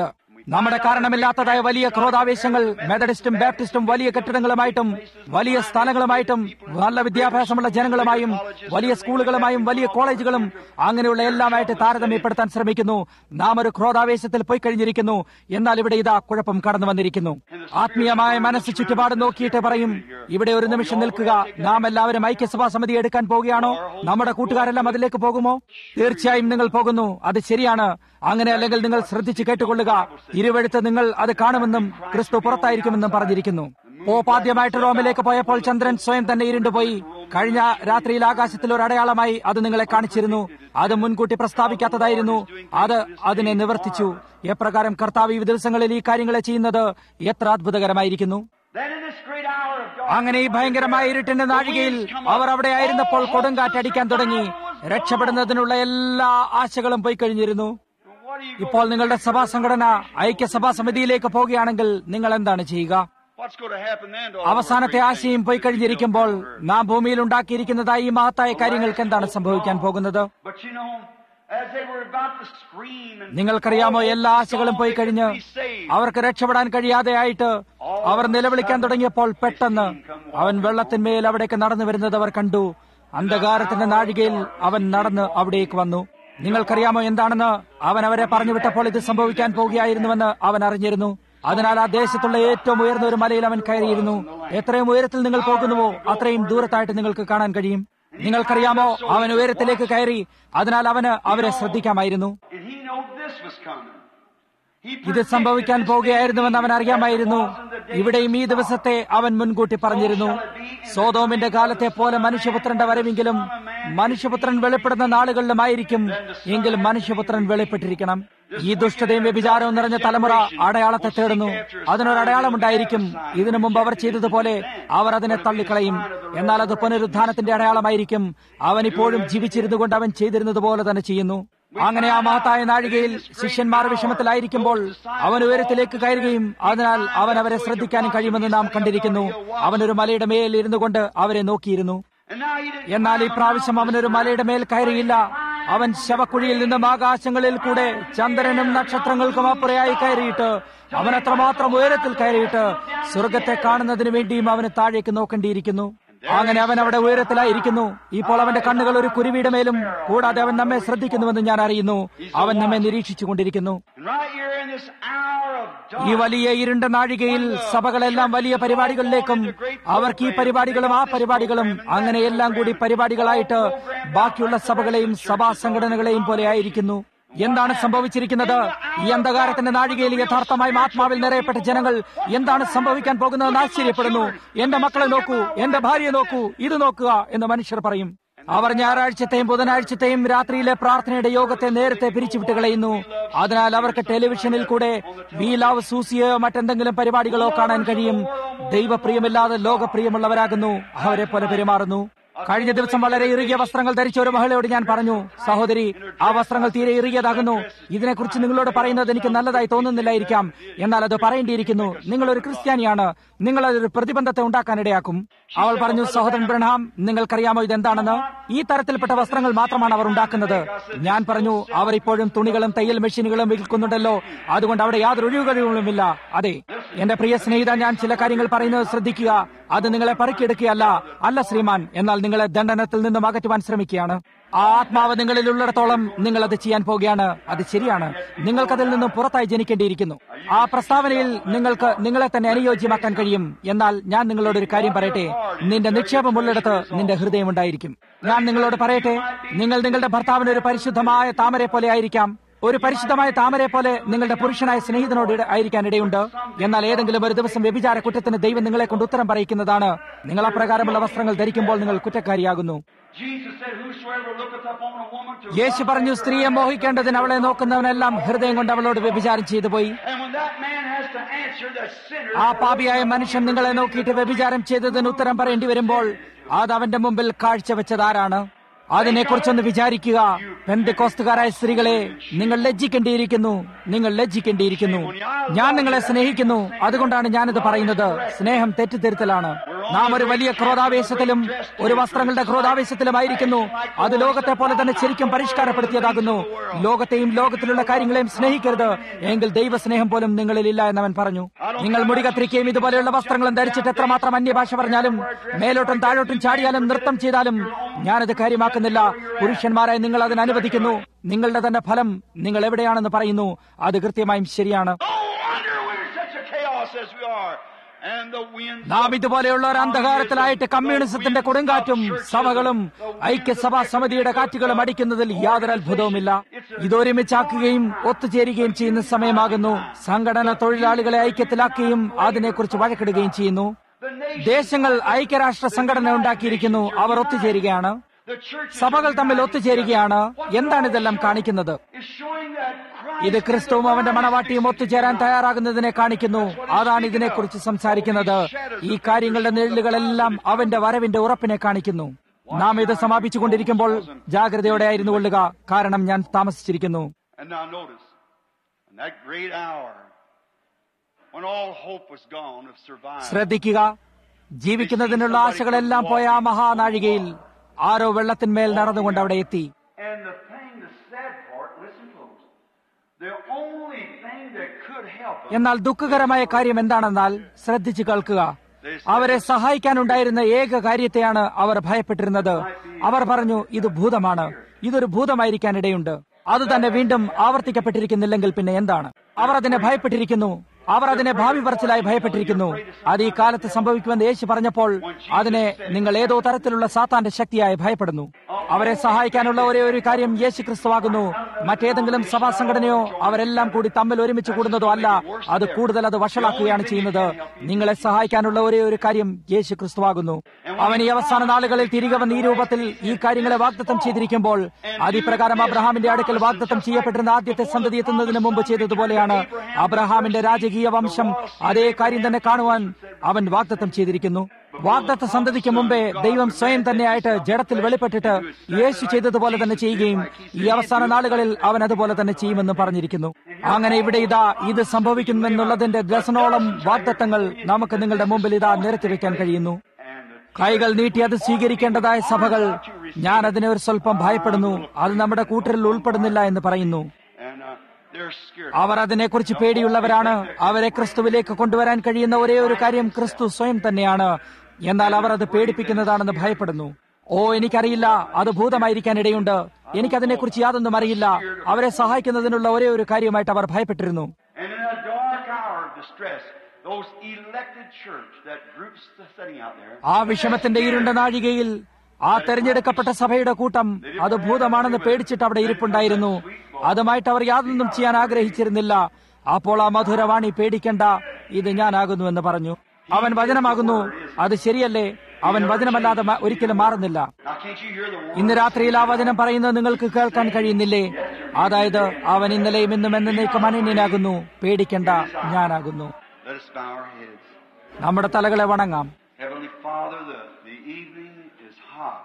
നമ്മുടെ കാരണമില്ലാത്തതായ വലിയ ക്രോധാവേശങ്ങൾ മെത്തഡിസ്റ്റും ബാപ്റ്റിസ്റ്റും വലിയ കെട്ടിടങ്ങളുമായിട്ടും വലിയ സ്ഥലങ്ങളുമായിട്ടും നല്ല വിദ്യാഭ്യാസമുള്ള ജനങ്ങളുമായും വലിയ സ്കൂളുകളുമായും വലിയ കോളേജുകളും അങ്ങനെയുള്ള എല്ലാമായിട്ട് താരതമ്യപ്പെടുത്താൻ ശ്രമിക്കുന്നു നാം ഒരു ക്രോധാവേശത്തിൽ പോയി കഴിഞ്ഞിരിക്കുന്നു എന്നാൽ ഇവിടെ ഇതാ കുഴപ്പം കടന്നു വന്നിരിക്കുന്നു ആത്മീയമായ മനസ്സ് ചുറ്റുപാട് നോക്കിയിട്ട് പറയും ഇവിടെ ഒരു നിമിഷം നിൽക്കുക നാം എല്ലാവരും ഐക്യസഭാ സമിതി എടുക്കാൻ പോവുകയാണോ നമ്മുടെ കൂട്ടുകാരെല്ലാം അതിലേക്ക് പോകുമോ തീർച്ചയായും നിങ്ങൾ പോകുന്നു അത് ശരിയാണ് അങ്ങനെ അല്ലെങ്കിൽ നിങ്ങൾ ശ്രദ്ധിച്ച് കേട്ടുകൊള്ളുക ഇരുവഴുത്ത് നിങ്ങൾ അത് കാണുമെന്നും ക്രിസ്തു പുറത്തായിരിക്കുമെന്നും പറഞ്ഞിരിക്കുന്നു പോപ്പാദ്യമായിട്ട് റോമിലേക്ക് പോയപ്പോൾ ചന്ദ്രൻ സ്വയം തന്നെ ഇരുണ്ടുപോയി കഴിഞ്ഞ രാത്രിയിൽ ആകാശത്തിൽ ഒരു അടയാളമായി അത് നിങ്ങളെ കാണിച്ചിരുന്നു അത് മുൻകൂട്ടി പ്രസ്താവിക്കാത്തതായിരുന്നു അത് അതിനെ നിവർത്തിച്ചു എപ്രകാരം കർത്താവ് ഈ ദിവസങ്ങളിൽ ഈ കാര്യങ്ങളെ ചെയ്യുന്നത് എത്ര അത്ഭുതകരമായിരിക്കുന്നു Then in this great hour of darkness, അങ്ങനെ ഈ ഭയങ്കരമായ ഇരുട്ടിന്റെ നാഴികയിൽ അവർ അവിടെ ആയിരുന്നപ്പോൾ കൊടുങ്കാറ്റടിക്കാൻ തുടങ്ങി രക്ഷപ്പെടുന്നതിനുള്ള എല്ലാ ആശകളും പോയി കഴിഞ്ഞിരുന്നു what are you ഇപ്പോൾ നിങ്ങളുടെ സഭാ സംഘടന ഐക്യസഭാ സമിതിയിലേക്ക് പോവുകയാണെങ്കിൽ നിങ്ങൾ എന്താണ് ചെയ്യുക what's going to happen then to all അവസാനത്തെ ആശയും പോയി കഴിഞ്ഞിരിക്കുമ്പോൾ നാം ഭൂമിയിൽ ഉണ്ടാക്കിയിരിക്കുന്നതായി ഈ മഹത്തായ കാര്യങ്ങൾക്ക് എന്താണ് സംഭവിക്കാൻ പോകുന്നത് But you know, as they were about to scream and നിങ്ങൾക്കറിയാമോ എല്ലാ ആശകളും പോയി കഴിഞ്ഞ് അവർക്ക് രക്ഷപ്പെടാൻ കഴിയാതെ ആയിട്ട് അവർ നിലവിളിക്കാൻ തുടങ്ങിയപ്പോൾ പെട്ടെന്ന് അവൻ വെള്ളത്തിന്മേൽ അവിടേക്ക് നടന്നു വരുന്നത് അവർ കണ്ടു അന്ധകാരത്തിന്റെ നാഴികയിൽ അവൻ നടന്ന് അവിടേക്ക് വന്നു നിങ്ങൾക്കറിയാമോ എന്താണെന്ന് അവൻ അവരെ പറഞ്ഞു വിട്ടപ്പോൾ ഇത് സംഭവിക്കാൻ പോകുകയായിരുന്നുവെന്ന് അവൻ അറിഞ്ഞിരുന്നു അതിനാൽ ആ ദേശത്തുള്ള ഏറ്റവും ഉയർന്ന ഒരു മലയിൽ അവൻ കയറിയിരുന്നു എത്രയും ഉയരത്തിൽ നിങ്ങൾ പോകുന്നുവോ അത്രയും ദൂരത്തായിട്ട് നിങ്ങൾക്ക് കാണാൻ കഴിയും നിങ്ങൾക്കറിയാമോ അവൻ ഉയരത്തിലേക്ക് കയറി അതിനാൽ അവന് അവരെ ശ്രദ്ധിക്കാമായിരുന്നു and he knew this was coming. He ഇത് സംഭവിക്കാൻ പോകുകയായിരുന്നുവെന്ന് അവൻ അറിയാമായിരുന്നു ഇവിടെയും ഈ ദിവസത്തെ അവൻ മുൻകൂട്ടി പറഞ്ഞിരുന്നു സോതോമിന്റെ കാലത്തെ പോലെ മനുഷ്യപുത്രന്റെ വരവെങ്കിലും മനുഷ്യപുത്രൻ വെളിപ്പെടുന്ന നാളുകളിലുമായിരിക്കും എങ്കിൽ മനുഷ്യപുത്രൻ വെളിപ്പെട്ടിരിക്കണം ഈ ദുഷ്ടതയും വ്യഭിചാരവും നിറഞ്ഞ തലമുറ അടയാളത്തെ തേടുന്നു അതിനൊരു അടയാളമുണ്ടായിരിക്കും ഇതിനു മുമ്പ് അവർ ചെയ്തതുപോലെ അവർ അതിനെ തള്ളിക്കളയും എന്നാൽ അത് പുനരുദ്ധാനത്തിന്റെ അടയാളമായിരിക്കും അവൻ ഇപ്പോഴും ജീവിച്ചിരുന്നു കൊണ്ട് അവൻ ചെയ്തിരുന്നത് പോലെ തന്നെ ചെയ്യുന്നു അങ്ങനെ ആ മഹത്തായ നാഴികയിൽ ശിഷ്യന്മാർ വിഷമത്തിലായിരിക്കുമ്പോൾ അവൻ ഉയരത്തിലേക്ക് കയറുകയും അതിനാൽ അവൻ അവരെ ശ്രദ്ധിക്കാനും കഴിയുമെന്ന് നാം കണ്ടിരിക്കുന്നു അവനൊരു മലയുടെ മേൽ ഇരുന്നു കൊണ്ട് അവരെ നോക്കിയിരുന്നു And now he didn't എന്നാൽ ഈ പ്രാവശ്യം അവനൊരു മലയുടെ മേൽ കയറിയില്ല അവൻ ശവക്കുഴിയിൽ നിന്നും ആകാശങ്ങളിൽ കൂടെ ചന്ദ്രനും നക്ഷത്രങ്ങൾക്കും അപ്പുറയായി കയറിയിട്ട് അവൻ അത്രമാത്രം ഉയരത്തിൽ കയറിയിട്ട് സ്വർഗത്തെ കാണുന്നതിന് വേണ്ടിയും അവന് താഴേക്ക് നോക്കേണ്ടിയിരിക്കുന്നു അങ്ങനെ അവൻ അവിടെ ഉയരത്തിലായിരിക്കുന്നു ഇപ്പോൾ അവന്റെ കണ്ണുകൾ ഒരു കുരുവിയുടെ മേലും കൂടാതെ അവൻ നമ്മെ ശ്രദ്ധിക്കുന്നുവെന്ന് ഞാൻ അറിയുന്നു അവൻ നമ്മെ നിരീക്ഷിച്ചു കൊണ്ടിരിക്കുന്നു And right here in this hour of ഈ dark, വലിയ ഇരുണ്ട നാഴികയിൽ സഭകളെല്ലാം വലിയ പരിപാടികളിലേക്കും അവർക്ക് ഈ പരിപാടികളും ആ പരിപാടികളും അങ്ങനെ എല്ലാം കൂടി പരിപാടികളായിട്ട് ബാക്കിയുള്ള സഭകളെയും സഭാ സംഘടനകളെയും പോലെ ആയിരിക്കുന്നു എന്താണ് സംഭവിച്ചിരിക്കുന്നത് ഈ അന്ധകാരത്തിന്റെ നാഴികയിൽ യഥാർത്ഥമായും ആത്മാവിൽ നിറയപ്പെട്ട ജനങ്ങൾ എന്താണ് സംഭവിക്കാൻ പോകുന്നതെന്ന് ആശ്ചര്യപ്പെടുന്നു എന്റെ മക്കളെ നോക്കൂ എന്റെ ഭാര്യയെ നോക്കൂ ഇത് നോക്കുക എന്ന് മനുഷ്യർ പറയും അവർ ഞായറാഴ്ചത്തെയും ബുധനാഴ്ചത്തെയും രാത്രിയിലെ പ്രാർത്ഥനയുടെ യോഗത്തെ നേരത്തെ പിരിച്ചുവിട്ട് കളയുന്നു അതിനാൽ അവർക്ക് ടെലിവിഷനിൽ കൂടെ വി ലവ് സൂസിയോ മറ്റെന്തെങ്കിലും പരിപാടികളോ കാണാൻ കഴിയും ദൈവപ്രിയമില്ലാതെ ലോകപ്രിയമുള്ളവരാകുന്നു അവരെ പോലെ പെരുമാറുന്നു കഴിഞ്ഞ ദിവസം വളരെ ഇറുകിയ വസ്ത്രങ്ങൾ ധരിച്ച ഒരു മഹിളയോട് ഞാൻ പറഞ്ഞു സഹോദരി ആ വസ്ത്രങ്ങൾ തീരെ ഇറുകിയതാകുന്നു ഇതിനെക്കുറിച്ച് നിങ്ങളോട് പറയുന്നത് എനിക്ക് നല്ലതായി തോന്നുന്നില്ലായിരിക്കാം എന്നാൽ അത് പറയേണ്ടിയിരിക്കുന്നു നിങ്ങൾ ഒരു ക്രിസ്ത്യാനിയാണ് നിങ്ങൾ അതൊരു പ്രതിബന്ധത്തെ ഉണ്ടാക്കാനിടയാക്കും അവൾ പറഞ്ഞു സഹോദരൻ ബ്രഹാം നിങ്ങൾക്കറിയാമോ ഇതെന്താണെന്ന് ഈ തരത്തിൽപ്പെട്ട വസ്ത്രങ്ങൾ മാത്രമാണ് അവർ ഉണ്ടാക്കുന്നത് ഞാൻ പറഞ്ഞു അവർ ഇപ്പോഴും തുണികളും തയ്യൽ മെഷീനുകളും വിൽക്കുന്നുണ്ടല്ലോ അതുകൊണ്ട് അവിടെ യാതൊരു ഒഴിവുകളുമില്ല അതെ എന്റെ പ്രിയ സ്നേഹിത ഞാൻ ചില കാര്യങ്ങൾ പറയുന്നത് ശ്രദ്ധിക്കുക അത് നിങ്ങളെ പറിക്കെടുക്കുകയല്ല അല്ല ശ്രീമാൻ എന്നാൽ നിങ്ങളെ ദണ്ഡനത്തിൽ നിന്നും അകറ്റുവാൻ ശ്രമിക്കുകയാണ് ആ ആത്മാവ് നിങ്ങളിൽ ഉള്ളിടത്തോളം നിങ്ങൾ അത് ചെയ്യാൻ പോകുകയാണ് അത് ശരിയാണ് നിങ്ങൾക്കതിൽ നിന്നും പുറത്തായി ജനിക്കേണ്ടിയിരിക്കുന്നു ആ പ്രസ്താവനയിൽ നിങ്ങൾക്ക് നിങ്ങളെ തന്നെ അനുയോജ്യമാക്കാൻ കഴിയും എന്നാൽ ഞാൻ നിങ്ങളോട് ഒരു കാര്യം പറയട്ടെ നിന്റെ നിക്ഷേപം ഉള്ളിടത്ത് നിന്റെ ഹൃദയം ഉണ്ടായിരിക്കും ഞാൻ നിങ്ങളോട് പറയട്ടെ നിങ്ങൾ നിങ്ങളുടെ ഭർത്താവിന് ഒരു പരിശുദ്ധമായ താമരെ പോലെ ആയിരിക്കാം ഒരു പരിശുദ്ധമായ താമരെ പോലെ നിങ്ങളുടെ പുരുഷനായ സ്നേഹിതനോട് ഇട- ആയിരിക്കാൻ ഇടയുണ്ട് എന്നാൽ ഏതെങ്കിലും ഒരു ദിവസം വ്യഭിചാര കുറ്റത്തിന് ദൈവം നിങ്ങളെ കൊണ്ട് ഉത്തരം പറയിക്കുന്നതാണ് നിങ്ങൾ അപ്രകാരമുള്ള വസ്ത്രങ്ങൾ ധരിക്കുമ്പോൾ നിങ്ങൾ കുറ്റക്കാരിയാകുന്നു Jesus said, Whosoever looketh upon a woman to യേശു പറഞ്ഞു സ്ത്രീയെ മോഹിക്കേണ്ടതിന് അവളെ നോക്കുന്നവനെല്ലാം ഹൃദയം കൊണ്ട് അവളോട് വ്യഭിചാരം ചെയ്തു പോയി And when that man has to answer the sinner, ആ പാപിയായ മനുഷ്യൻ നിങ്ങളെ നോക്കിയിട്ട് വ്യഭിചാരം ചെയ്തതിന് ഉത്തരം പറയേണ്ടി വരുമ്പോൾ അത് അവന്റെ മുമ്പിൽ കാഴ്ചവെച്ചതാരാണ് അതിനെക്കുറിച്ചൊന്ന് വിചാരിക്കുക പെന്തിക്കോസ്തുകാരായ സ്ത്രീകളെ നിങ്ങൾ ലജ്ജിക്കേണ്ടിയിരിക്കുന്നു നിങ്ങൾ ലജ്ജിക്കേണ്ടിയിരിക്കുന്നു ഞാൻ നിങ്ങളെ സ്നേഹിക്കുന്നു അതുകൊണ്ടാണ് ഞാനിത് പറയുന്നത് സ്നേഹം തെറ്റിദ്ധരുത്തലാണ് we're നാം ഒരു വലിയ ക്രോധാവേശത്തിലും ഒരു വസ്ത്രങ്ങളുടെ ക്രോധാവേശത്തിലുമായിരിക്കുന്നു അത് ലോകത്തെ പോലെ തന്നെ ശരിക്കും പരിഷ്കാരപ്പെടുത്തിയതാകുന്നു ലോകത്തെയും ലോകത്തിലുള്ള കാര്യങ്ങളെയും സ്നേഹിക്കരുത് എങ്കിൽ ദൈവസ്നേഹം പോലും നിങ്ങളിൽ ഇല്ല എന്നവൻ പറഞ്ഞു നിങ്ങൾ മുടി കത്തിരിക്കുകയും ഇതുപോലെയുള്ള വസ്ത്രങ്ങളും ധരിച്ചിട്ട് എത്രമാത്രം അന്യഭാഷ പറഞ്ഞാലും മേലോട്ടും താഴോട്ടും ചാടിയാലും നൃത്തം ചെയ്താലും ഞാനത് കാര്യമാക്കുന്നില്ല പുരുഷന്മാരായി നിങ്ങൾ അതിന് അനുവദിക്കുന്നു നിങ്ങളുടെ തന്നെ ഫലം നിങ്ങൾ എവിടെയാണെന്ന് പറയുന്നു അത് കൃത്യമായും ശരിയാണ് No wonder we're such a chaos as we are. And the winds നാം ഇതുപോലെയുള്ള ഒരു അന്ധകാരത്തിലായിട്ട് കമ്മ്യൂണിസത്തിന്റെ കൊടുങ്കാറ്റും സഭകളും ഐക്യസഭാ സമിതിയുടെ കാറ്റുകളും അടിക്കുന്നതിൽ യാതൊരു അത്ഭുതവുമില്ല ഇതൊരുമിച്ചാക്കുകയും ഒത്തുചേരുകയും ചെയ്യുന്ന സമയമാകുന്നു സംഘടന തൊഴിലാളികളെ ഐക്യത്തിലാക്കുകയും അതിനെക്കുറിച്ച് വഴക്കിടുകയും ചെയ്യുന്നു the nation, ദേശങ്ങൾ ഐക്യരാഷ്ട്ര സംഘടന ഉണ്ടാക്കിയിരിക്കുന്നു അവർ ഒത്തുചേരുകയാണ് the church സഭകൾ തമ്മിൽ ഒത്തുചേരുകയാണ് എന്താണ് ഇതെല്ലാം കാണിക്കുന്നത് is showing that Christ ഇത് ക്രിസ്തുവും അവന്റെ മണവാട്ടിയും ഒത്തുചേരാൻ തയ്യാറാകുന്നതിനെ കാണിക്കുന്നു അതാണ് ഇതിനെക്കുറിച്ച് സംസാരിക്കുന്നത് ഈ കാര്യങ്ങളുടെ നിഴലുകളെല്ലാം അവന്റെ വരവിന്റെ ഉറപ്പിനെ കാണിക്കുന്നു നാം ഇത് സമാപിച്ചുകൊണ്ടിരിക്കുമ്പോൾ ജാഗ്രതയോടെ ആയിരുന്നു കൊള്ളുക കാരണം ഞാൻ താമസിച്ചിരിക്കുന്നു And now notice, in that great hour, when all hope was gone of survival, ശ്രദ്ധിക്കുക ജീവിക്കുന്നതിനുള്ള ആശകളെല്ലാം പോയ ആ മഹാനാഴികയിൽ ആരോ വെള്ളത്തിന്മേൽ നടന്നുകൊണ്ട് അവിടെ എത്തി and the thing, the sad part, listen close, the only thing that could help us, എന്നാൽ ദുഃഖകരമായ കാര്യം എന്താണെന്നാൽ ശ്രദ്ധിച്ചു കേൾക്കുക അവരെ സഹായിക്കാനുണ്ടായിരുന്ന ഏക കാര്യത്തെയാണ് അവർ ഭയപ്പെട്ടിരുന്നത് അവർ പറഞ്ഞു ഇത് ഭൂതമാണ് ഇതൊരു ഭൂതമായിരിക്കാനിടയുണ്ട് അത് തന്നെ വീണ്ടും ആവർത്തിക്കപ്പെട്ടിരിക്കുന്നില്ലെങ്കിൽ പിന്നെ എന്താണ് അവർ അതിനെ ഭയപ്പെട്ടിരിക്കുന്നു അവർ അതിനെ ഭാവി പറച്ചിലായി ഭയപ്പെട്ടിരിക്കുന്നു അത് ഈ കാലത്ത് സംഭവിക്കുമെന്ന് യേശു പറഞ്ഞപ്പോൾ അതിനെ നിങ്ങൾ ഏതോ തരത്തിലുള്ള സാത്താന്റെ ശക്തിയായി ഭയപ്പെടുന്നു അവരെ സഹായിക്കാനുള്ള ഒരേ ഒരു കാര്യം യേശു ക്രിസ്തുവാകുന്നു മറ്റേതെങ്കിലും സഭാ സംഘടനയോ അവരെല്ലാം കൂടി തമ്മിൽ ഒരുമിച്ച് കൂടുന്നതോ അല്ല അത് കൂടുതൽ അത് വഷളാക്കുകയാണ് ചെയ്യുന്നത് നിങ്ങളെ സഹായിക്കാനുള്ള ഒരേ ഒരു കാര്യം യേശു ക്രിസ്തുവാകുന്നു അവൻ ഈ അവസാന നാളുകളിൽ തിരികെ വന്ന് ഈ രൂപത്തിൽ ഈ കാര്യങ്ങളെ വാഗ്ദത്തം ചെയ്തിരിക്കുമ്പോൾ അതിപ്രകാരം അബ്രഹാമിന്റെ അടുക്കൽ വാഗ്ദത്തം ചെയ്യപ്പെട്ടിരുന്ന ആദ്യത്തെ സന്തതി എത്തുന്നതിന് മുമ്പ് ചെയ്തതുപോലെയാണ് അബ്രഹാമിന്റെ രാജകീയ വംശം അതേ കാര്യം തന്നെ കാണുവാൻ അവൻ വാഗ്ദത്തം ചെയ്തിരിക്കുന്നു വാഗ്ദത്ത സന്തതിക്ക് മുമ്പേ ദൈവം സ്വയം തന്നെയായിട്ട് ജഡത്തിൽ വെളിപ്പെട്ടിട്ട് യേശു ചെയ്തതുപോലെ തന്നെ ചെയ്യുകയും ഈ അവസാന നാളുകളിൽ അവൻ അതുപോലെ തന്നെ ചെയ്യുമെന്ന് പറഞ്ഞിരിക്കുന്നു അങ്ങനെ ഇവിടെ ഇതാ ഇത് സംഭവിക്കുമെന്നുള്ളതിന്റെ ദശനോളം വാഗ്ദത്തങ്ങൾ നമുക്ക് നിങ്ങളുടെ മുമ്പിൽ ഇതാ നിരത്തിവെക്കാൻ കഴിയുന്നു and the കൈകൾ നീട്ടി അത് സ്വീകരിക്കേണ്ടതായ സഭകൾ ഞാൻ അതിനെ ഒരു സ്വല്പം ഭയപ്പെടുന്നു അത് നമ്മുടെ കൂട്ടരിൽ ഉൾപ്പെടുന്നില്ല എന്ന് പറയുന്നു and uh, they're scared. അവർ അതിനെക്കുറിച്ച് പേടിയുള്ളവരാണ് അവരെ ക്രിസ്തുവിലേക്ക് കൊണ്ടുവരാൻ കഴിയുന്ന ഒരേ ഒരു കാര്യം ക്രിസ്തു സ്വയം തന്നെയാണ് എന്നാൽ അവർ അത് പേടിപ്പിക്കുന്നതാണെന്ന് ഭയപ്പെടുന്നു ഓ എനിക്കറിയില്ല അത് ഭൂതമായിരിക്കാൻ ഇടയുണ്ട് എനിക്കതിനെക്കുറിച്ച് യാതൊന്നും അറിയില്ല അവരെ സഹായിക്കുന്നതിനുള്ള ഒരേ ഒരു കാര്യമായിട്ട് അവർ ഭയപ്പെട്ടിരുന്നു And in a dark hour of distress, those elected church, that group sitting out there, ആ വിഷമത്തിന്റെ ഇരുണ്ട നാഴികയിൽ ആ തെരഞ്ഞെടുക്കപ്പെട്ട സഭയുടെ കൂട്ടം അത് ഭൂതമാണെന്ന് പേടിച്ചിട്ട് അവിടെ ഇരിപ്പുണ്ടായിരുന്നു അതുമായിട്ട് അവർ യാതൊന്നും ചെയ്യാൻ ആഗ്രഹിച്ചിരുന്നില്ല അപ്പോൾ ആ മധുരവാണി പേടിക്കണ്ട ഇത് ഞാനാകുന്നുവെന്ന് പറഞ്ഞു അവൻ വചനമാകുന്നു അത് ശരിയല്ലേ അവൻ വചനമല്ലാതെ മ- ഒരിക്കലും മാറുന്നില്ല now can't you hear the word? ഇന്ന് രാത്രിയിൽ ആ വചനം പറയുന്നത് നിങ്ങൾക്ക് കേൾക്കാൻ കഴിയുന്നില്ലേ അതായത് അവൻ ഇന്നലെയും ഇന്നും എന്നേക്കും അനന്യനാകുന്നു പേടിക്കണ്ട ഞാനാകുന്നു Let us bow our heads. നമ്മുടെ തലകളെ വണങ്ങാം Heavenly Father, the, the evening is hot.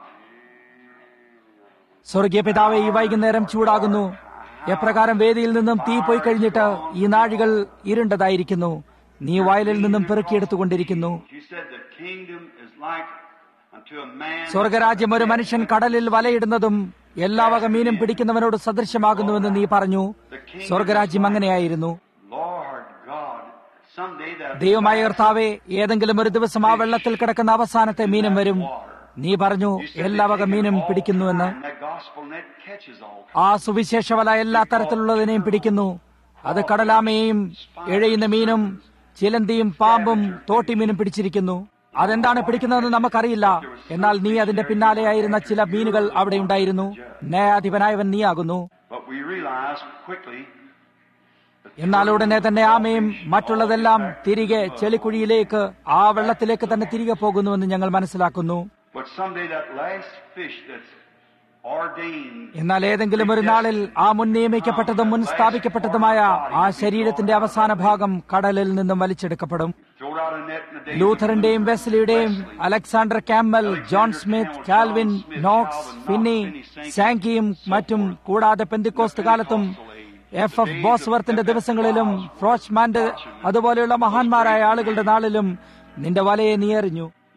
സ്വർഗീയ പിതാവെ ഈ വൈകുന്നേരം ചൂടാകുന്നു എപ്രകാരം വേദിയിൽ നിന്നും തീ പോയി കഴിഞ്ഞിട്ട് ഈ നാഴികൾ ഇരുണ്ടതായിരിക്കുന്നു നീ വയലിൽ നിന്നും പെറുക്കിയെടുത്തുകൊണ്ടിരിക്കുന്നു You said the kingdom is like unto a man. സ്വർഗരാജ്യം ഒരു മനുഷ്യൻ കടലിൽ വലയിടുന്നതും എല്ലാ വക മീനും പിടിക്കുന്നവനോട് സദൃശ്യമാകുന്നുവെന്ന് നീ പറഞ്ഞു സ്വർഗരാജ്യം അങ്ങനെയായിരുന്നു Lord God, someday that ദൈവമായ കർത്താവെ ഏതെങ്കിലും ഒരു ദിവസം ആ വെള്ളത്തിൽ കിടക്കുന്ന അവസാനത്തെ മീനും വരും നീ പറഞ്ഞു എല്ലാ വക മീനും പിടിക്കുന്നുവെന്ന് and that gospel net catches all. ആ സുവിശേഷ വല എല്ലാ തരത്തിലുള്ളതിനെയും പിടിക്കുന്നു അത് കടലാമയെയും ഇഴയുന്ന മീനും ചിലന്തിയും പാമ്പും തോട്ടിമീനും പിടിച്ചിരിക്കുന്നു അതെന്താണ് പിടിക്കുന്നതെന്ന് നമുക്കറിയില്ല എന്നാൽ നീ അതിന്റെ പിന്നാലെയായിരുന്ന ചില മീനുകൾ അവിടെ ഉണ്ടായിരുന്നു ന്യായാധിപനായവൻ നീയാകുന്നു But we realize quickly എന്നാൽ ഉടനെ തന്നെ ആമയും മറ്റുള്ളതെല്ലാം തിരികെ ചെളിക്കുഴിയിലേക്ക് ആ വെള്ളത്തിലേക്ക് തന്നെ തിരികെ പോകുന്നുവെന്ന് ഞങ്ങൾ മനസ്സിലാക്കുന്നു But someday that last fish that's ordained എന്നാൽ ഏതെങ്കിലും ഒരു നാളിൽ ആ മുൻ നിയമിക്കപ്പെട്ടതും മുൻ സ്ഥാപിക്കപ്പെട്ടതുമായ ആ ശരീരത്തിന്റെ അവസാന ഭാഗം കടലിൽ നിന്നും വലിച്ചെടുക്കപ്പെടും throwed out a net in the day. ലൂഥറിന്റെയും വെസ്ലിയുടെയും Alexander Campbell John Smith Calvin Knox Finney സാങ്കിയും മറ്റും കൂടാതെ പെന്തിക്കോസ്റ്റ് കാലത്തും എഫ് എഫ് ബോസ്വർത്തിന്റെ ദിവസങ്ങളിലും ഫ്രോച്ച്മാന്റെ അതുപോലെയുള്ള മഹാന്മാരായ ആളുകളുടെ നാളിലും നിന്റെ വലയെ നീ എറിഞ്ഞു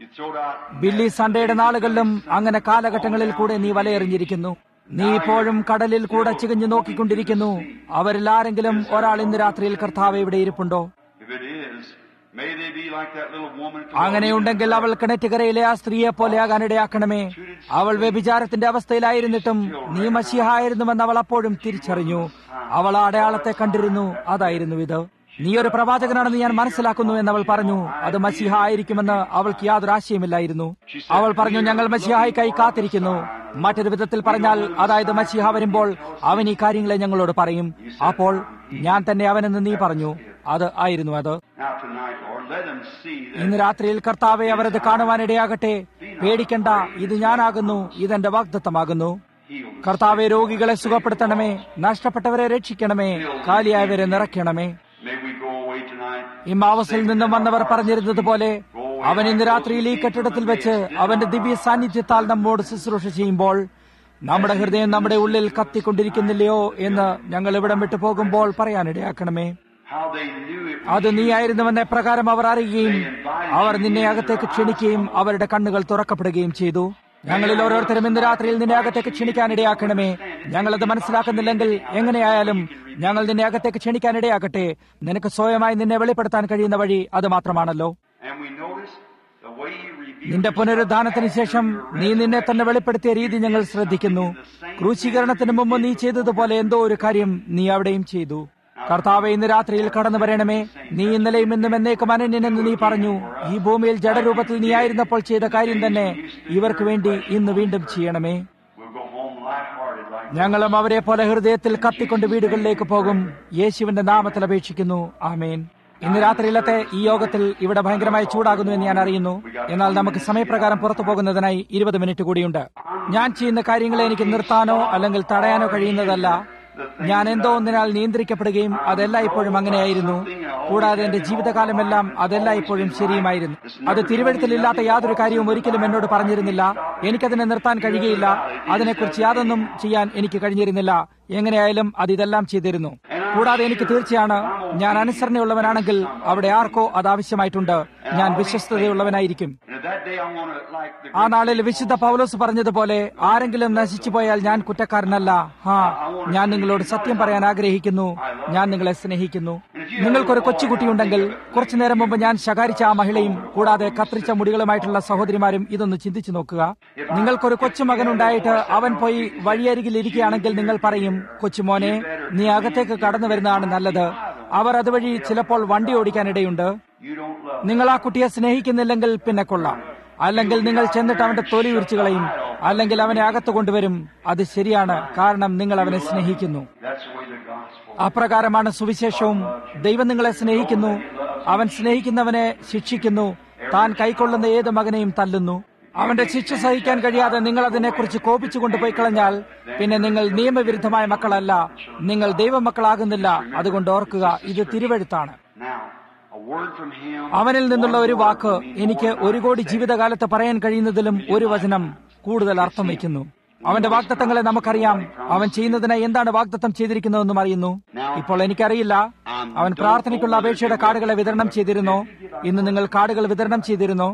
You throw out ബില്ലി സൺഡേയുടെ നാളുകളിലും അങ്ങനെ കാലഘട്ടങ്ങളിൽ കൂടെ നീ വലയെറിഞ്ഞിരിക്കുന്നു നീ ഇപ്പോഴും കടലിൽ കൂടെ ചികഞ്ഞു നോക്കിക്കൊണ്ടിരിക്കുന്നു അവരിൽ ആരെങ്കിലും ഒരാൾ ഇന്ന് രാത്രിയിൽ കർത്താവ് ഇവിടെ ഇരിപ്പുണ്ടോ If it is, may they be like that little woman. അങ്ങനെയുണ്ടെങ്കിൽ അവൾ കിണറ്റുകരയിലെ ആ സ്ത്രീയെ പോലെയാകാൻ ഇടയാക്കണമേ അവൾ വ്യഭിചാരത്തിന്റെ അവസ്ഥയിലായിരുന്നിട്ടും നീ മഷിഹായിരുന്നുവെന്ന് അവൾ അപ്പോഴും തിരിച്ചറിഞ്ഞു അവൾ ആ അടയാളത്തെ കണ്ടിരുന്നു അതായിരുന്നു ഇത് നീ ഒരു പ്രവാചകനാണെന്ന് ഞാൻ മനസ്സിലാക്കുന്നു എന്ന് അവൾ പറഞ്ഞു അത് മസിഹ ആയിരിക്കുമെന്ന് അവൾക്ക് യാതൊരു ആശയമില്ലായിരുന്നു അവൾ പറഞ്ഞു ഞങ്ങൾ മസിഹായിക്കായി കാത്തിരിക്കുന്നു മറ്റൊരു വിധത്തിൽ പറഞ്ഞാൽ അതായത് മസിഹ വരുമ്പോൾ അവൻ ഈ കാര്യങ്ങളെ ഞങ്ങളോട് പറയും അപ്പോൾ ഞാൻ തന്നെ അവനെന്ന് നീ പറഞ്ഞു അത് ആയിരുന്നു അത് Now tonight, Lord, let them see that ഇന്ന് രാത്രിയിൽ കർത്താവെ അവരത് കാണുവാനിടയാകട്ടെ പേടിക്കണ്ട ഇത് ഞാനാകുന്നു ഇതെന്റെ വാഗ്ദത്തമാകുന്നു healed. കർത്താവെ രോഗികളെ സുഖപ്പെടുത്തണമേ നഷ്ടപ്പെട്ടവരെ രക്ഷിക്കണമേ കാലിയായവരെ നിറയ്ക്കണമേ May we go away tonight. ഇമാവസിൽ നിന്നും വന്നവർ പറഞ്ഞിരുന്നത് പോലെ അവൻ ഇന്ന് രാത്രിയിൽ ഈ കെട്ടിടത്തിൽ വെച്ച് അവന്റെ ദിവ്യ സാന്നിധ്യത്താൽ നമ്മോട് ശുശ്രൂഷ ചെയ്യുമ്പോൾ നമ്മുടെ ഹൃദയം നമ്മുടെ ഉള്ളിൽ കത്തിക്കൊണ്ടിരിക്കുന്നില്ലയോ എന്ന് ഞങ്ങൾ ഇവിടം വിട്ടു പോകുമ്പോൾ പറയാനിടയാക്കണമേ How they knew it അത് നീയായിരുന്നുവെന്ന പ്രകാരം അവർ അറിയുകയും അവർ നിന്നെ അകത്തേക്ക് ക്ഷണിക്കുകയും അവരുടെ കണ്ണുകൾ തുറക്കപ്പെടുകയും ചെയ്തു ഞങ്ങളിൽ ഓരോരുത്തരും ഇന്ന് രാത്രിയിൽ നിന്നെ അകത്തേക്ക് ക്ഷണിക്കാനിടയാക്കണമേ ഞങ്ങളത് മനസ്സിലാക്കുന്നില്ലെങ്കിൽ എങ്ങനെയായാലും ഞങ്ങൾ നിന്നെ അകത്തേക്ക് ക്ഷണിക്കാനിടയാക്കട്ടെ നിനക്ക് സ്വയമായി നിന്നെ വെളിപ്പെടുത്താൻ കഴിയുന്ന വഴി അത് മാത്രമാണല്ലോ And we notice the way you reveal നിന്റെ പുനരുദ്ധാനത്തിന് ശേഷം നീ നിന്നെ തന്നെ വെളിപ്പെടുത്തിയ രീതി ഞങ്ങൾ ശ്രദ്ധിക്കുന്നു ക്രൂശീകരണത്തിന് മുമ്പ് നീ ചെയ്തതുപോലെ എന്തോ ഒരു കാര്യം നീ അവിടെയും ചെയ്തു കർത്താവെ ഇന്ന് രാത്രിയിൽ കടന്നു വരണമേ നീ ഇന്നലെയും ഇന്നും എന്നേക്കും അനന്യനെന്ന് നീ പറഞ്ഞു ഈ ഭൂമിയിൽ ജഡരൂപത്തിൽ നീ ആയിരുന്നപ്പോൾ ചെയ്ത കാര്യം തന്നെ ഇവർക്ക് വേണ്ടി ഇന്ന് വീണ്ടും ചെയ്യണമേ we'll go home lighthearted like ഞങ്ങളും അവരെ പോലെ ഹൃദയത്തിൽ കത്തിക്കൊണ്ട് വീടുകളിലേക്ക് പോകും യേശുവിന്റെ നാമത്തിൽ അപേക്ഷിക്കുന്നു ആമേൻ ഇന്ന് രാത്രിയിലത്തെ ഈ യോഗത്തിൽ ഇവിടെ ഭയങ്കരമായി ചൂടാകുന്നു എന്ന് ഞാൻ അറിയുന്നു എന്നാൽ നമുക്ക് സമയപ്രകാരം പുറത്തു പോകുന്നതിനായി ഇരുപത് മിനിറ്റ് കൂടിയുണ്ട് ഞാൻ ചെയ്യുന്ന കാര്യങ്ങളെ എനിക്ക് നിർത്താനോ അല്ലെങ്കിൽ തടയാനോ കഴിയുന്നതല്ല ഞാൻ എന്തോ ഒന്നിനാൽ നിയന്ത്രിക്കപ്പെടുകയും അതെല്ലാം ഇപ്പോഴും അങ്ങനെയായിരുന്നു കൂടാതെ എന്റെ ജീവിതകാലമെല്ലാം അതെല്ലാം ഇപ്പോഴും ശരിയുമായിരുന്നു അത് തിരുവഴുത്തിലില്ലാത്ത യാതൊരു കാര്യവും ഒരിക്കലും എന്നോട് പറഞ്ഞിരുന്നില്ല എനിക്കതിനെ നിർത്താൻ കഴിയുകയില്ല അതിനെക്കുറിച്ച് യാതൊന്നും ചെയ്യാൻ എനിക്ക് കഴിഞ്ഞിരുന്നില്ല എങ്ങനെയായാലും അത് ഇതെല്ലാം ചെയ്തിരുന്നു കൂടാതെ എനിക്ക് തീർച്ചയാണ് ഞാൻ അനുസരണയുള്ളവനാണെങ്കിൽ അവിടെ ആർക്കോ അത് ആവശ്യമായിട്ടുണ്ട് ഞാൻ വിശ്വസ്തതയുള്ളവനായിരിക്കും And at that day, I want to, like the ആ നാളിൽ വിശുദ്ധ പൗലോസ് പറഞ്ഞതുപോലെ ആരെങ്കിലും നശിച്ചു പോയാൽ ഞാൻ കുറ്റക്കാരനല്ല ഹാ ഞാൻ നിങ്ങളോട് സത്യം പറയാൻ ആഗ്രഹിക്കുന്നു ഞാൻ നിങ്ങളെ സ്നേഹിക്കുന്നു നിങ്ങൾക്കൊരു കൊച്ചുകുട്ടിയുണ്ടെങ്കിൽ കുറച്ചു നേരം മുമ്പ് ഞാൻ ശകാരിച്ച ആ മഹിളയും കൂടാതെ കത്രിച്ച മുടികളുമായിട്ടുള്ള സഹോദരിമാരും ഇതൊന്ന് ചിന്തിച്ചു നോക്കുക നിങ്ങൾക്കൊരു കൊച്ചുമകനുണ്ടായിട്ട് അവൻ പോയി വഴിയരികിൽ ഇരിക്കുകയാണെങ്കിൽ നിങ്ങൾ പറയും കൊച്ചുമോനെ നീ അകത്തേക്ക് കടന്നു വരുന്നതാണ് നല്ലത് അവർ അതുവഴി ചിലപ്പോൾ വണ്ടി ഓടിക്കാനിടയുണ്ട് you don't love. നിങ്ങൾ ആ കുട്ടിയെ സ്നേഹിക്കുന്നില്ലെങ്കിൽ പിന്നെ കൊള്ളാം അല്ലെങ്കിൽ നിങ്ങൾ ചെന്നിട്ട് അവന്റെ തൊലി ഉരിച്ചു കളയും അല്ലെങ്കിൽ അവനെ അകത്ത് കൊണ്ടുവരും അത് ശരിയാണ് കാരണം നിങ്ങൾ അവനെ സ്നേഹിക്കുന്നു That's the way the gospel. അപ്രകാരമാണ് സുവിശേഷവും ദൈവം നിങ്ങളെ സ്നേഹിക്കുന്നു അവൻ സ്നേഹിക്കുന്നവനെ ശിക്ഷിക്കുന്നു താൻ കൈക്കൊള്ളുന്ന ഏത് മകനെയും തല്ലുന്നു അവന്റെ ശിക്ഷ സഹിക്കാൻ കഴിയാതെ നിങ്ങൾ അതിനെക്കുറിച്ച് കോപിച്ചു കൊണ്ടുപോയി കളഞ്ഞാൽ പിന്നെ നിങ്ങൾ നിയമവിരുദ്ധമായ മക്കളല്ല നിങ്ങൾ ദൈവമക്കളാകുന്നില്ല അതുകൊണ്ട് ഓർക്കുക ഇത് തിരുവഴുത്താണ് Now, a word from him. അവനിൽ നിന്നുള്ള ഒരു വാക്ക് എനിക്ക് ഒരു കോടി ജീവിതകാലത്ത് പറയാൻ കഴിയുന്നതിലും ഒരു വചനം കൂടുതൽ അർത്ഥം വയ്ക്കുന്നു അവന്റെ വാഗ്ദത്തങ്ങളെ നമുക്കറിയാം അവൻ ചെയ്യുന്നതിനായി എന്താണ് വാഗ്ദത്തം ചെയ്തിരിക്കുന്നതെന്നും അറിയുന്നു ഇപ്പോൾ എനിക്കറിയില്ല അവൻ പ്രാർത്ഥനയ്ക്കുള്ള അപേക്ഷയുടെ കാർഡുകളെ വിതരണം ചെയ്തിരുന്നോ ഇന്ന് നിങ്ങൾ കാർഡുകൾ വിതരണം ചെയ്തിരുന്നോ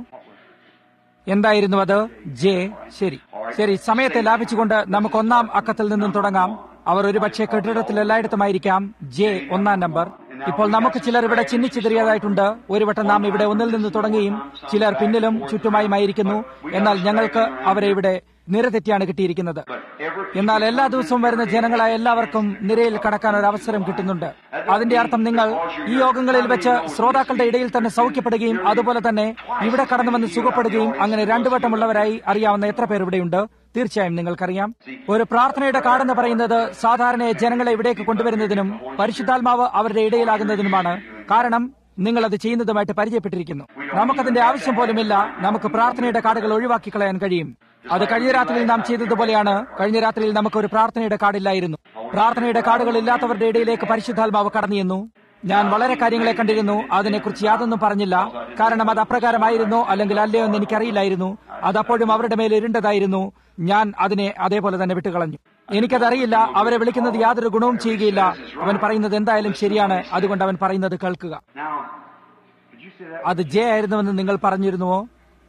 എന്തായിരുന്നു അത് ജെ ശരി ശരി സമയത്തെ ലാഭിച്ചുകൊണ്ട് നമുക്ക് ഒന്നാം അക്കത്തിൽ നിന്നും തുടങ്ങാം അവർ ഒരുപക്ഷെ കെട്ടിടത്തിൽ എല്ലായിടത്തുമായിരിക്കാം ജെ ഒന്നാം നമ്പർ ഇപ്പോൾ നമുക്ക് ചിലർ ഇവിടെ ചിഹ്നിച്ചിതറിയതായിട്ടുണ്ട് ഒരു വട്ടം നാം ഇവിടെ ഒന്നിൽ നിന്ന് തുടങ്ങുകയും ചിലർ പിന്നിലും ചുറ്റുമായുമായിരിക്കുന്നു എന്നാൽ ഞങ്ങൾക്ക് അവരെ ഇവിടെ നിരതെറ്റിയാണ് കിട്ടിയിരിക്കുന്നത് എന്നാൽ എല്ലാ ദിവസവും വരുന്ന ജനങ്ങളായ എല്ലാവർക്കും നിരയിൽ കടക്കാൻ ഒരു അവസരം കിട്ടുന്നുണ്ട് അതിന്റെ അർത്ഥം നിങ്ങൾ ഈ യോഗങ്ങളിൽ വെച്ച് ശ്രോതാക്കളുടെ ഇടയിൽ തന്നെ സൗഖ്യപ്പെടുകയും അതുപോലെ തന്നെ ഇവിടെ കടന്നു വന്ന് സുഖപ്പെടുകയും അങ്ങനെ രണ്ടു വട്ടമുള്ളവരായി അറിയാവുന്ന എത്ര പേർ ഇവിടെയുണ്ട് തീർച്ചയായും നിങ്ങൾക്കറിയാം ഒരു പ്രാർത്ഥനയുടെ കാടെന്ന് പറയുന്നത് സാധാരണ ജനങ്ങളെ ഇവിടേക്ക് കൊണ്ടുവരുന്നതിനും പരിശുദ്ധാത്മാവ് അവരുടെ ഇടയിലാകുന്നതിനുമാണ് കാരണം നിങ്ങൾ അത് ചെയ്യുന്നതുമായിട്ട് പരിചയപ്പെട്ടിരിക്കുന്നു നമുക്കതിന്റെ ആവശ്യം പോലുമില്ല നമുക്ക് പ്രാർത്ഥനയുടെ കാർഡുകൾ ഒഴിവാക്കി കളയാൻ കഴിയും അത് കഴിഞ്ഞ രാത്രിയിൽ നാം ചെയ്തതുപോലെയാണ് കഴിഞ്ഞ രാത്രിയിൽ നമുക്ക് ഒരു പ്രാർത്ഥനയുടെ കാർഡില്ലായിരുന്നു പ്രാർത്ഥനയുടെ കാർഡുകൾ ഇല്ലാത്തവരുടെ ഇടയിലേക്ക് പരിശുദ്ധാത്മാവ് കടന്നിരുന്നു ഞാൻ വളരെ കാര്യങ്ങളെ കണ്ടിരുന്നു അതിനെക്കുറിച്ച് യാതൊന്നും പറഞ്ഞില്ല കാരണം അത് അപ്രകാരമായിരുന്നോ അല്ലെങ്കിൽ അല്ലയോ എന്ന് എനിക്കറിയില്ലായിരുന്നു അതപ്പോഴും അവരുടെ മേൽ ഇരുണ്ടതായിരുന്നു ഞാൻ അതിനെ അതേപോലെ തന്നെ വിട്ടുകളഞ്ഞു എനിക്കതറിയില്ല അവരെ വിളിക്കുന്നത് യാതൊരു ഗുണവും ചെയ്യുകയില്ല അവൻ പറയുന്നത് എന്തായാലും ശരിയാണ് അതുകൊണ്ട് അവൻ പറയുന്നത് കേൾക്കുക Now, did you say that? അത് ജെ ആയിരുന്നുവെന്ന് നിങ്ങൾ പറഞ്ഞിരുന്നുവോ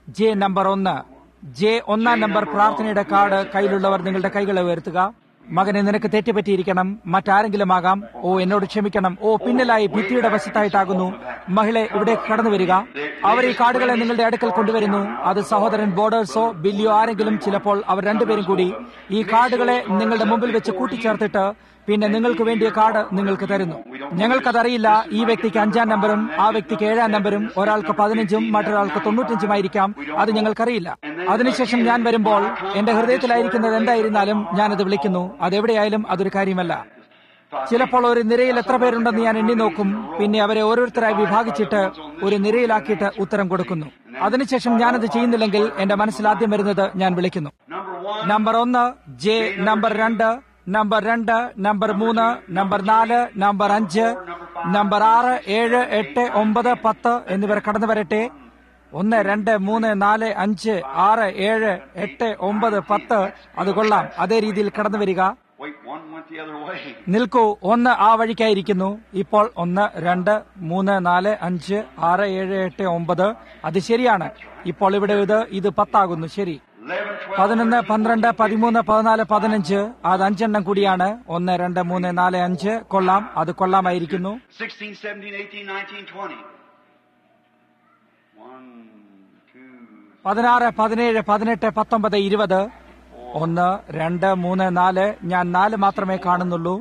ജെ നമ്പർ ഒന്ന് ജെ ഒന്നാം നമ്പർ പ്രാർത്ഥനയുടെ കാർഡ് കയ്യിലുള്ളവർ നിങ്ങളുടെ കൈകളെ ഉയർത്തുക മകനെ നിനക്ക് തെറ്റുപറ്റിയിരിക്കണം മറ്റാരെങ്കിലും ആകാം ഓ എന്നോട് ക്ഷമിക്കണം ഓ പിന്നിലായി ഭിത്തിയുടെ വശത്തായിട്ടാകുന്നു മഹിളെ ഇവിടെ കടന്നു വരിക അവർ ഈ കാർഡുകളെ നിങ്ങളുടെ അടുക്കൽ കൊണ്ടുവരുന്നു അത് സഹോദരൻ ബോർഡേഴ്സോ ബില്ലിയോ ആരെങ്കിലും ചിലപ്പോൾ അവർ രണ്ടുപേരും കൂടി ഈ കാർഡുകളെ നിങ്ങളുടെ മുമ്പിൽ വെച്ച് കൂട്ടിച്ചേർത്തിട്ട് പിന്നെ നിങ്ങൾക്ക് വേണ്ടിയ കാർഡ് നിങ്ങൾക്ക് തരുന്നു ഞങ്ങൾക്കതറിയില്ല ഈ വ്യക്തിക്ക് അഞ്ചാം നമ്പറും ആ വ്യക്തിക്ക് ഏഴാം നമ്പറും ഒരാൾക്ക് പതിനഞ്ചും മറ്റൊരാൾക്ക് തൊണ്ണൂറ്റഞ്ചുമായിരിക്കാം അത് ഞങ്ങൾക്കറിയില്ല അതിനുശേഷം ഞാൻ വരുമ്പോൾ എന്റെ ഹൃദയത്തിലായിരിക്കുന്നത് എന്തായിരുന്നാലും ഞാനത് വിളിക്കുന്നു അതെവിടെയായാലും അതൊരു കാര്യമല്ല ചിലപ്പോൾ ഒരു നിരയിൽ എത്ര പേരുണ്ടെന്ന് ഞാൻ എണ്ണി നോക്കും പിന്നെ അവരെ ഓരോരുത്തരായി വിഭാഗിച്ചിട്ട് ഒരു നിരയിലാക്കിയിട്ട് ഉത്തരം കൊടുക്കുന്നു അതിനുശേഷം ഞാനത് ചെയ്യുന്നില്ലെങ്കിൽ എന്റെ മനസ്സിൽ ആദ്യം വരുന്നത് ഞാൻ വിളിക്കുന്നു നമ്പർ ഒന്ന് ജെ നമ്പർ രണ്ട് നമ്പർ രണ്ട് നമ്പർ മൂന്ന് നമ്പർ നാല് നമ്പർ അഞ്ച് നമ്പർ ആറ് ഏഴ് എട്ട് ഒമ്പത് പത്ത് എന്നിവർ കടന്നു വരട്ടെ ഒന്ന് രണ്ട് മൂന്ന് നാല് അഞ്ച് ആറ് ഏഴ് എട്ട് ഒമ്പത് പത്ത് അത് കൊള്ളാം അതേ രീതിയിൽ കടന്നു വരിക Wait, one went the other way. നിൽക്കൂ ഒന്ന് ആ വഴിക്കായിരിക്കുന്നു ഇപ്പോൾ ഒന്ന് രണ്ട് മൂന്ന് നാല് അഞ്ച് ആറ് ഏഴ് എട്ട് ഒമ്പത് അത് ശരിയാണ് ഇപ്പോൾ ഇവിടെ ഇത് ഇത് പത്താകുന്നു ശരി 11, 12, പതിനൊന്ന് പന്ത്രണ്ട് പതിമൂന്ന് പതിനാല് പതിനഞ്ച് അത് അഞ്ചെണ്ണം കൂടിയാണ് ഒന്ന് രണ്ട് മൂന്ന് നാല് അഞ്ച് കൊള്ളാം അത് കൊള്ളാമായിരിക്കുന്നു 16, 17, 18, 19, 20. One, two, പതിനാറ് പതിനേഴ് പതിനെട്ട് പത്തൊമ്പത് ഇരുപത് ഒന്ന് രണ്ട് മൂന്ന് നാല് ഞാൻ നാല് മാത്രമേ കാണുന്നുള്ളൂ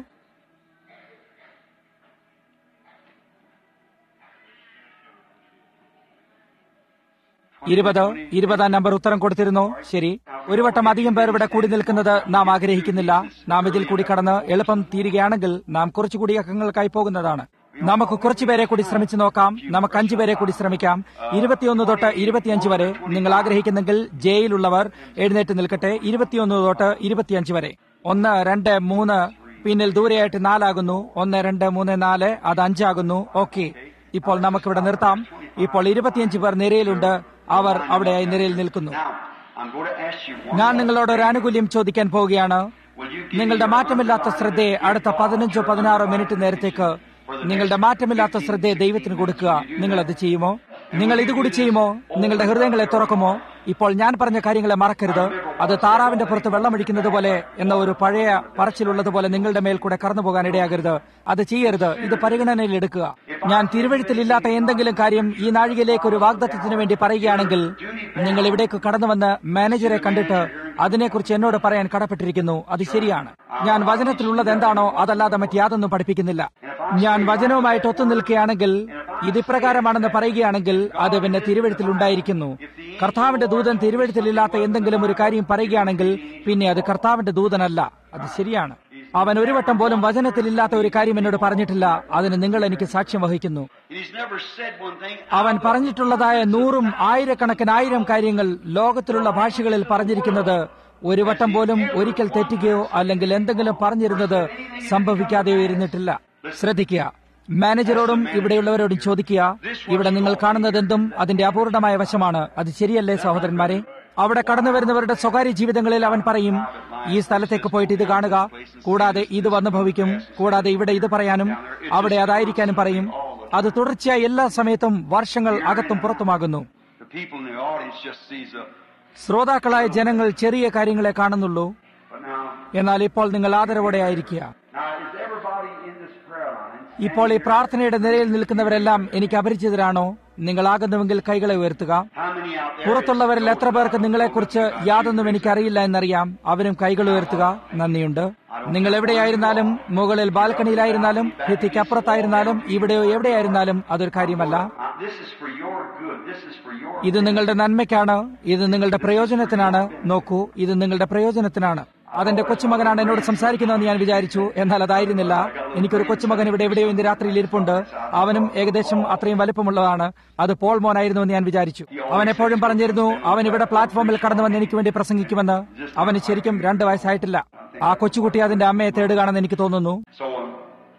ഇരുപത് ഇരുപതാം നമ്പർ ഉത്തരം കൊടുത്തിരുന്നു ശരി ഒരു വട്ടം അധികം പേർ ഇവിടെ കൂടി നിൽക്കുന്നത് നാം ആഗ്രഹിക്കുന്നില്ല നാം ഇതിൽ കൂടി കടന്ന് എളുപ്പം തീരുകയാണെങ്കിൽ നാം കുറച്ചുകൂടി അക്കങ്ങൾക്കായി പോകുന്നതാണ് നമുക്ക് കുറച്ചുപേരെ കൂടി ശ്രമിച്ചു നോക്കാം നമുക്ക് അഞ്ചു പേരെ കൂടി ശ്രമിക്കാം ഇരുപത്തിയൊന്ന് തൊട്ട് ഇരുപത്തിയഞ്ച് വരെ നിങ്ങൾ ആഗ്രഹിക്കുന്നെങ്കിൽ ജയിലുള്ളവർ എഴുന്നേറ്റ് നിൽക്കട്ടെ ഇരുപത്തിയൊന്ന് തൊട്ട് ഇരുപത്തിയഞ്ച് വരെ ഒന്ന് രണ്ട് മൂന്ന് പിന്നിൽ ദൂരെയായിട്ട് നാലാകുന്നു ഒന്ന് രണ്ട് മൂന്ന് നാല് അത് അഞ്ചാകുന്നു ഓക്കെ ഇപ്പോൾ നമുക്കിവിടെ നിർത്താം ഇപ്പോൾ ഇരുപത്തിയഞ്ച് പേർ നിരയിലുണ്ട് അവർ അവിടെയായി നിരയിൽ നിൽക്കുന്നു Now, I'm going to ask you one ഞാൻ more. നിങ്ങളോട് ഒരു ആനുകൂല്യം ചോദിക്കാൻ പോവുകയാണ് Will you give നിങ്ങളുടെ me your മാറ്റമില്ലാത്ത ശ്രദ്ധയെ അടുത്ത പതിനഞ്ചോ പതിനാറോ മിനിറ്റ് നേരത്തേക്ക് നിങ്ങളുടെ മാറ്റമില്ലാത്ത ശ്രദ്ധയെ ദൈവത്തിന് കൊടുക്കുക നിങ്ങൾ അത് ചെയ്യുമോ നിങ്ങൾ ഇതുകൂടി ചെയ്യുമോ നിങ്ങളുടെ ഹൃദയങ്ങളെ തുറക്കുമോ ഇപ്പോൾ ഞാൻ പറഞ്ഞ കാര്യങ്ങളെ മറക്കരുത് അത് താറാവിന്റെ പുറത്ത് വെള്ളമൊഴിക്കുന്നത് പോലെ എന്ന ഒരു പഴയ പറച്ചിലുള്ളത് പോലെ നിങ്ങളുടെ മേൽ കൂടെ കടന്നു പോകാൻ ഇടയാകരുത് അത് ചെയ്യരുത് ഇത് പരിഗണനയിൽ എടുക്കുക ഞാൻ തിരുവഴുത്തിലില്ലാത്ത എന്തെങ്കിലും കാര്യം ഈ നാഴികയിലേക്ക് ഒരു വാഗ്ദത്തത്തിന് വേണ്ടി പറയുകയാണെങ്കിൽ നിങ്ങൾ ഇവിടേക്ക് കടന്നു വന്ന് മാനേജറെ കണ്ടിട്ട് അതിനെക്കുറിച്ച് എന്നോട് പറയാൻ കടപ്പെട്ടിരിക്കുന്നു അത് ശരിയാണ് ഞാൻ വചനത്തിലുള്ളത് എന്താണോ അതല്ലാതെ മറ്റാതൊന്നും പഠിപ്പിക്കുന്നില്ല ഞാൻ വചനവുമായിട്ട് ഒത്തു നിൽക്കുകയാണെങ്കിൽ ഇതിപ്രകാരമാണെന്ന് പറയുകയാണെങ്കിൽ അത് പിന്നെ തിരുവഴുത്തിൽ ഉണ്ടായിരിക്കുന്നു കർത്താവിന്റെ ദൂതൻ തിരുവഴുത്തിലില്ലാത്ത എന്തെങ്കിലും ഒരു കാര്യം പറയുകയാണെങ്കിൽ പിന്നെ അത് കർത്താവിന്റെ ദൂതനല്ല അത് ശരിയാണ് അവൻ ഒരു വട്ടം പോലും വചനത്തിലില്ലാത്ത ഒരു കാര്യം എന്നോട് പറഞ്ഞിട്ടില്ല അതിന് നിങ്ങൾ എനിക്ക് സാക്ഷ്യം വഹിക്കുന്നു He's never said one thing. അവൻ പറഞ്ഞിട്ടുള്ളതായ നൂറും ആയിരക്കണക്കിന് ആയിരം കാര്യങ്ങൾ ലോകത്തിലുള്ള ഭാഷകളിൽ പറഞ്ഞിരിക്കുന്നത് ഒരു വട്ടം പോലും ഒരിക്കൽ തെറ്റുകയോ അല്ലെങ്കിൽ എന്തെങ്കിലും പറഞ്ഞിരുന്നത് സംഭവിക്കാതെയോ ഇരുന്നിട്ടില്ല ശ്രദ്ധിക്കുക മാനേജരോടും ഇവിടെയുള്ളവരോടും ചോദിക്കുക ഇവിടെ നിങ്ങൾ കാണുന്നത് എന്തും അതിന്റെ അപൂർണമായ വശമാണ് അത് ശരിയല്ലേ സഹോദരന്മാരെ അവിടെ കടന്നു വരുന്നവരുടെ സ്വകാര്യ ജീവിതങ്ങളിൽ അവൻ പറയും ഈ സ്ഥലത്തേക്ക് പോയിട്ട് ഇത് കാണുക കൂടാതെ ഇത് വന്നു ഭവിക്കും കൂടാതെ ഇവിടെ ഇത് പറയാനും അവിടെ അതായിരിക്കാനും പറയും അത് തുടർച്ചയായി എല്ലാ സമയത്തും വർഷങ്ങൾ അകത്തും പുറത്തുമാകുന്നു The people in the audience just sees a. ശ്രോതാക്കളായ ജനങ്ങൾ ചെറിയ കാര്യങ്ങളെ കാണുന്നുള്ളൂ But now, എന്നാൽ ഇപ്പോൾ നിങ്ങൾ ആദരവോടെ ആയിരിക്കുക now is everybody in this prayer line? ഇപ്പോൾ ഈ പ്രാർത്ഥനയുടെ നിരയിൽ നിൽക്കുന്നവരെല്ലാം എനിക്ക് അപരിചിതരാണോ നിങ്ങളാകുന്നുവെങ്കിൽ കൈകളെ ഉയർത്തുക How many out there? പുറത്തുള്ളവരിൽ എത്ര പേർക്ക് നിങ്ങളെക്കുറിച്ച് യാതൊന്നും എനിക്കറിയില്ല എന്നറിയാം അവരും കൈകൾ ഉയർത്തുക നന്ദിയുണ്ട് നിങ്ങൾ എവിടെയായിരുന്നാലും മുകളിൽ ബാൽക്കണിയിലായിരുന്നാലും ഭിത്തിക്കപ്പുറത്തായിരുന്നാലും ഇവിടെയോ എവിടെയായിരുന്നാലും അതൊരു കാര്യമല്ല Uh, This is for your good. This is for your. ഇത് നിങ്ങളുടെ നന്മയ്ക്കാണ് ഇത് നിങ്ങളുടെ പ്രയോജനത്തിനാണ് നോക്കൂ ഇത് നിങ്ങളുടെ പ്രയോജനത്തിനാണ് അതെന്റെ കൊച്ചുമകനാണ് എന്നോട് സംസാരിക്കുന്നതെന്ന് ഞാൻ വിചാരിച്ചു എന്നാൽ അതായിരുന്നില്ല എനിക്കൊരു കൊച്ചുമകൻ ഇവിടെ എവിടെയോ ഇന്ന് രാത്രിയിൽ ഇരിപ്പുണ്ട് അവനും ഏകദേശം അത്രയും വലിപ്പമുള്ളതാണ് അത് പോൾ മോനായിരുന്നു എന്ന് ഞാൻ വിചാരിച്ചു അവൻ എപ്പോഴും പറഞ്ഞിരുന്നു അവൻ ഇവിടെ പ്ലാറ്റ്ഫോമിൽ കടന്നു വന്ന് എനിക്ക് വേണ്ടി പ്രസംഗിക്കുമെന്ന് അവന് ശരിക്കും രണ്ട് വയസ്സായിട്ടില്ല ആ കൊച്ചുകുട്ടി അതിന്റെ അമ്മയെ തേടുകയാണെന്ന് എനിക്ക് തോന്നുന്നു So, um,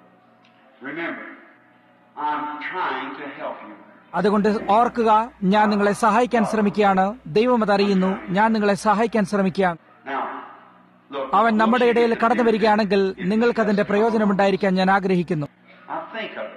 remember, I'm trying to help you. അതുകൊണ്ട് ഓർക്കുക ഞാൻ നിങ്ങളെ സഹായിക്കാൻ ശ്രമിക്കുകയാണ് ദൈവം അതറിയുന്നു ഞാൻ നിങ്ങളെ സഹായിക്കാൻ ശ്രമിക്കുകയാണ് Now, look. അവൻ നമ്മുടെ ഇടയിൽ കടന്നു വരികയാണെങ്കിൽ നിങ്ങൾക്കതിന്റെ പ്രയോജനമുണ്ടായിരിക്കാൻ ഞാൻ ആഗ്രഹിക്കുന്നു Now think of it.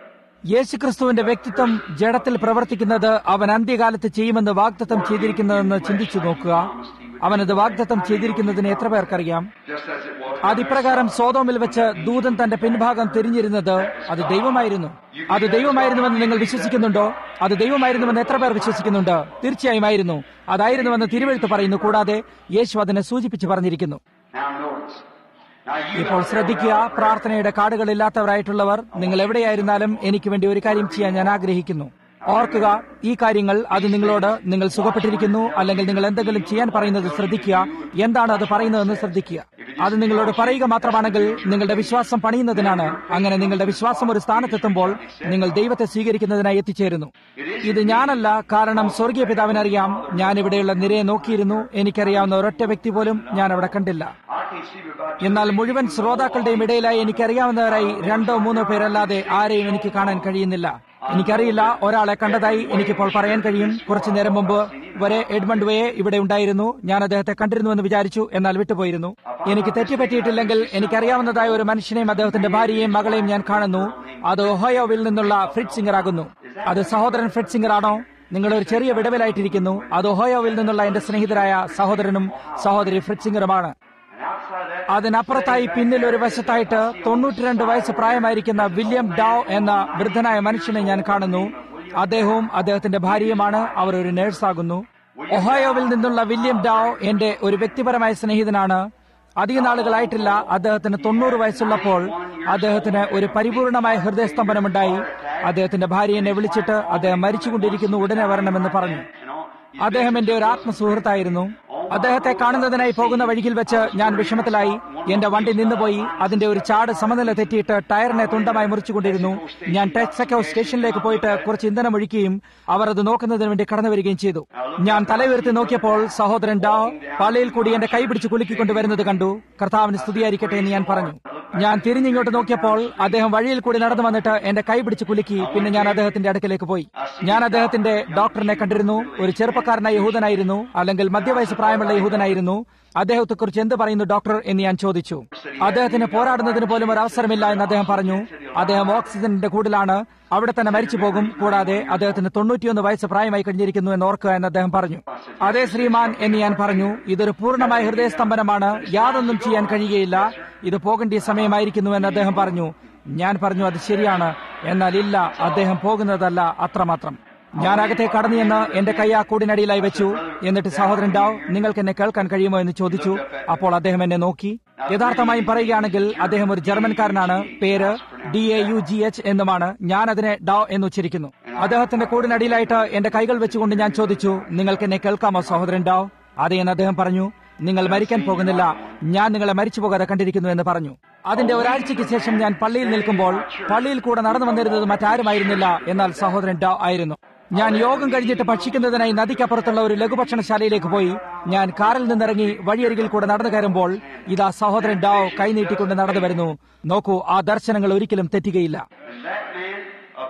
യേശുക്രിസ്തുവിന്റെ വ്യക്തിത്വം ജഡത്തിൽ പ്രവർത്തിക്കുന്നത് അവൻ അന്ത്യകാലത്ത് ചെയ്യുമെന്ന് വാഗ്ദത്തം ചെയ്തിരിക്കുന്നതെന്ന് ചിന്തിച്ചു നോക്കുക അവനത് വാഗ്ദത്തം ചെയ്തിരിക്കുന്നതിന് എത്ര പേർക്കറിയാം Just as it was. അതിപ്രകാരം സോതോമിൽ വെച്ച് ദൂതൻ തന്റെ പിൻഭാഗം തിരിഞ്ഞിരുന്നത് അത് ദൈവമായിരുന്നു അത് ദൈവമായിരുന്നുവെന്ന് നിങ്ങൾ വിശ്വസിക്കുന്നുണ്ടോ അത് ദൈവമായിരുന്നുവെന്ന് എത്ര പേർ വിശ്വസിക്കുന്നുണ്ട് തീർച്ചയായും ആയിരുന്നു അതായിരുന്നുവെന്ന് തിരുവെഴുത്ത് പറയുന്നു കൂടാതെ യേശു അതിനെ സൂചിപ്പിച്ച് പറഞ്ഞിരിക്കുന്നു Now notice. Now you ഇപ്പോൾ ശ്രദ്ധിക്കുക പ്രാർത്ഥനയുടെ കാർഡുകളില്ലാത്തവരായിട്ടുള്ളവർ നിങ്ങൾ എവിടെയായിരുന്നാലും എനിക്ക് വേണ്ടി ഒരു കാര്യം ചെയ്യാൻ ഞാൻ ആഗ്രഹിക്കുന്നു ഓർക്കുക ഈ കാര്യങ്ങൾ അത് നിങ്ങളോട് നിങ്ങൾ സുഖപ്പെട്ടിരിക്കുന്നു അല്ലെങ്കിൽ നിങ്ങൾ എന്തെങ്കിലും ചെയ്യാൻ പറയുന്നത് ശ്രദ്ധിക്കുക എന്താണ് അത് പറയുന്നതെന്ന് ശ്രദ്ധിക്കുക അത് നിങ്ങളോട് പറയുക മാത്രമാണെങ്കിൽ നിങ്ങളുടെ വിശ്വാസം പണിയുന്നതിനാണ് അങ്ങനെ നിങ്ങളുടെ വിശ്വാസം ഒരു സ്ഥാനത്തെത്തുമ്പോൾ നിങ്ങൾ ദൈവത്തെ സ്വീകരിക്കുന്നതിനായി എത്തിച്ചേരുന്നു ഇത് ഞാനല്ല കാരണം സ്വർഗീയ പിതാവിനറിയാം ഞാൻ ഇവിടെയുള്ള നിരയെ നോക്കിയിരുന്നു എനിക്കറിയാവുന്ന ഒരൊറ്റ വ്യക്തി പോലും ഞാൻ അവിടെ കണ്ടില്ല I can't see but about എന്നാൽ മുഴുവൻ ശ്രോതാക്കളുടെയും ഇടയിലായി എനിക്കറിയാവുന്നവരായി രണ്ടോ മൂന്നോ പേരല്ലാതെ ആരെയും എനിക്ക് കാണാൻ കഴിയുന്നില്ല എനിക്കറിയില്ല ഒരാളെ കണ്ടതായി എനിക്കിപ്പോൾ പറയാൻ കഴിയും കുറച്ചു നേരം മുമ്പ് വരെ എഡ്മണ്ട് വേ ഇവിടെ ഉണ്ടായിരുന്നു ഞാൻ അദ്ദേഹത്തെ കണ്ടിരുന്നുവെന്ന് വിചാരിച്ചു എന്നാൽ വിട്ടുപോയിരുന്നു എനിക്ക് തെറ്റുപറ്റിയിട്ടില്ലെങ്കിൽ എനിക്കറിയാവുന്നതായ ഒരു മനുഷ്യനെയും അദ്ദേഹത്തിന്റെ ഭാര്യയെയും മകളെയും ഞാൻ കാണുന്നു അത് ഒഹയോവിൽ നിന്നുള്ള ഫ്രിഡ് സിംഗർ ആകുന്നു അത് സഹോദരൻ ഫ്രിഡ് സിംഗർ ആണോ നിങ്ങൾ ഒരു ചെറിയ വിടവിലായിട്ടിരിക്കുന്നു അത് ഒഹയോവിൽ നിന്നുള്ള എന്റെ സ്നേഹിതരായ സഹോദരനും സഹോദരി ഫ്രിഡ് സിംഗറുമാണ് And outside that, അതിനപ്പുറത്തായി പിന്നിൽ ഒരു വശത്തായിട്ട് തൊണ്ണൂറ്റിരണ്ട് വയസ്സ് പ്രായമായിരിക്കുന്ന വില്യം ഡാവ് എന്ന വൃദ്ധനായ മനുഷ്യനെ ഞാൻ കാണുന്നു അദ്ദേഹവും അദ്ദേഹത്തിന്റെ ഭാര്യയുമാണ് അവർ ഒരു നേഴ്സാകുന്നു ഒഹായോവിൽ നിന്നുള്ള വില്യം ഡാവ് എന്റെ ഒരു വ്യക്തിപരമായ സ്നേഹിതനാണ് അധിക നാളുകളായിട്ടില്ല അദ്ദേഹത്തിന് തൊണ്ണൂറ് വയസ്സുള്ളപ്പോൾ അദ്ദേഹത്തിന് ഒരു പരിപൂർണമായ ഹൃദയസ്തംഭനമുണ്ടായി അദ്ദേഹത്തിന്റെ ഭാര്യ എന്നെ വിളിച്ചിട്ട് അദ്ദേഹം മരിച്ചുകൊണ്ടിരിക്കുന്നു ഉടനെ വരണമെന്ന് പറഞ്ഞു അദ്ദേഹം എന്റെ ഒരു ആത്മസുഹൃത്തായിരുന്നു അദ്ദേഹത്തെ കാണുന്നതിനായി പോകുന്ന വഴിയിൽ വെച്ച് ഞാൻ വിഷമത്തിലായി എന്റെ വണ്ടി നിന്നുപോയി അതിന്റെ ഒരു ചാട് സമനില തെറ്റിയിട്ട് ടയറിനെ തുണ്ടമായി മുറിച്ചുകൊണ്ടിരുന്നു ഞാൻ ടെക്സക്കോ സ്റ്റേഷനിലേക്ക് പോയിട്ട് കുറച്ച് ഇന്ധനം ഒഴിക്കുകയും അവർ അത് നോക്കുന്നതിന് വേണ്ടി കടന്നു വരികയും ചെയ്തു ഞാൻ തലയുയർത്തി നോക്കിയപ്പോൾ സഹോദരൻ ഡാ പള്ളിയിൽ കൂടി എന്റെ കൈ പിടിച്ച് കുലുക്കിക്കൊണ്ട് വരുന്നത് കണ്ടു കർത്താവിന് സ്തുതിയായിരിക്കട്ടെ എന്ന് ഞാൻ പറഞ്ഞു ഞാൻ തിരിഞ്ഞിങ്ങോട്ട് നോക്കിയപ്പോൾ അദ്ദേഹം വഴിയിൽ കൂടി നടന്നു വന്നിട്ട് എന്റെ കൈ പിടിച്ച് കുലുക്കി പിന്നെ ഞാൻ അദ്ദേഹത്തിന്റെ അടുക്കലേക്ക് പോയി ഞാൻ അദ്ദേഹത്തിന്റെ ഡോക്ടറിനെ കണ്ടിരുന്നു ഒരു ചെറുപ്പക്കാരനായ യഹൂദനായിരുന്നു അല്ലെങ്കിൽ മധ്യവയസ്സ് പ്രായമുള്ള യഹൂദനായിരുന്നു അദ്ദേഹത്തെ കുറിച്ച് എന്ത് പറയുന്നു ഡോക്ടർ എന്ന് ഞാൻ ചോദിച്ചു അദ്ദേഹത്തിന് പോരാടുന്നതിന് പോലും ഒരു അവസരമില്ല എന്ന് അദ്ദേഹം പറഞ്ഞു അദ്ദേഹം ഓക്സിജന്റെ കൂടിലാണ് അവിടെ തന്നെ മരിച്ചു പോകും കൂടാതെ അദ്ദേഹത്തിന് തൊണ്ണൂറ്റിയൊന്ന് വയസ്സ് പ്രായമായി കഴിഞ്ഞിരിക്കുന്നു എന്ന് ഓർക്കുക എന്ന് അദ്ദേഹം പറഞ്ഞു അതേ ശ്രീമാൻ എന്ന് ഞാൻ പറഞ്ഞു ഇതൊരു പൂർണ്ണമായ ഹൃദയസ്തംഭനമാണ് യാതൊന്നും ചെയ്യാൻ കഴിയുകയില്ല ഇത് പോകേണ്ട സമയമായിരിക്കുന്നു എന്ന് അദ്ദേഹം പറഞ്ഞു ഞാൻ പറഞ്ഞു അത് ശരിയാണ് എന്നാൽ ഇല്ല അദ്ദേഹം പോകുന്നതല്ല അത്രമാത്രം ഞാൻ അകത്തെ കടന്നു എന്ന് എന്റെ കൈ ആ കൂടിനടിയിലായി വെച്ചു എന്നിട്ട് സഹോദരൻ ഡാവ് നിങ്ങൾക്ക് എന്നെ കേൾക്കാൻ കഴിയുമോ എന്ന് ചോദിച്ചു അപ്പോൾ അദ്ദേഹം എന്നെ നോക്കി യഥാർത്ഥമായും പറയുകയാണെങ്കിൽ അദ്ദേഹം ഒരു ജർമ്മൻകാരനാണ് പേര് D A U G H എന്നുമാണ് ഞാൻ അതിനെ ഡാവ് എന്ന് ഉച്ചരിക്കുന്നു അദ്ദേഹത്തിന്റെ കൂടിനടിയിലായിട്ട് എന്റെ കൈകൾ വെച്ചുകൊണ്ട് ഞാൻ ചോദിച്ചു നിങ്ങൾക്ക് എന്നെ കേൾക്കാമോ സഹോദരൻ ഡാവ് അതെ എന്ന് അദ്ദേഹം പറഞ്ഞു നിങ്ങൾ മരിക്കാൻ പോകുന്നില്ല ഞാൻ നിങ്ങളെ മരിച്ചു പോകാതെ കണ്ടിരിക്കുന്നു എന്ന് പറഞ്ഞു അതിന്റെ ഒരാഴ്ചയ്ക്ക് ശേഷം ഞാൻ പള്ളിയിൽ നിൽക്കുമ്പോൾ പള്ളിയിൽ കൂടെ നടന്നു വന്നിരുന്നത് മറ്റാരുമായിരുന്നില്ല എന്നാൽ സഹോദരൻ ഡാ ആയിരുന്നു ഞാൻ യോഗം കഴിഞ്ഞിട്ട് ഭക്ഷിക്കുന്നതിനായി നദിക്കപ്പുറത്തുള്ള ഒരു ലഘുഭക്ഷണശാലയിലേക്ക് പോയി ഞാൻ കാറിൽ നിന്നിറങ്ങി വഴിയരികിൽ കൂടെ നടന്നു കയറുമ്പോൾ ഇതാ സഹോദരൻ ഡാവ് കൈനീട്ടിക്കൊണ്ട് നടന്നു വരുന്നു നോക്കൂ ആ ദർശനങ്ങൾ ഒരിക്കലും തെറ്റുകയില്ല and that man of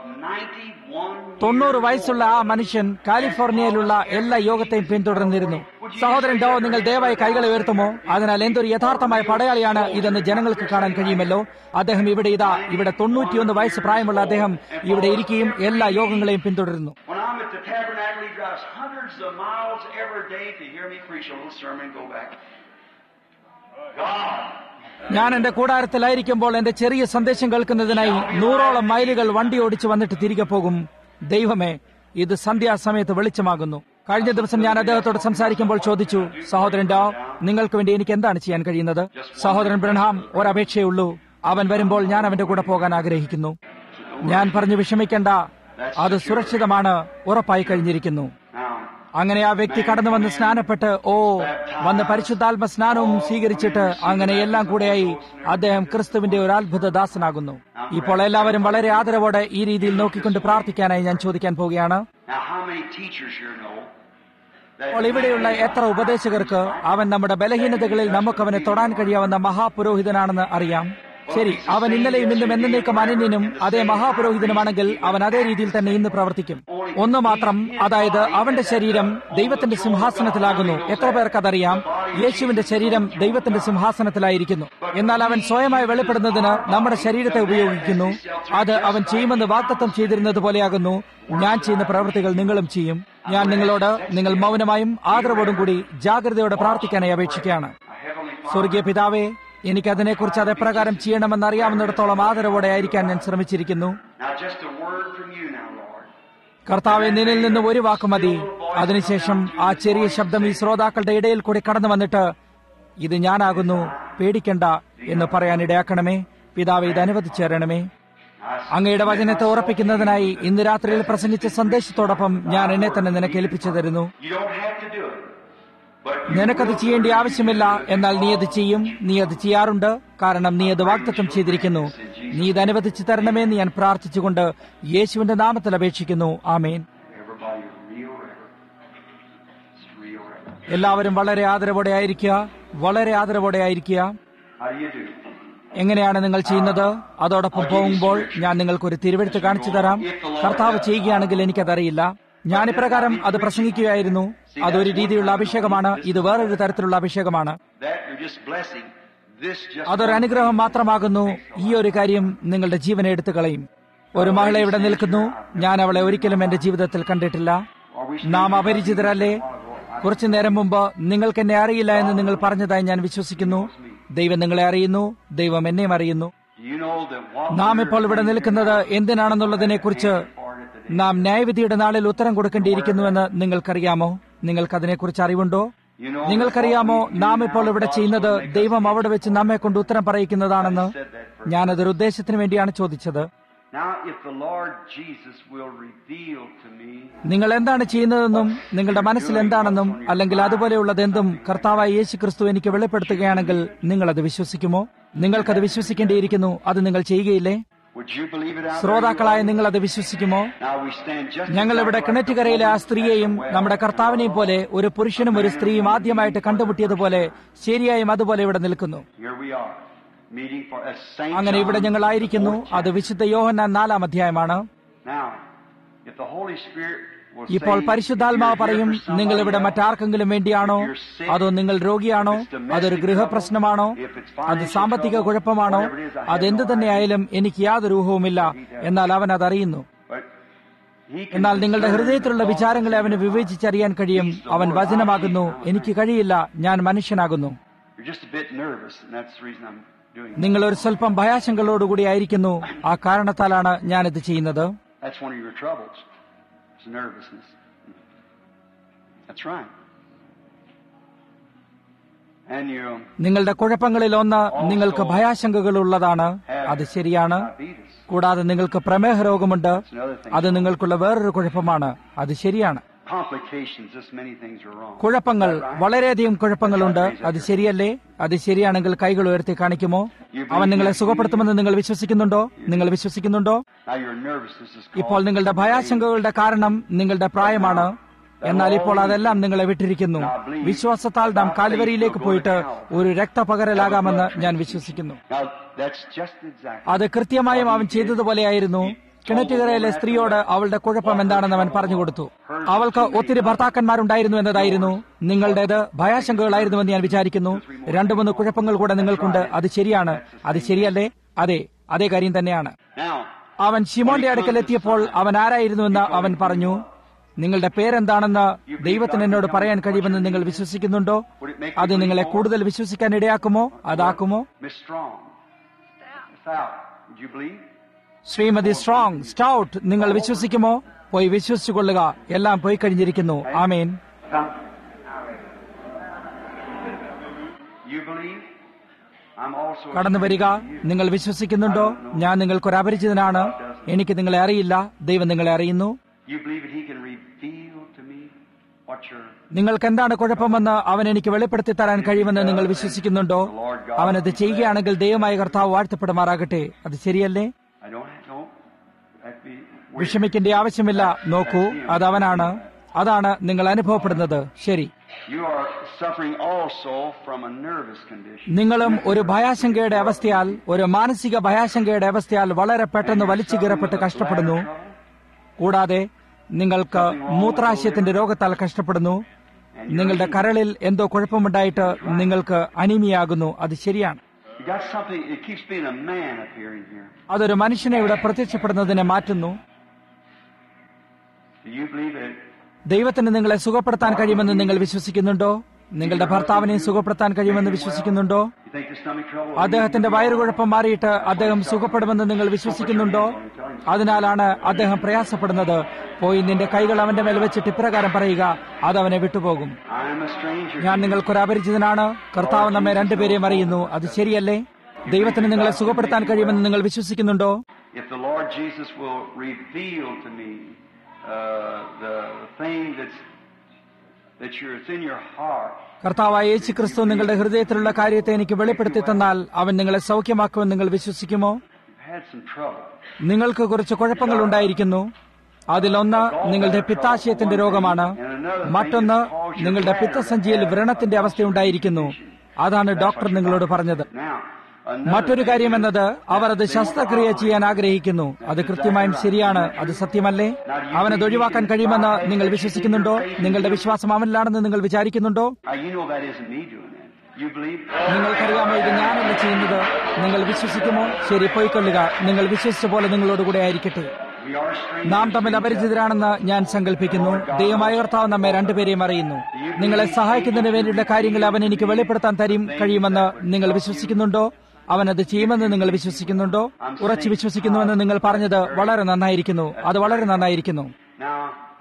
91 തൊണ്ണൂറ് വയസ്സുള്ള ആ മനുഷ്യൻ കാലിഫോർണിയയിലുള്ള എല്ലാ യോഗത്തെയും പിന്തുടർന്നിരുന്നു സഹോദരൻ ഡോ നിങ്ങൾ ദയവായി കൈകളെ ഉയർത്തുമോ അതിനാൽ എന്തൊരു യഥാർത്ഥമായ പടയാളിയാണ് ഇതെന്ന് ജനങ്ങൾക്ക് കാണാൻ കഴിയുമല്ലോ അദ്ദേഹം ഇവിടെ ഇതാ ഇവിടെ തൊണ്ണൂറ്റിയൊന്ന് വയസ്സ് പ്രായമുള്ള അദ്ദേഹം ഇവിടെ ഇരിക്കുകയും എല്ലാ യോഗങ്ങളെയും പിന്തുടരുന്നു When I'm at the tabernacle, he drives hundreds of miles every day to hear me preach a little sermon and go back. God. ഞാൻ എന്റെ കൂടാരത്തിലായിരിക്കുമ്പോൾ എന്റെ ചെറിയ സന്ദേശം കേൾക്കുന്നതിനായി നൂറോളം മൈലുകൾ വണ്ടി ഓടിച്ചു വന്നിട്ട് തിരികെ പോകും ദൈവമേ ഇത് സന്ധ്യാസമയത്ത് വെളിച്ചമാകുന്നു കഴിഞ്ഞ ദിവസം ഞാൻ അദ്ദേഹത്തോട് സംസാരിക്കുമ്പോൾ ചോദിച്ചു സഹോദരൻ ഡോ നിങ്ങൾക്ക് വേണ്ടി എനിക്ക് എന്താണ് ചെയ്യാൻ കഴിയുന്നത് സഹോദരൻ ബ്രഹാം ഒരപേക്ഷയേ ഉള്ളൂ അവൻ വരുമ്പോൾ ഞാൻ അവന്റെ കൂടെ പോകാൻ ആഗ്രഹിക്കുന്നു ഞാൻ പറഞ്ഞു വിഷമിക്കേണ്ട അത് സുരക്ഷിതമാണ് ഉറപ്പായി കഴിഞ്ഞിരിക്കുന്നു Now, അങ്ങനെ ആ വ്യക്തി കടന്നു വന്ന് സ്നാനപ്പെട്ട് ഓ വന്ന് പരിശുദ്ധാത്മ സ്നാനവും സ്വീകരിച്ചിട്ട് അങ്ങനെ എല്ലാം കൂടെയായി അദ്ദേഹം ക്രിസ്തുവിന്റെ ഒരു അത്ഭുത ദാസനാകുന്നു ഇപ്പോൾ എല്ലാവരും വളരെ ആദരവോടെ ഈ രീതിയിൽ നോക്കിക്കൊണ്ട് പ്രാർത്ഥിക്കാനായി ഞാൻ ചോദിക്കാൻ പോവുകയാണ് now how many teachers here know that അപ്പോൾ ഇവിടെയുള്ള എത്ര ഉപദേശകർക്ക് അവൻ നമ്മുടെ ബലഹീനതകളിൽ നമുക്ക് അവനെ തൊടാൻ കഴിയാവുന്ന മഹാപുരോഹിതനാണെന്ന് അറിയാം ശരി അവൻ ഇന്നലെയും ഇന്നും എന്നേക്കും അനന്യനും അതേ മഹാപുരോഹിതനുമാണെങ്കിൽ അവൻ അതേ രീതിയിൽ തന്നെ ഇന്ന് പ്രവർത്തിക്കും ഒന്ന് മാത്രം അതായത് അവന്റെ ശരീരം ദൈവത്തിന്റെ സിംഹാസനത്തിലാകുന്നു എത്ര പേർക്ക് അതറിയാം യേശുവിന്റെ ശരീരം ദൈവത്തിന്റെ സിംഹാസനത്തിലായിരിക്കുന്നു എന്നാൽ അവൻ സ്വയമായി വെളിപ്പെടുന്നതിന് നമ്മുടെ ശരീരത്തെ ഉപയോഗിക്കുന്നു അത് അവൻ ചെയ്യുമെന്ന് വാഗ്ദത്തം ചെയ്തിരുന്നത് പോലെയാകുന്നു ഞാൻ ചെയ്യുന്ന പ്രവൃത്തികൾ നിങ്ങളും ചെയ്യും ഞാൻ നിങ്ങളോട് നിങ്ങൾ മൗനമായും ആദരവോടും കൂടി ജാഗ്രതയോടെ പ്രാർത്ഥിക്കാനായി അപേക്ഷിക്കുകയാണ് സ്വർഗീയ പിതാവേ എനിക്ക് അതിനെക്കുറിച്ച് അത് എപ്രകാരം ചെയ്യണമെന്ന് അറിയാവുന്നിടത്തോളം ആദരവോടെ ആയിരിക്കാൻ ഞാൻ ശ്രമിച്ചിരിക്കുന്നു Now, just a word from you now, Lord. കർത്താവെ നിന്നിൽ നിന്ന് ഒരു വാക്ക് മതി അതിനുശേഷം ആ ചെറിയ ശബ്ദം ഈ ശ്രോതാക്കളുടെ ഇടയിൽ കൂടി കടന്നു വന്നിട്ട് ഇത് ഞാനാകുന്നു പേടിക്കണ്ട എന്ന് പറയാൻ ഇടയാക്കണമേ പിതാവെ ഇത് അനുവദിച്ചു തരണമേ അങ്ങയുടെ വചനത്തെ ഉറപ്പിക്കുന്നതിനായി ഇന്ന് രാത്രിയിൽ പ്രസംഗിച്ച സന്ദേശത്തോടൊപ്പം ഞാൻ എന്നെ തന്നെ നിനക്ക് ഏൽപ്പിച്ചു തരുന്നു You don't have to do it. But you നിനക്കത് ചെയ്യേണ്ട ആവശ്യമില്ല എന്നാൽ നീ അത് ചെയ്യും നീ അത് ചെയ്യാറുണ്ട് കാരണം നീ അത് വാഗ്ദത്തം ചെയ്തിരിക്കുന്നു നീ ഇത് അനുവദിച്ചു തരണമെന്ന് ഞാൻ പ്രാർത്ഥിച്ചുകൊണ്ട് യേശുവിന്റെ നാമത്തിൽ അപേക്ഷിക്കുന്നു ആമേൻ everybody real reverent. It's real reverent. എല്ലാവരും വളരെ ആദരവോടെ ആയിരിക്കുക വളരെ ആദരവോടെ ആയിരിക്കുക How do you do? എങ്ങനെയാണ് നിങ്ങൾ ചെയ്യുന്നത് അതോടൊപ്പം പോകുമ്പോൾ ഞാൻ നിങ്ങൾക്ക് ഒരു തിരുവെടുത്ത് കാണിച്ചു തരാം കർത്താവ് ചെയ്യുകയാണെങ്കിൽ എനിക്കതറിയില്ല ഞാൻ ഇപ്രകാരം അത് പ്രസംഗിക്കുകയായിരുന്നു അതൊരു രീതിയിലുള്ള അഭിഷേകമാണ് ഇത് വേറൊരു തരത്തിലുള്ള അഭിഷേകമാണ് That you're just blessing. This just അതൊരു അനുഗ്രഹം മാത്രമാകുന്നു ഈ ഒരു കാര്യം നിങ്ങളുടെ ജീവനെ എടുത്തു കളയും ഒരു മകളെ ഇവിടെ നിൽക്കുന്നു ഞാൻ അവളെ ഒരിക്കലും എന്റെ ജീവിതത്തിൽ കണ്ടിട്ടില്ല Are we നാം അപരിചിതരല്ലേ കുറച്ചു നേരം മുമ്പ് നിങ്ങൾക്ക് എന്നെ അറിയില്ല എന്ന് നിങ്ങൾ പറഞ്ഞതായി ഞാൻ വിശ്വസിക്കുന്നു ദൈവം നിങ്ങളെ അറിയുന്നു ദൈവം എന്നെയും അറിയുന്നു Do you know that what നാം ഇപ്പോൾ ഇവിടെ നിൽക്കുന്നത് എന്തിനാണെന്നുള്ളതിനെ കുറിച്ച് നാം ന്യായവിധിയുടെ നാളിൽ ഉത്തരം കൊടുക്കേണ്ടിയിരിക്കുന്നുവെന്ന് നിങ്ങൾക്കറിയാമോ നിങ്ങൾക്കതിനെക്കുറിച്ച് അറിവുണ്ടോ you know നിങ്ങൾക്കറിയാമോ നാം ഇപ്പോൾ ഇവിടെ ചെയ്യുന്നത് ദൈവം അവിടെ വെച്ച് നമ്മെ കൊണ്ട് ഉത്തരം പറയിക്കുന്നതാണെന്ന് ഞാനതൊരു ഉദ്ദേശത്തിന് വേണ്ടിയാണ് ചോദിച്ചത് Now, if the Lord Jesus will reveal to me നിങ്ങൾ എന്താണ് ചെയ്യുന്നതെന്നും നിങ്ങളുടെ മനസ്സിൽ എന്താണെന്നും അല്ലെങ്കിൽ അതുപോലെയുള്ളത് എന്തും കർത്താവായ യേശു ക്രിസ്തു എനിക്ക് വെളിപ്പെടുത്തുകയാണെങ്കിൽ നിങ്ങൾ അത് വിശ്വസിക്കുമോ നിങ്ങൾക്കത് വിശ്വസിക്കേണ്ടിയിരിക്കുന്നു അത് നിങ്ങൾ ചെയ്യുകയില്ലേ Would you believe it out ശ്രോതാക്കളായ നിങ്ങൾ അത് വിശ്വസിക്കുമോ there? Now we stand just ഞങ്ങൾ ഇവിടെ exactly like കിണറ്റുകരയിലെ ആ സ്ത്രീയെയും നമ്മുടെ കർത്താവിനെയും പോലെ ഒരു പുരുഷനും ഒരു സ്ത്രീയും ആദ്യമായിട്ട് കണ്ടുമുട്ടിയതുപോലെ ശരിയായും അതുപോലെ ഇവിടെ നിൽക്കുന്നു Here we are, meeting for a saint. അങ്ങനെ ഇവിടെ John, ഞങ്ങളായിരിക്കുന്നു fourth അത് വിശുദ്ധ യോഹന്നാൻ നാലാം അധ്യായമാണ് Now, if the Holy Spirit will ഇപ്പോൾ say, പരിശുദ്ധാത്മാവ് if you're പറയും here for നിങ്ങൾ ഇവിടെ somebody മറ്റാർക്കെങ്കിലും വേണ്ടിയാണോ അതോ നിങ്ങൾ രോഗിയാണോ അതൊരു ഗൃഹപ്രശ്നമാണോ അത് സാമ്പത്തിക കുഴപ്പമാണോ അതെന്ത് തന്നെയായാലും എനിക്ക് യാതൊരു ഊഹവുമില്ല എന്നാൽ അവൻ അതറിയുന്നു but he can എന്നാൽ നിങ്ങളുടെ discern ഹൃദയത്തിലുള്ള the വിചാരങ്ങളെ അവന് വിവേചിച്ചറിയാൻ കഴിയും അവൻ വചനമാകുന്നു എനിക്ക് കഴിയില്ല ഞാൻ മനുഷ്യനാകുന്നു You're just a bit nervous, and that's the reason I'm doing it. നിങ്ങൾ ഒരു സ്വല്പം ഭയാശങ്കകളോടുകൂടി ആയിരിക്കുന്നു ആ കാരണത്താലാണ് ഞാനിത് ചെയ്യുന്നത് That's one of your troubles. It's nervousness. That's right. And you നിങ്ങളുടെ കുഴപ്പങ്ങളിൽ ഒന്ന് നിങ്ങൾക്ക് ഭയാശങ്കകൾ ഉള്ളതാണ് അത് ശരിയാണ് diabetes. കൂടാതെ നിങ്ങൾക്ക് പ്രമേഹ രോഗമുണ്ട് It's another thing. അത് നിങ്ങൾക്കുള്ള വേറൊരു കുഴപ്പമാണ് അത് ശരിയാണ് Complications. Just many things are wrong. കുഴപ്പങ്ങൾ വളരെയധികം കുഴപ്പങ്ങളുണ്ട് അത് ശരിയല്ലേ അത് ശരിയാണെങ്കിൽ കൈകൾ ഉയർത്തി കാണിക്കുമോ അവൻ നിങ്ങളെ സുഖപ്പെടുത്തുമെന്ന് നിങ്ങൾ വിശ്വസിക്കുന്നുണ്ടോ നിങ്ങൾ വിശ്വസിക്കുന്നുണ്ടോ Now your nervousness is ഇപ്പോൾ caused നിങ്ങളുടെ ഭയാശങ്കകളുടെ കാരണം നിങ്ങളുടെ പ്രായമാണ് എന്നാൽ ഇപ്പോൾ അതെല്ലാം നിങ്ങളെ വിട്ടിരിക്കുന്നു വിശ്വാസത്താൽ നാം കാൽവരിയിലേക്ക് പോയിട്ട് ഒരു രക്തപകരലാകാമെന്ന് ഞാൻ വിശ്വസിക്കുന്നു Now that's just exactly. അത് കൃത്യമായും അവൻ ചെയ്തതുപോലെയായിരുന്നു കിണറ്റുകരയിലെ സ്ത്രീയോട് അവളുടെ കുഴപ്പം എന്താണെന്ന് അവൻ പറഞ്ഞു കൊടുത്തു അവൾക്ക് ഒത്തിരി ഭർത്താക്കന്മാരുണ്ടായിരുന്നു എന്നതായിരുന്നു നിങ്ങളുടേത് ഭയാശങ്കകളായിരുന്നുവെന്ന് ഞാൻ വിചാരിക്കുന്നു രണ്ടു മൂന്ന് കുഴപ്പങ്ങൾ കൂടെ നിങ്ങൾക്കുണ്ട് അത് ശരിയാണ് അത് ശരിയല്ലേ അതെ അതേ കാര്യം തന്നെയാണ് Now അവൻ ശിമോന്റെ അടുക്കൽ എത്തിയപ്പോൾ അവൻ ആരായിരുന്നുവെന്ന് അവൻ പറഞ്ഞു നിങ്ങളുടെ പേരെന്താണെന്ന് ദൈവത്തിന് എന്നോട് പറയാൻ കഴിയുമെന്ന് നിങ്ങൾ വിശ്വസിക്കുന്നുണ്ടോ അത് നിങ്ങളെ കൂടുതൽ വിശ്വസിക്കാൻ ഇടയാക്കുമോ അതാക്കുമോ Miss Strong. Stout. Would you believe? ശ്രീമതി സ്ട്രോങ് സ്റ്റൗട്ട് നിങ്ങൾ വിശ്വസിക്കുമോ പോയി വിശ്വസിച്ചുകൊള്ളുക എല്ലാം പോയി കഴിഞ്ഞിരിക്കുന്നു ആമേൻ You believe? I'm also. കടന്നു വരിക നിങ്ങൾ വിശ്വസിക്കുന്നുണ്ടോ ഞാൻ നിങ്ങൾക്കൊരു അപരിചിതനാണ് എനിക്ക് നിങ്ങളെ അറിയില്ല ദൈവം നിങ്ങളെ അറിയുന്നു You believe that He can reveal to me what your നിങ്ങൾക്ക് എന്താണ് കുഴപ്പമെന്ന് അവൻ എനിക്ക് വെളിപ്പെടുത്തി തരാൻ കഴിയുമെന്ന് നിങ്ങൾ വിശ്വസിക്കുന്നുണ്ടോ അവനത് ചെയ്യുകയാണെങ്കിൽ ദൈവമായ കർത്താവ് വാഴ്ത്തപ്പെടുമാറാകട്ടെ അത് ശരിയല്ലേ I don't don't that be weird. വിഷമിക്കേണ്ട ആവശ്യമില്ല നോക്കൂ അത് അവനാണ് അതാണ് നിങ്ങൾ അനുഭവപ്പെടുന്നത് ശരി You are suffering also from a nervous condition. നിങ്ങളും ഒരു ഭയാശങ്കയുടെ അവസ്ഥയാൽ ഒരു മാനസിക ഭയാശങ്കയുടെ അവസ്ഥയാൽ വളരെ പെട്ടെന്ന് വലിച്ചു കീറപ്പെട്ട് കഷ്ടപ്പെടുന്നു കൂടാതെ നിങ്ങൾക്ക് മൂത്രാശയത്തിന്റെ രോഗത്താൽ കഷ്ടപ്പെടുന്നു നിങ്ങളുടെ കരളിൽ എന്തോ കുഴപ്പമുണ്ടായിട്ട് നിങ്ങൾക്ക് അനീമിയാകുന്നു അത് ശരിയാണ് You got something, it keeps being a man appearing here. അതൊരു മനുഷ്യനെ ഇവിടെ പ്രത്യക്ഷപ്പെടുന്നതിനെ മാറ്റുന്നു Do you believe it? ദൈവത്തിന് നിങ്ങളെ സുഖപ്പെടുത്താൻ കഴിയുമെന്ന് നിങ്ങൾ വിശ്വസിക്കുന്നുണ്ടോ നിങ്ങളുടെ ഭർത്താവിനെ സുഖപ്പെടുത്താൻ കഴിയുമെന്ന് വിശ്വസിക്കുന്നുണ്ടോ You think the stomach trouble? അദ്ദേഹത്തിന്റെ വയറുകുഴപ്പം മാറിയിട്ട് അദ്ദേഹം സുഖപ്പെടുമെന്ന് നിങ്ങൾ വിശ്വസിക്കുന്നുണ്ടോ അതിനാലാണ് അദ്ദേഹം പ്രയാസപ്പെടുന്നത് പോയി നിന്റെ കൈകൾ അവന്റെ മേൽ വെച്ചിട്ട് ഇപ്രകാരം പറയുക അത് അവനെ വിട്ടുപോകും I am a stranger. ഞാൻ നിങ്ങൾക്കൊരു അപരിചിതനാണ് കർത്താവ് നമ്മെ രണ്ടുപേരെയും അറിയുന്നു അത് ശരിയല്ലേ ദൈവത്തിന് നിങ്ങളെ സുഖപ്പെടുത്താൻ കഴിയുമെന്ന് നിങ്ങൾ വിശ്വസിക്കുന്നുണ്ടോ If the Lord Jesus will reveal to me uh, the thing that's that you're, it's in your heart, കർത്താവായ യേശു ക്രിസ്തു നിങ്ങളുടെ ഹൃദയത്തിലുള്ള കാര്യത്തെ എനിക്ക് വെളിപ്പെടുത്തി തന്നാൽ അവൻ നിങ്ങളെ സൗഖ്യമാക്കുമെന്ന് നിങ്ങൾ വിശ്വസിക്കുമോ you've had some trouble. നിങ്ങൾക്ക് കുറച്ച് കുഴപ്പങ്ങൾ ഉണ്ടായിരിക്കുന്നു അതിലൊന്ന് നിങ്ങളുടെ പിത്താശയത്തിന്റെ രോഗമാണ് മറ്റൊന്ന് നിങ്ങളുടെ പിത്തസഞ്ചിയിൽ വ്രണത്തിന്റെ അവസ്ഥയുണ്ടായിരിക്കുന്നു അതാണ് ഡോക്ടർ നിങ്ങളോട് പറഞ്ഞത് Now, മറ്റൊരു കാര്യം എന്നത് അവർ അത് ശസ്ത്രക്രിയ ചെയ്യാൻ ആഗ്രഹിക്കുന്നു അത് കൃത്യമായും ശരിയാണ് അത് സത്യമല്ലേ അവനത് ഒഴിവാക്കാൻ കഴിയുമെന്ന് നിങ്ങൾ വിശ്വസിക്കുന്നുണ്ടോ നിങ്ങളുടെ വിശ്വാസം അവനിലാണെന്ന് നിങ്ങൾ വിചാരിക്കുന്നുണ്ടോ now you know that isn't me doing that. You believe? നിങ്ങൾക്കറിയാമോ ഇത് ഞാനല്ല ചെയ്യുന്നത് നിങ്ങൾ വിശ്വസിക്കുമോ ശരി പോയിക്കൊള്ളുക നിങ്ങൾ വിശ്വസിച്ച പോലെ നിങ്ങളോട് കൂടെ ആയിരിക്കട്ടെ We are strangers. നാം തമ്മിൽ അപരിചിതരാണെന്ന് ഞാൻ സങ്കല്പിക്കുന്നു ദൈവമായ കർത്താവ് നമ്മെ രണ്ടുപേരെയും അറിയുന്നു നിങ്ങളെ സഹായിക്കുന്നതിന് വേണ്ടിയുള്ള കാര്യങ്ങൾ അവൻ എനിക്ക് വെളിപ്പെടുത്താൻ തരും കഴിയുമെന്ന് നിങ്ങൾ വിശ്വസിക്കുന്നുണ്ടോ അവൻ അത് ചെയ്യുമെന്ന് നിങ്ങൾ വിശ്വസിക്കുന്നുണ്ടോ ഉറച്ചു വിശ്വസിക്കുന്നുവെന്ന് നിങ്ങൾ പറഞ്ഞത് വളരെ നന്നായിരിക്കുന്നു അത് വളരെ നന്നായിരിക്കുന്നു Now,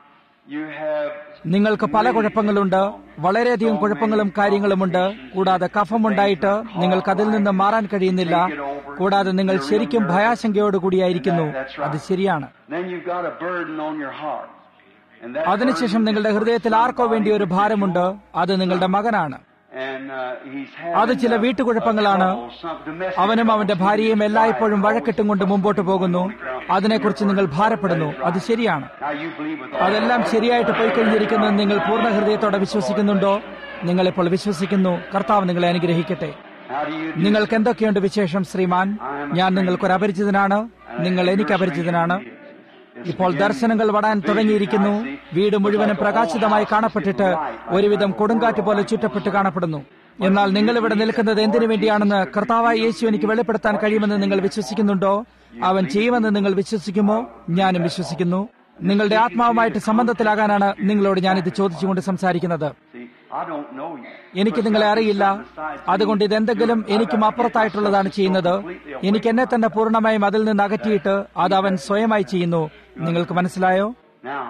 you have നിങ്ങൾക്ക് പല കുഴപ്പങ്ങളുണ്ട് വളരെയധികം കുഴപ്പങ്ങളും കാര്യങ്ങളുമുണ്ട് കൂടാതെ കഫമുണ്ടായിട്ട് നിങ്ങൾക്ക് അതിൽ നിന്ന് മാറാൻ കഴിയുന്നില്ല കൂടാതെ നിങ്ങൾ ശരിക്കും ഭയാശങ്കയോടുകൂടിയായിരിക്കുന്നു അത് ശരിയാണ് then you've got a burden on your heart. And that അതിനുശേഷം നിങ്ങളുടെ ഹൃദയത്തിൽ ആർക്കോ വേണ്ടി ഒരു ഭാരമുണ്ട് അത് നിങ്ങളുടെ മകനാണ് and uh, he's അത് having ചില uh, വീട്ടുകുഴപ്പങ്ങളാണ് a trouble, some domestic അവനും അവന്റെ trouble. ഭാര്യയും എല്ലായ്പ്പോഴും വഴക്കിട്ടും കൊണ്ട് മുമ്പോട്ട് പോകുന്നു അതിനെക്കുറിച്ച് നിങ്ങൾ ഭാരപ്പെടുന്നു അത് ശരിയാണ് Now you believe with all അതെല്ലാം ശരിയായിട്ട് പോയി കഴിഞ്ഞിരിക്കുന്നത് നിങ്ങൾ പൂർണ്ണ ഹൃദയത്തോടെ വിശ്വസിക്കുന്നുണ്ടോ നിങ്ങളിപ്പോൾ വിശ്വസിക്കുന്നു കർത്താവ് നിങ്ങളെ അനുഗ്രഹിക്കട്ടെ How do you do നിങ്ങൾക്ക് എന്തൊക്കെയുണ്ട് വിശേഷം ശ്രീമാൻ ഞാൻ നിങ്ങൾക്കൊരു അപരിചിതനാണ് നിങ്ങൾ എനിക്ക് അപരിചിതനാണ് ഇപ്പോൾ ദർശനങ്ങൾ വടാൻ തുടങ്ങിയിരിക്കുന്നു വീട് മുഴുവനും പ്രകാശിതമായി കാണപ്പെട്ടിട്ട് ഒരുവിധം കൊടുങ്കാറ്റ് പോലെ ചുറ്റപ്പെട്ട് കാണപ്പെടുന്നു എന്നാൽ നിങ്ങൾ ഇവിടെ നിൽക്കുന്നത് എന്തിനു വേണ്ടിയാണെന്ന് കർത്താവായ യേശു എനിക്ക് വെളിപ്പെടുത്താൻ കഴിയുമെന്ന് നിങ്ങൾ വിശ്വസിക്കുന്നുണ്ടോ അവൻ ചെയ്യുമെന്ന് നിങ്ങൾ വിശ്വസിക്കുമോ ഞാനും വിശ്വസിക്കുന്നു നിങ്ങളുടെ ആത്മാവുമായിട്ട് സംബന്ധത്തിലാകാനാണ് നിങ്ങളോട് ഞാനിത് ചോദിച്ചുകൊണ്ട് സംസാരിക്കുന്നത് See, I don't know you. എനിക്ക് നിങ്ങളെ അറിയില്ല അതുകൊണ്ട് ഇതെന്തെങ്കിലും എനിക്കും അപ്പുറത്തായിട്ടുള്ളതാണ് ചെയ്യുന്നത് എനിക്ക് എന്നെ തന്നെ പൂർണ്ണമായും അതിൽ നിന്ന് അകറ്റിയിട്ട് അത് അവൻ സ്വയമായി ചെയ്യുന്നു നിങ്ങൾക്ക് മനസ്സിലായോ Now,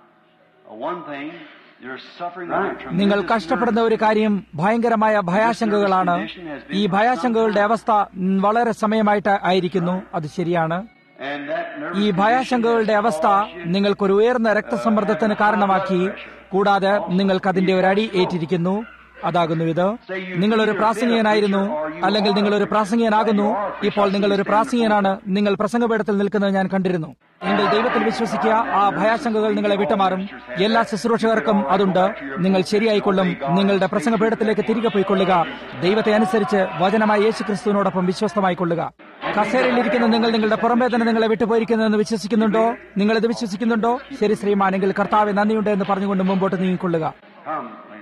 uh, one thing, you're suffering under നിങ്ങൾ tremendous കഷ്ടപ്പെടുന്ന ഒരു കാര്യം ഭയങ്കരമായ ഭയാശങ്കകളാണ് ഈ ഭയാശങ്കകളുടെ അവസ്ഥ ഉം, വളരെ സമയമായിട്ട് ആയിരിക്കുന്നു അത് ശരിയാണ് and that nervous ഈ ഭയാശങ്കകളുടെ അവസ്ഥ നിങ്ങൾക്കൊരു ഉയർന്ന രക്തസമ്മർദ്ദത്തിന് കാരണമാക്കി കൂടാതെ നിങ്ങൾക്ക് അതിന്റെ ഒരു അടി ഏറ്റിരിക്കുന്നു അതാകുന്നു ഇത് നിങ്ങളൊരു പ്രാസംഗികനായിരുന്നു അല്ലെങ്കിൽ നിങ്ങളൊരു പ്രാസംഗികനാകുന്നു ഇപ്പോൾ നിങ്ങളൊരു പ്രാസംഗികനാണ് നിങ്ങൾ പ്രസംഗപീഠത്തിൽ നിൽക്കുന്നത് ഞാൻ കണ്ടിരുന്നു എങ്കിൽ ദൈവത്തിൽ വിശ്വസിക്കുക ആ ഭയാശങ്കകൾ നിങ്ങളെ വിട്ടുമാറും എല്ലാ ശുശ്രൂഷകർക്കും അതുണ്ട് നിങ്ങൾ ശരിയായിക്കൊള്ളും നിങ്ങളുടെ പ്രസംഗപീഠത്തിലേക്ക് തിരികെ പോയിക്കൊള്ളുക ദൈവത്തെ അനുസരിച്ച് വചനമായ യേശു ക്രിസ്തുവിനോടൊപ്പം വിശ്വസ്തമായിക്കൊള്ളുക കസേരയിലിരിക്കുന്ന നിങ്ങൾ നിങ്ങളുടെ പുറംവേദന നിങ്ങളെ വിട്ടുപോയിരിക്കുന്നുവെന്ന് വിശ്വസിക്കുന്നുണ്ടോ നിങ്ങളിത് വിശ്വസിക്കുന്നുണ്ടോ ശരി ശ്രീമാനെങ്കിൽ കർത്താവ് നന്ദിയുണ്ട് എന്ന് പറഞ്ഞുകൊണ്ട് മുമ്പോട്ട് നീങ്ങിക്കൊള്ളുക Come, lady.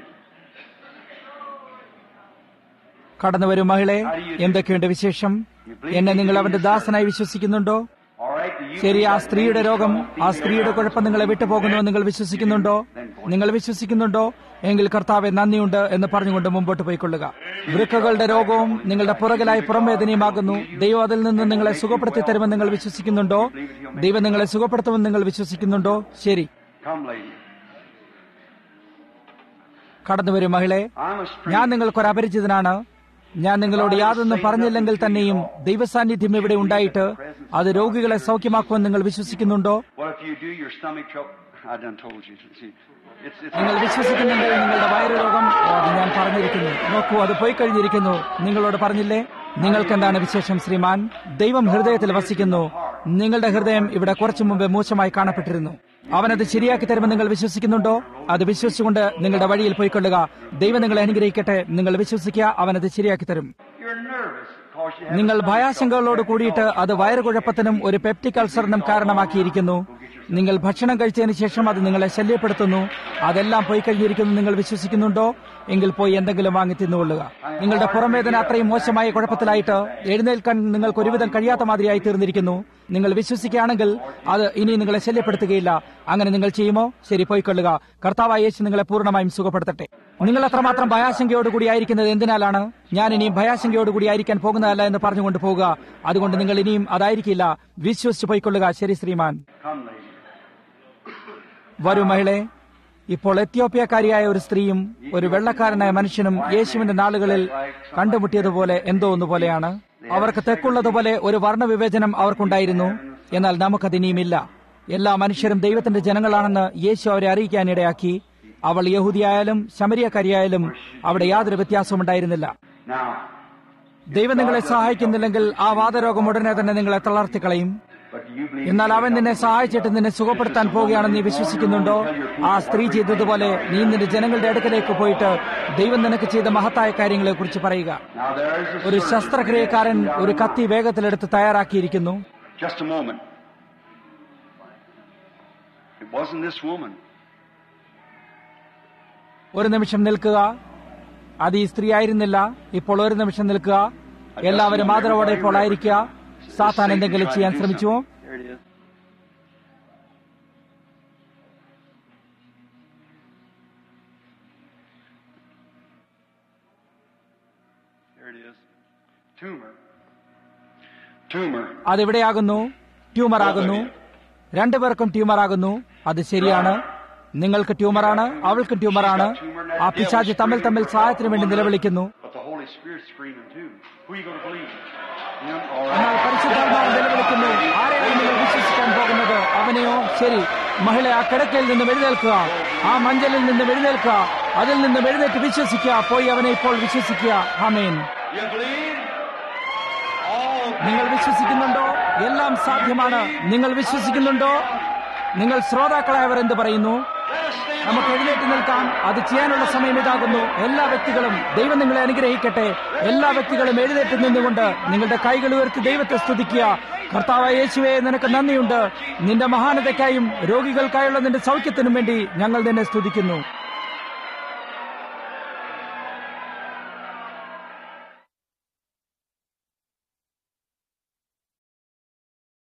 കടന്നു വരും മഹിളെ എന്തൊക്കെയുണ്ട് വിശേഷം എന്നെ നിങ്ങൾ അവന്റെ ദാസനായി വിശ്വസിക്കുന്നുണ്ടോ All right, do you ശരി ആ സ്ത്രീയുടെ രോഗം ആ സ്ത്രീയുടെ കുഴപ്പം നിങ്ങളെ വിട്ടുപോകുന്നുവെന്ന് നിങ്ങൾ വിശ്വസിക്കുന്നുണ്ടോ നിങ്ങൾ വിശ്വസിക്കുന്നുണ്ടോ എങ്കിൽ കർത്താവെ നന്ദിയുണ്ട് എന്ന് പറഞ്ഞുകൊണ്ട് മുമ്പോട്ട് പോയിക്കൊള്ളുക വൃക്കകളുടെ രോഗവും നിങ്ങളുടെ പുറകിലായി പുറംവേദനയുമാകുന്നു ദൈവം അതിൽ നിന്ന് നിങ്ങളെ സുഖപ്പെടുത്തി തരുമെന്ന് നിങ്ങൾ വിശ്വസിക്കുന്നുണ്ടോ ദൈവം നിങ്ങളെ സുഖപ്പെടുത്തുമെന്ന് നിങ്ങൾ വിശ്വസിക്കുന്നുണ്ടോ ശരി come, lady? കടന്നു വരും മഹിളെ I'm a stranger. ഞാൻ നിങ്ങൾക്കൊരു അപരിചിതനാണ് ഞാൻ നിങ്ങളോട് യാതൊന്നും പറഞ്ഞില്ലെങ്കിൽ തന്നെയും ദൈവസാന്നിധ്യം ഇവിടെ ഉണ്ടായിട്ട് അത് രോഗികളെ സൗഖ്യമാക്കുമെന്ന് നിങ്ങൾ വിശ്വസിക്കുന്നുണ്ടോ What if you do your stomach trouble? I done told you. See, it's, it's, നിങ്ങൾ വിശ്വസിക്കുന്നെങ്കിൽ നിങ്ങളുടെ വയറു രോഗം ഓ, അത് ഞാൻ പറഞ്ഞിരിക്കുന്നു നോക്കൂ അത് പോയി കഴിഞ്ഞിരിക്കുന്നു നിങ്ങളോട് പറഞ്ഞില്ലേ നിങ്ങൾക്ക് എന്താണ് വിശേഷം ശ്രീമാൻ ദൈവം ഹൃദയത്തിൽ വസിക്കുന്നു നിങ്ങളുടെ ഹൃദയം ഇവിടെ കുറച്ചു മുമ്പ് മോശമായി കാണപ്പെട്ടിരുന്നു അവനത് ശരിയാക്കി തരുമെന്ന് നിങ്ങൾ വിശ്വസിക്കുന്നുണ്ടോ അത് വിശ്വസിച്ചുകൊണ്ട് നിങ്ങളുടെ വഴിയിൽ പോയിക്കൊള്ളുക ദൈവം നിങ്ങളെ അനുഗ്രഹിക്കട്ടെ നിങ്ങൾ വിശ്വസിക്കുക അവനത് ശരിയാക്കി തരും You're nervous because you have നിങ്ങൾ ഭയാശങ്കകളോട് കൂടിയിട്ട് അത് വയറുകുഴപ്പത്തിനും ഒരു പെപ്റ്റിക് അൾസറിനും കാരണമാക്കിയിരിക്കുന്നു നിങ്ങൾ ഭക്ഷണം കഴിച്ചതിന് ശേഷം അത് നിങ്ങളെ ശല്യപ്പെടുത്തുന്നു അതെല്ലാം പോയി കഴിഞ്ഞിരിക്കുന്നു നിങ്ങൾ വിശ്വസിക്കുന്നുണ്ടോ എങ്കിൽ പോയി എന്തെങ്കിലും വാങ്ങി തിന്നുകൊള്ളുക നിങ്ങളുടെ പുറംവേദന അത്രയും മോശമായ കുഴപ്പത്തിലായിട്ട് എഴുന്നേൽക്കാൻ നിങ്ങൾക്ക് ഒരുവിധം കഴിയാത്ത മാതിരിയായി തീർന്നിരിക്കുന്നു നിങ്ങൾ വിശ്വസിക്കുകയാണെങ്കിൽ അത് ഇനി നിങ്ങളെ ശല്യപ്പെടുത്തുകയില്ല അങ്ങനെ നിങ്ങൾ ചെയ്യുമോ ശരി പോയിക്കൊള്ളുക കർത്താവായ യേശു നിങ്ങളെ പൂർണ്ണമായും സുഖപ്പെടുത്തട്ടെ നിങ്ങൾ അത്രമാത്രം ഭയാശങ്കയോടുകൂടി ആയിരിക്കുന്നത് എന്തിനാലാണ് ഞാൻ ഇനിയും ഭയാശങ്കയോടുകൂടി ആയിരിക്കാൻ പോകുന്നതല്ല എന്ന് പറഞ്ഞുകൊണ്ട് പോകുക അതുകൊണ്ട് നിങ്ങൾ ഇനിയും അതായിരിക്കില്ല വിശ്വസിച്ച് പോയിക്കൊള്ളുക ശരി ശ്രീമാൻ come, lady. വരൂ മഹിളെ ഇപ്പോൾ എത്യോപ്യക്കാരിയായ ഒരു സ്ത്രീയും ഒരു വെള്ളക്കാരനായ മനുഷ്യനും യേശുവിന്റെ നാളുകളിൽ കണ്ടുമുട്ടിയതുപോലെ എന്തോ ഒന്നുപോലെയാണ് അവർക്ക് തെക്കുള്ളതുപോലെ ഒരു വർണ്ണവിവേചനം അവർക്കുണ്ടായിരുന്നു എന്നാൽ നമുക്കതിനിയുമില്ല എല്ലാ മനുഷ്യരും ദൈവത്തിന്റെ ജനങ്ങളാണെന്ന് യേശു അവരെ അറിയിക്കാനിടയാക്കി അവൾ യഹൂദിയായാലും ശമരിയക്കാരിയായാലും അവിടെ യാതൊരു വ്യത്യാസവും ഉണ്ടായിരുന്നില്ല Now, ദൈവം നിങ്ങളെ സഹായിക്കുന്നില്ലെങ്കിൽ ആ വാദരോഗം ഉടനെ തന്നെ നിങ്ങളെ തളർത്തിക്കളയും but do you believe എന്നാൽ അവൻ നിന്നെ സഹായിച്ചിട്ട് നിന്നെ സുഖപ്പെടുത്താൻ പോവുകയാണെന്ന് നീ വിശ്വസിക്കുന്നുണ്ടോ ആ സ്ത്രീ ചെയ്തതുപോലെ നീ നിന്റെ ജനങ്ങളുടെ അടുക്കലേക്ക് പോയിട്ട് ദൈവം നിനക്ക് ചെയ്ത മഹത്തായ കാര്യങ്ങളെ കുറിച്ച് പറയുക now there is a ഒരു surgeon ശസ്ത്രക്രിയക്കാരൻ ഒരു കത്തി വേഗത്തിലെടുത്ത് തയ്യാറാക്കിയിരിക്കുന്നു Just a moment. It wasn't this woman. ഒരു നിമിഷം നിൽക്കുക അത് ഈ സ്ത്രീ ആയിരുന്നില്ല ഇപ്പോൾ ഒരു നിമിഷം നിൽക്കുക എല്ലാവരും ആദരവോടെ ഇപ്പോൾ ആയിരിക്കുക സാത്താൻ എന്തെങ്കിലും ചെയ്യാൻ ശ്രമിച്ചുവോ There it is. There it is. Tumor. Tumor. അതെവിടെയാകുന്നു ട്യൂമർ ആകുന്നു രണ്ടുപേർക്കും ട്യൂമർ ആകുന്നു അത് ശരിയാണ് നിങ്ങൾക്ക് ട്യൂമറാണ് അവൾക്കും ട്യൂമറാണ് ആ പിശാച് തമ്മിൽ തമ്മിൽ സഹായത്തിന് വേണ്ടി നിലവിളിക്കുന്നു But the Holy Spirit's screaming too. Who are you going to believe? Him or എന്നാൽ പരിശുദ്ധാത്മാവ് നിലവിളിക്കുന്നു ആരെയാണ് നിങ്ങൾ വിശ്വസിക്കാൻ പോകുന്നത് അവനെയോ ശരി മഹിള ആ കിടക്കയിൽ നിന്നും എഴുന്നേൽക്കുക ആ മഞ്ചലിൽ നിന്നും എഴുന്നേൽക്കുക അതിൽ നിന്നും എഴുന്നേറ്റ് വിശ്വസിക്കുക പോയി അവനെ ഇപ്പോൾ വിശ്വസിക്കുക ആമേൻ You believe? All നിങ്ങൾ വിശ്വസിക്കുന്നുണ്ടോ എല്ലാം സാധ്യമാണ് നിങ്ങൾ വിശ്വസിക്കുന്നുണ്ടോ നിങ്ങൾ ശ്രോതാക്കളായവർ എന്ത് പറയുന്നു let us stand നമുക്ക് എഴുന്നേറ്റ് നിൽക്കാം അത് ചെയ്യാനുള്ള സമയം ഇതാകുന്നു എല്ലാ വ്യക്തികളും ദൈവം നിങ്ങളെ അനുഗ്രഹിക്കട്ടെ എല്ലാ വ്യക്തികളും എഴുന്നേറ്റ് നിന്നുകൊണ്ട് നിങ്ങളുടെ കൈകൾ ഉയർത്തി ദൈവത്തെ സ്തുതിക്കുക കർത്താവായ യേശുവെ നിനക്ക് നന്ദിയുണ്ട് നിന്റെ മഹാനതയ്ക്കായും രോഗികൾക്കായുള്ള നിന്റെ സൗഖ്യത്തിനും വേണ്ടി ഞങ്ങൾ നിന്നെ സ്തുതിക്കുന്നു